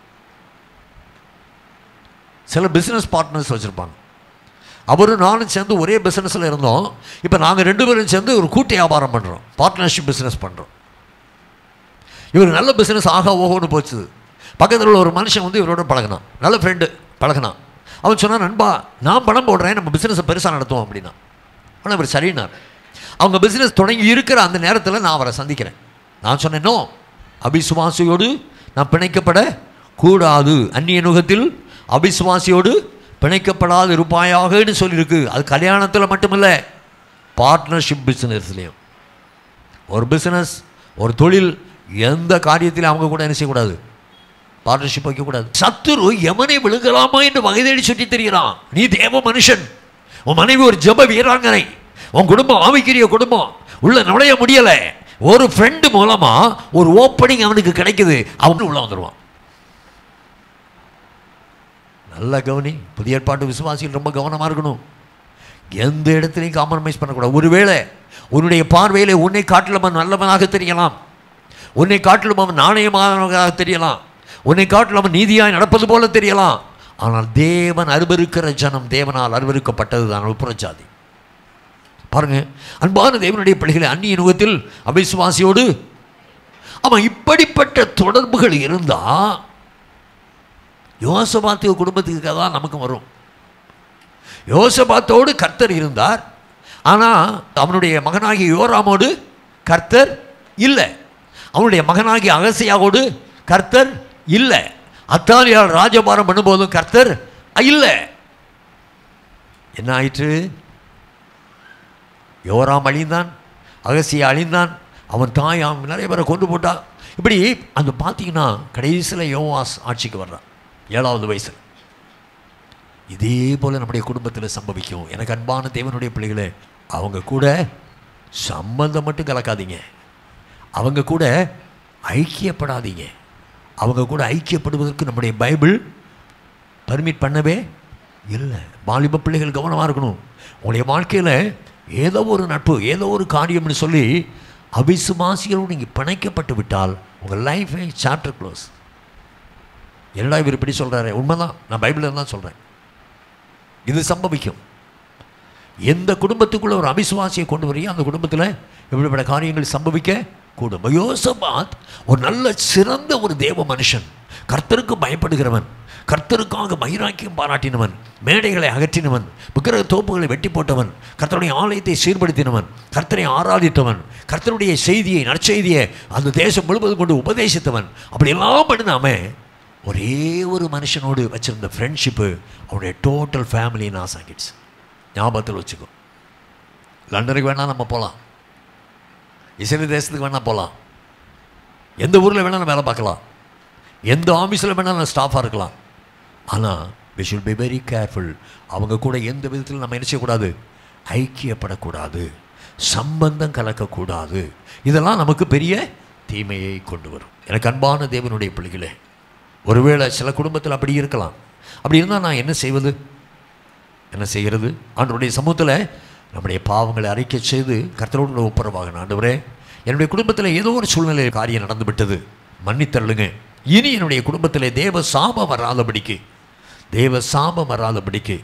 சில பிசினஸ் பார்ட்னர்ஸ் வச்சுருப்பாங்க அவரும் நானும் சேர்ந்து ஒரே பிஸ்னஸில் இருந்தோம் இப்போ நாங்கள் ரெண்டு பேரும் சேர்ந்து ஒரு கூட்டு வியாபாரம் பண்ணுறோம் பார்ட்னர்ஷிப் பிஸ்னஸ் பண்ணுறோம் இவர் நல்ல பிஸ்னஸ் ஆகா ஓஹோன்னு போச்சு பக்கத்தில் உள்ள ஒரு மனுஷன் வந்து இவரோட பழகினான் நல்ல ஃப்ரெண்டு பழகினான் அவன் சொன்னான் நண்பா நான் பணம் போடுறேன் நம்ம பிஸ்னஸை பெருசாக நடத்துவோம் அப்படின்னா ஆனால் இவர் சரினார் அவங்க பிஸ்னஸ் தொடங்கி இருக்கிற அந்த நேரத்தில் நான் அவரை சந்திக்கிறேன் நான் சொன்னேன் நோ அபிசுவாசியோடு நான் பிணைக்கப்பட கூடாது அந்நிய நுகத்தில் அபிசுவாசியோடு பிணைக்கப்படாது இருப்பாயாகன்னு சொல்லியிருக்கு அது கல்யாணத்தில் மட்டுமில்லை பார்ட்னர்ஷிப் பிஸ்னஸ்லேயும் ஒரு பிஸ்னஸ் ஒரு தொழில் எந்த காரியத்திலும் அவங்க கூட என்ன செய்யக்கூடாது பார்ட்னர்ஷிப் வைக்கக்கூடாது சத்துரு எமனை விழுங்கலாமா என்று வகை தேடி சுற்றி தெரிகிறான் நீ தேவ மனுஷன் உன் மனைவி ஒரு ஜெப வீராங்கனை உன் குடும்பம் ஆவிக்கிரிய குடும்பம் உள்ள நுழைய முடியல ஒரு ஃப்ரெண்டு மூலமா ஒரு ஓப்பனிங் அவனுக்கு கிடைக்குது அவனு உள்ள வந்துடுவான் நல்ல கவனி புதிய ஏற்பாட்டு விசுவாசிகள் ரொம்ப கவனமாக இருக்கணும் எந்த இடத்துலையும் காம்ப்ரமைஸ் பண்ணக்கூடாது ஒருவேளை உன்னுடைய பார்வையில் உன்னை காட்டிலும் அவன் நல்லவனாக தெரியலாம் உன்னை காட்டிலும் அவன் நாணயமானவனாக தெரியலாம் உன்னை காட்டிலும் அவன் நீதியாய் நடப்பது போல தெரியலாம் ஆனால் தேவன் அருவருக்கிற ஜனம் தேவனால் அருவருக்கப்பட்டது தான் புறஜாதி பாருங்க அன்பான தேவனுடைய பிள்ளைகளை அந்நிய நுகத்தில் அவிசுவாசியோடு அவன் இப்படிப்பட்ட தொடர்புகள் இருந்தா யோசபாத்து குடும்பத்துக்கு தான் நமக்கு வரும் யோசபாத்தோடு கர்த்தர் இருந்தார் ஆனால் அவனுடைய மகனாகிய யோராமோடு கர்த்தர் இல்லை அவனுடைய மகனாகிய அகசியாவோடு கர்த்தர் இல்லை அத்தாலியால் ராஜபாரம் பண்ணும்போதும் கர்த்தர் இல்லை என்ன ஆயிற்று யோராம் அழிந்தான் அகசியா அழிந்தான் அவன் தாய் அவன் நிறைய பேரை கொண்டு போட்டான் இப்படி அந்த பார்த்தீங்கன்னா கடைசியில் யோவாஸ் ஆட்சிக்கு வர்றான் ஏழாவது வயசில் இதே போல் நம்முடைய குடும்பத்தில் சம்பவிக்கும் எனக்கு அன்பான தேவனுடைய பிள்ளைகளே அவங்க கூட சம்பந்தம் மட்டும் கலக்காதீங்க அவங்க கூட ஐக்கியப்படாதீங்க அவங்க கூட ஐக்கியப்படுவதற்கு நம்முடைய பைபிள் பர்மிட் பண்ணவே இல்லை வாலிப பிள்ளைகள் கவனமாக இருக்கணும் உங்களுடைய வாழ்க்கையில் ஏதோ ஒரு நட்பு ஏதோ ஒரு காரியம்னு சொல்லி அபிசுவாசிகளோடு நீங்கள் பிணைக்கப்பட்டு விட்டால் உங்கள் லைஃபை சாப்டர் க்ளோஸ் என்னடா இவர் இப்படி சொல்கிறாரு உண்மைதான் நான் பைபிளில் தான் சொல்கிறேன் இது சம்பவிக்கும் எந்த குடும்பத்துக்குள்ள ஒரு அபிசுவாசியை கொண்டு வரையோ அந்த குடும்பத்தில் இப்படிப்பட்ட காரியங்கள் சம்பவிக்க கூடும் யோசபாத் ஒரு நல்ல சிறந்த ஒரு தேவ மனுஷன் கர்த்தருக்கு பயப்படுகிறவன் கர்த்தருக்காக வைராக்கியம் பாராட்டினவன் மேடைகளை அகற்றினவன் விக்கிரக தோப்புகளை வெட்டி போட்டவன் கர்த்தருடைய ஆலயத்தை சீர்படுத்தினவன் கர்த்தரை ஆராதித்தவன் கர்த்தருடைய செய்தியை நற்செய்தியை அந்த தேசம் முழுவதும் கொண்டு உபதேசித்தவன் அப்படியெல்லாம் பண்ணினாம ஒரே ஒரு மனுஷனோடு வச்சிருந்த ஃப்ரெண்ட்ஷிப்பு அவனுடைய டோட்டல் ஃபேமிலி நாஸ் ஆகிடுச்சு ஞாபகத்தில் வச்சுக்கோ லண்டனுக்கு வேணால் நம்ம போகலாம் இஸ்ரேல் தேசத்துக்கு வேணால் போகலாம் எந்த ஊரில் வேணாலும் வேலை பார்க்கலாம் எந்த ஆஃபீஸில் வேணாலும் ஸ்டாஃபாக இருக்கலாம் ஆனால் we should be very careful அவங்க கூட எந்த விதத்தில் நம்ம என்ன செய்யக்கூடாது ஐக்கியப்படக்கூடாது சம்பந்தம் கலக்கக்கூடாது இதெல்லாம் நமக்கு பெரிய தீமையை கொண்டு வரும் எனக்கு அன்பான தேவனுடைய பிள்ளைகளே ஒருவேளை சில குடும்பத்தில் அப்படி இருக்கலாம் அப்படி இருந்தால் நான் என்ன செய்வது என்ன செய்கிறது ஆண்டவருடைய சமூகத்தில் நம்முடைய பாவங்களை அறிக்கை செய்து கர்த்தரோடு ஒப்புரவாக ஆண்டவரே என்னுடைய குடும்பத்தில் ஏதோ ஒரு சூழ்நிலை காரியம் நடந்து விட்டது மன்னித்தருளுங்க இனி என்னுடைய குடும்பத்தில் தேவ சாபம் வராதபடிக்கு தேவ சாபம் வராதபடிக்கு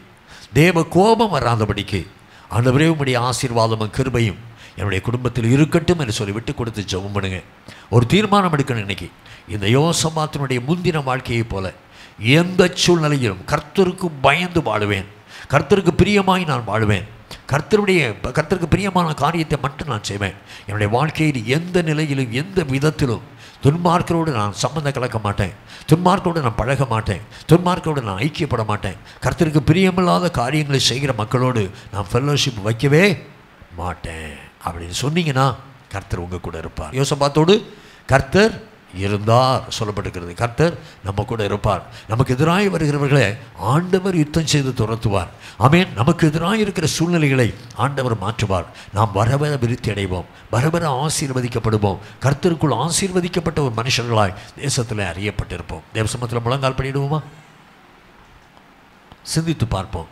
தேவ கோபம் வராதபடிக்கு ஆண்டவரே உம்முடைய ஆசீர்வாதமும் கிருபையும் என்னுடைய குடும்பத்தில் இருக்கட்டும் என்று சொல்லி விட்டு கொடுத்து ஜெபம் பண்ணுங்க ஒரு தீர்மானம் எடுக்கணும் இன்னைக்கு இந்த யோசமாத்தினுடைய முந்தின வாழ்க்கையைப் போல எந்த சூழ்நிலையிலும் கர்த்தருக்கு பயந்து வாழுவேன் கர்த்தருக்கு பிரியமாய் நான் வாழுவேன் கர்த்தருடைய கர்த்தருக்கு பிரியமான காரியத்தை மட்டும் நான் செய்வேன் என்னுடைய வாழ்க்கையில் எந்த நிலையிலும் எந்த விதத்திலும் துன்மார்க்கரோடு நான் சம்மந்தம் கலக்க மாட்டேன் துன்மார்க்கரோடு நான் பழக மாட்டேன் துன்மார்க்கரோடு நான் ஐக்கியப்பட மாட்டேன் கர்த்தருக்கு பிரியமில்லாத காரியங்களை செய்கிற மக்களோடு நான் ஃபெல்லோஷிப் வைக்கவே மாட்டேன் அப்படின்னு சொன்னீங்கன்னா கர்த்தர் உங்கள் கூட இருப்பார் யோசபாத்தோடு கர்த்தர் இருந்தார் சொல்லப்பட்டிருக்கிறது கர்த்தர் நம்ம கூட இருப்பார் நமக்கு எதிராய் வருகிறவர்களை ஆண்டவர் யுத்தம் செய்து துரத்துவார் ஆமென் நமக்கு எதிராக இருக்கிற சூழ்நிலைகளை ஆண்டவர் மாற்றுவார் நாம் வரவர விருத்தி அடைவோம் வரவர ஆசீர்வதிக்கப்படுவோம் கர்த்தருக்குள் ஆசீர்வதிக்கப்பட்ட ஒரு மனுஷர்களாய் தேசத்தில் அறியப்பட்டிருப்போம் தேவசமத்தில் முழங்கால் பண்ணிடுவோமா சிந்தித்து பார்ப்போம்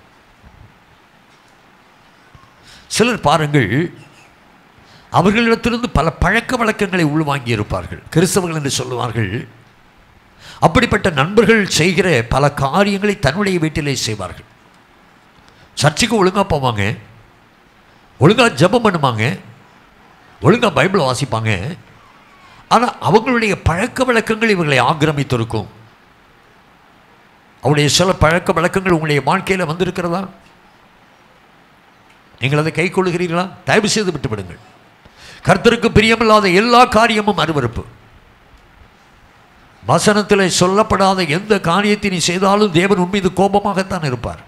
சிலர் பாருங்கள் அவர்களிடத்திலிருந்து பல பழக்க வழக்கங்களை உள்வாங்கி இருப்பார்கள் கிறிஸ்தவர்கள் என்று சொல்லுவார்கள் அப்படிப்பட்ட நண்பர்கள் செய்கிற பல காரியங்களை தன்னுடைய வீட்டிலே செய்வார்கள் சர்ச்சுக்கு ஒழுங்காக போவாங்க ஒழுங்காக ஜெபம் பண்ணுவாங்க ஒழுங்காக பைபிள் வாசிப்பாங்க ஆனால் அவங்களுடைய பழக்க வழக்கங்கள் இவர்களை ஆக்கிரமித்திருக்கும் அவருடைய சில பழக்க வழக்கங்கள் உங்களுடைய வாழ்க்கையில் வந்திருக்கிறதா நீங்கள் அதை கை கொள்ளுகிறீர்களா தயவு செய்து விட்டு விடுங்கள் கர்த்தருக்கு பிரியமில்லாத எல்லா காரியமும் அருவருப்பு வசனத்தில் சொல்லப்படாத எந்த காரியத்தை நீ செய்தாலும் தேவன் உன் மீது கோபமாகத்தான் இருப்பார்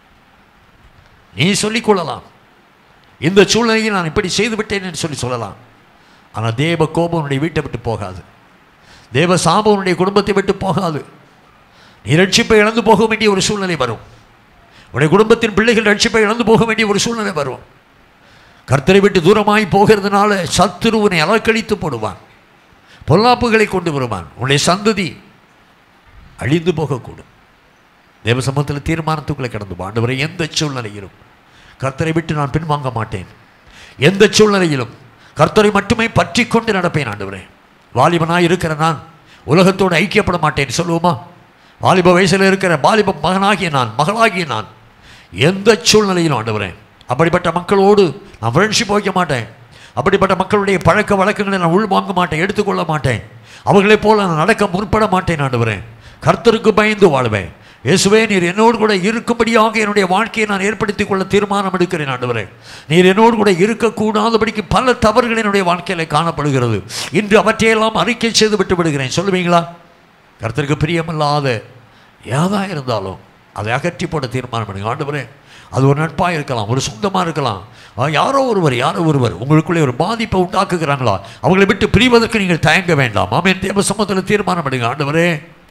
நீ சொல்லிக் கொள்ளலாம் இந்த சூழ்நிலையில் நான் இப்படி செய்து விட்டேன் என்று சொல்லி சொல்லலாம் ஆனால் தேவ கோபம் உன்னுடைய வீட்டை விட்டு போகாது தேவ சாபம் உன்னுடைய குடும்பத்தை விட்டு போகாது நீ ரட்சிப்பை இழந்து போக வேண்டிய ஒரு சூழ்நிலை வரும் உன்னுடைய குடும்பத்தின் பிள்ளைகள் ரட்சிப்பை இழந்து போக வேண்டிய ஒரு சூழ்நிலை வரும் கர்த்தரை விட்டு தூரமாய் போகிறதுனால சத்துருவனை அலக்கழித்து போடுவான் பொல்லாப்புகளை கொண்டு வருவான் உன்னுடைய சந்ததி அழிந்து போகக்கூடும் தேவசமத்தில் தீர்மானத்துக்குள்ளே கடந்து போ. ஆண்டவரே எந்த சூழ்நிலையிலும் கர்த்தரை விட்டு நான் பின்வாங்க மாட்டேன் எந்த சூழ்நிலையிலும் கர்த்தரை மட்டுமே பற்றி கொண்டு நடப்பேன் ஆண்டவரே வாலிபனாய் இருக்கிற நான் உலகத்தோடு ஐக்கியப்பட மாட்டேன் சொல்லுவோமா வாலிப வயசில் இருக்கிற வாலிப மகனாகிய நான் மகளாகிய நான் எந்த சூழ்நிலையிலும் ஆண்டவரே அப்படிப்பட்ட மக்களோடு நான் ஃப்ரெண்ட்ஷிப் வைக்க மாட்டேன் அப்படிப்பட்ட மக்களுடைய பழக்க வழக்கங்களை நான் உள்வாங்க மாட்டேன் எடுத்துக்கொள்ள மாட்டேன் அவர்களைப் போல நான் நடக்க முற்பட மாட்டேன் ஆண்டவரே கர்த்தருக்கு பயந்து வாழ்வேன் இயேசுவே நீர் என்னோடு கூட இருக்கும்படியாக என்னுடைய வாழ்க்கையை நான் ஏற்படுத்திக் கொள்ள தீர்மானம் எடுக்கிறேன் ஆண்டவரே நீர் என்னோடு கூட இருக்கக்கூடாதபடிக்கு பல தவறுகள் என்னுடைய வாழ்க்கையில் காணப்படுகிறது இன்று அவற்றையெல்லாம் அறிக்கை செய்து விட்டு விடுகிறேன் சொல்லுவீங்களா கர்த்தருக்கு பிரியமில்லாத ஏதா இருந்தாலும் அதை அகற்றி போட தீர்மானம் பண்ணுங்க ஆண்டவரே அது ஒரு நட்பாக இருக்கலாம் ஒரு சொந்தமாக இருக்கலாம் ஆ, யாரோ ஒருவர் யாரோ ஒருவர் உங்களுக்குள்ளே ஒரு பாதிப்பை உண்டாக்குகிறாங்களா அவங்களை விட்டு பிரிவதற்கு நீங்கள் தயங்க வேண்டாம் ஆமென் தேவ சமூகத்தில் தீர்மானம் பண்ணுங்க ஆண்டவரே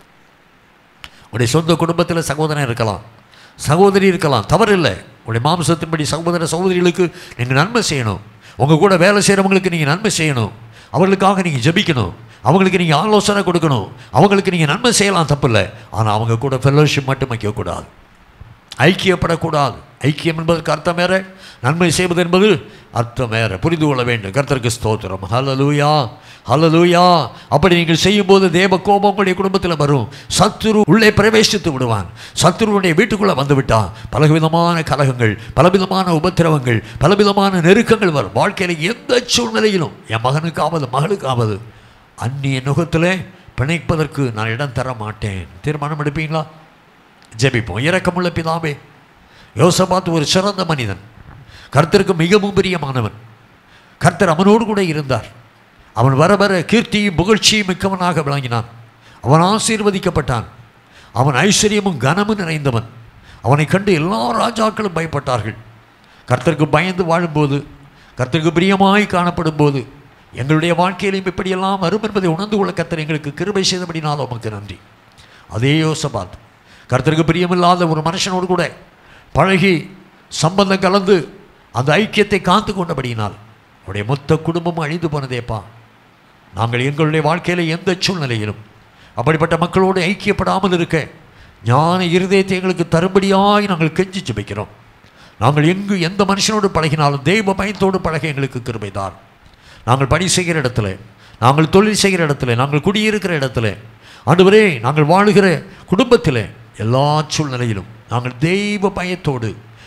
உடைய சொந்த குடும்பத்தில் சகோதரன் இருக்கலாம் சகோதரி இருக்கலாம் தவறில்லை உடைய மாம்சத்தின்படி சகோதர சகோதரிகளுக்கு நீங்கள் நன்மை செய்யணும் உங்கள் கூட வேலை செய்கிறவங்களுக்கு நீங்கள் நன்மை செய்யணும் அவர்களுக்காக நீங்கள் ஜெபிக்கணும் அவங்களுக்கு நீங்கள் ஆலோசனை கொடுக்கணும் அவங்களுக்கு நீங்கள் நன்மை செய்யலாம் தப்பில்லை ஆனால் அவங்க கூட ஃபெல்லோஷிப் மட்டும் வைக்கக்கூடாது ஐக்கியப்படக்கூடாது ஐக்கியம் என்பதற்கு அர்த்தம் வேற நன்மை செய்வது என்பது அர்த்தம் வேற புரிந்து கொள்ள வேண்டும் கர்த்தருக்கு ஸ்தோத்திரம் ஹலலூயா ஹலலூயா அப்படி நீங்கள் செய்யும்போது தேவ கோபம் உங்களுடைய குடும்பத்தில் வரும் சத்துரு உள்ளே பிரவேசித்து விடுவான் சத்துருவுடைய வீட்டுக்குள்ளே வந்து விட்டான் பலவிதமான கலகங்கள் பலவிதமான உபத்திரவங்கள் பலவிதமான நெருக்கங்கள் வரும் வாழ்க்கையில் எந்த சூழ்நிலையிலும் என் மகனுக்காவது மகளுக்காவது அந்நிய நுகத்திலே பிணைப்பதற்கு நான் இடம் தர மாட்டேன் தீர்மானம் எடுப்பீங்களா ஜெபிப்போம் இரக்கமுள்ள பிதாவே யோசபாத் ஒரு சிறந்த மனிதன் கர்த்தருக்கு மிகவும் பிரியமானவன் கர்த்தர் அவனோடு கூட இருந்தார் அவன் வர வர கீர்த்தியும் புகழ்ச்சியும் மிக்கவனாக விளங்கினான் அவன் ஆசீர்வதிக்கப்பட்டான் அவன் ஐஸ்வர்யமும் கனமும் நிறைந்தவன் அவனை கண்டு எல்லா ராஜாக்களும் பயப்பட்டார்கள் கர்த்தருக்கு பயந்து வாழும்போது கர்த்தருக்கு பிரியமாய் காணப்படும் போது எங்களுடைய வாழ்க்கையிலும் இப்படியெல்லாம் வரும் என்பதை உணர்ந்து கொள்ள கர்த்தர் எங்களுக்கு கிருபை செய்தபடினால் உமக்கு நன்றி அதே யோசபாத் கர்த்தருக்கு பிரியமில்லாத ஒரு மனுஷனோடு கூட பழகி சம்பந்தம் கலந்து அந்த ஐக்கியத்தை காத்து கொண்டபடியினால் அவருடைய மொத்த குடும்பமும் அழிந்து போனதேப்பா நாங்கள் எங்களுடைய வாழ்க்கையில் எந்த சூழ்நிலையிலும் அப்படிப்பட்ட மக்களோடு ஐக்கியப்படாமல் இருக்க ஞான இருதயத்தை எங்களுக்கு தரும்படியாய் நாங்கள் கெஞ்சி ஜெபிக்கிறோம் நாங்கள் எங்கு எந்த மனுஷனோடு பழகினாலும் தெய்வ பயத்தோடு பழக எங்களுக்கு கிருபைதார் நாங்கள் பணி செய்கிற இடத்துல நாங்கள் தொழில் செய்கிற இடத்துல நாங்கள் குடியிருக்கிற இடத்துல ஆண்டவரே நாங்கள் வாழுகிற குடும்பத்தில் எல்லா சூழ்நிலையிலும் நாங்கள் தெய்வ பயத்தோடு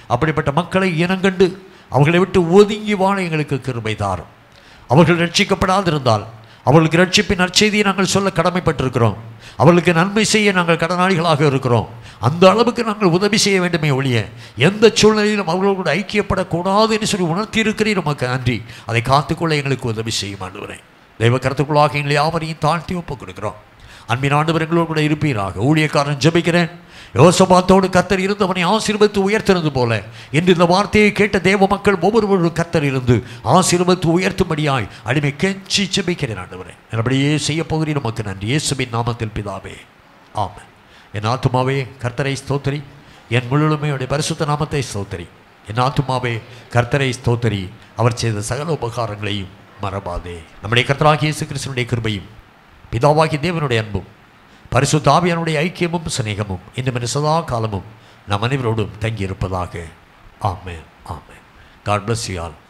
அப்படிப்பட்ட மக்களை இனங்கண்டு அவர்களை விட்டு ஒதுங்கி வாழ எங்களுக்கு கிருபை தாரும் அவர்கள் ரட்சிக்கப்படாதிருந்தால் அவர்களுக்கு ரட்சிப்பின் நற்செய்தியை நாங்கள் சொல்ல கடமைப்பட்டிருக்கிறோம் அவர்களுக்கு நன்மை செய்ய நாங்கள் கடனாளிகளாக இருக்கிறோம் அந்த அளவுக்கு நாங்கள் உதவி செய்ய வேண்டுமே ஒழிய எந்த சூழ்நிலையிலும் அவர்களோடு ஐக்கியப்படக்கூடாது என்று சொல்லி உணர்த்தி இருக்கிறீர் உமக்கு நன்றி அதை காத்துக்கொள்ள எங்களுக்கு உதவி செய்யும் ஆண்டவரே தெய்வ கருத்துக்குள்ளாக எங்களை யாவரையும் தாழ்த்தி ஒப்புக் கொடுக்கிறோம் அன்பின் ஆண்டவர் எங்களோடு கூட இருப்பீராக ஊழியக்காரன் ஜெபிக்கிறேன் யோசபாத்தோடு கத்தர் இருந்து அவனை ஆசீர்வதித்து உயர்த்தினது போல இன்று இந்த வார்த்தையை கேட்ட தேவ மக்கள் ஒவ்வொருவரும் கத்தர் இருந்து ஆசீர்வதித்து உயர்த்தும்படியாய் அடிமை கெஞ்சி ஜெபிக்கிறேன் ஆண்டவரே அப்படியே செய்ய போகிறேன் நமக்கு நன்றி இயேசுவின் நாமத்தில் பிதாவே ஆமென் என் ஆத்துமாவே கர்த்தரை ஸ்தோத்திரி என் முழுமையுடைய பரிசுத்த நாமத்தை ஸ்தோத்திரி என் ஆத்துமாவே கர்த்தரை ஸ்தோத்திரி அவர் செய்த சகல உபகாரங்களையும் மறவாதே நம்முடைய கர்த்தராகிய இயேசு கிறிஸ்துனுடைய கிருபையும் பிதாவாகிய தேவனுடைய அன்பும் பரிசுத்த ஆவியானுடைய ஐக்கியமும் சிநேகமும் இன்னும் சதா காலமும் நம் அனைவரோடும் தங்கியிருப்பதாக amen amen God bless you all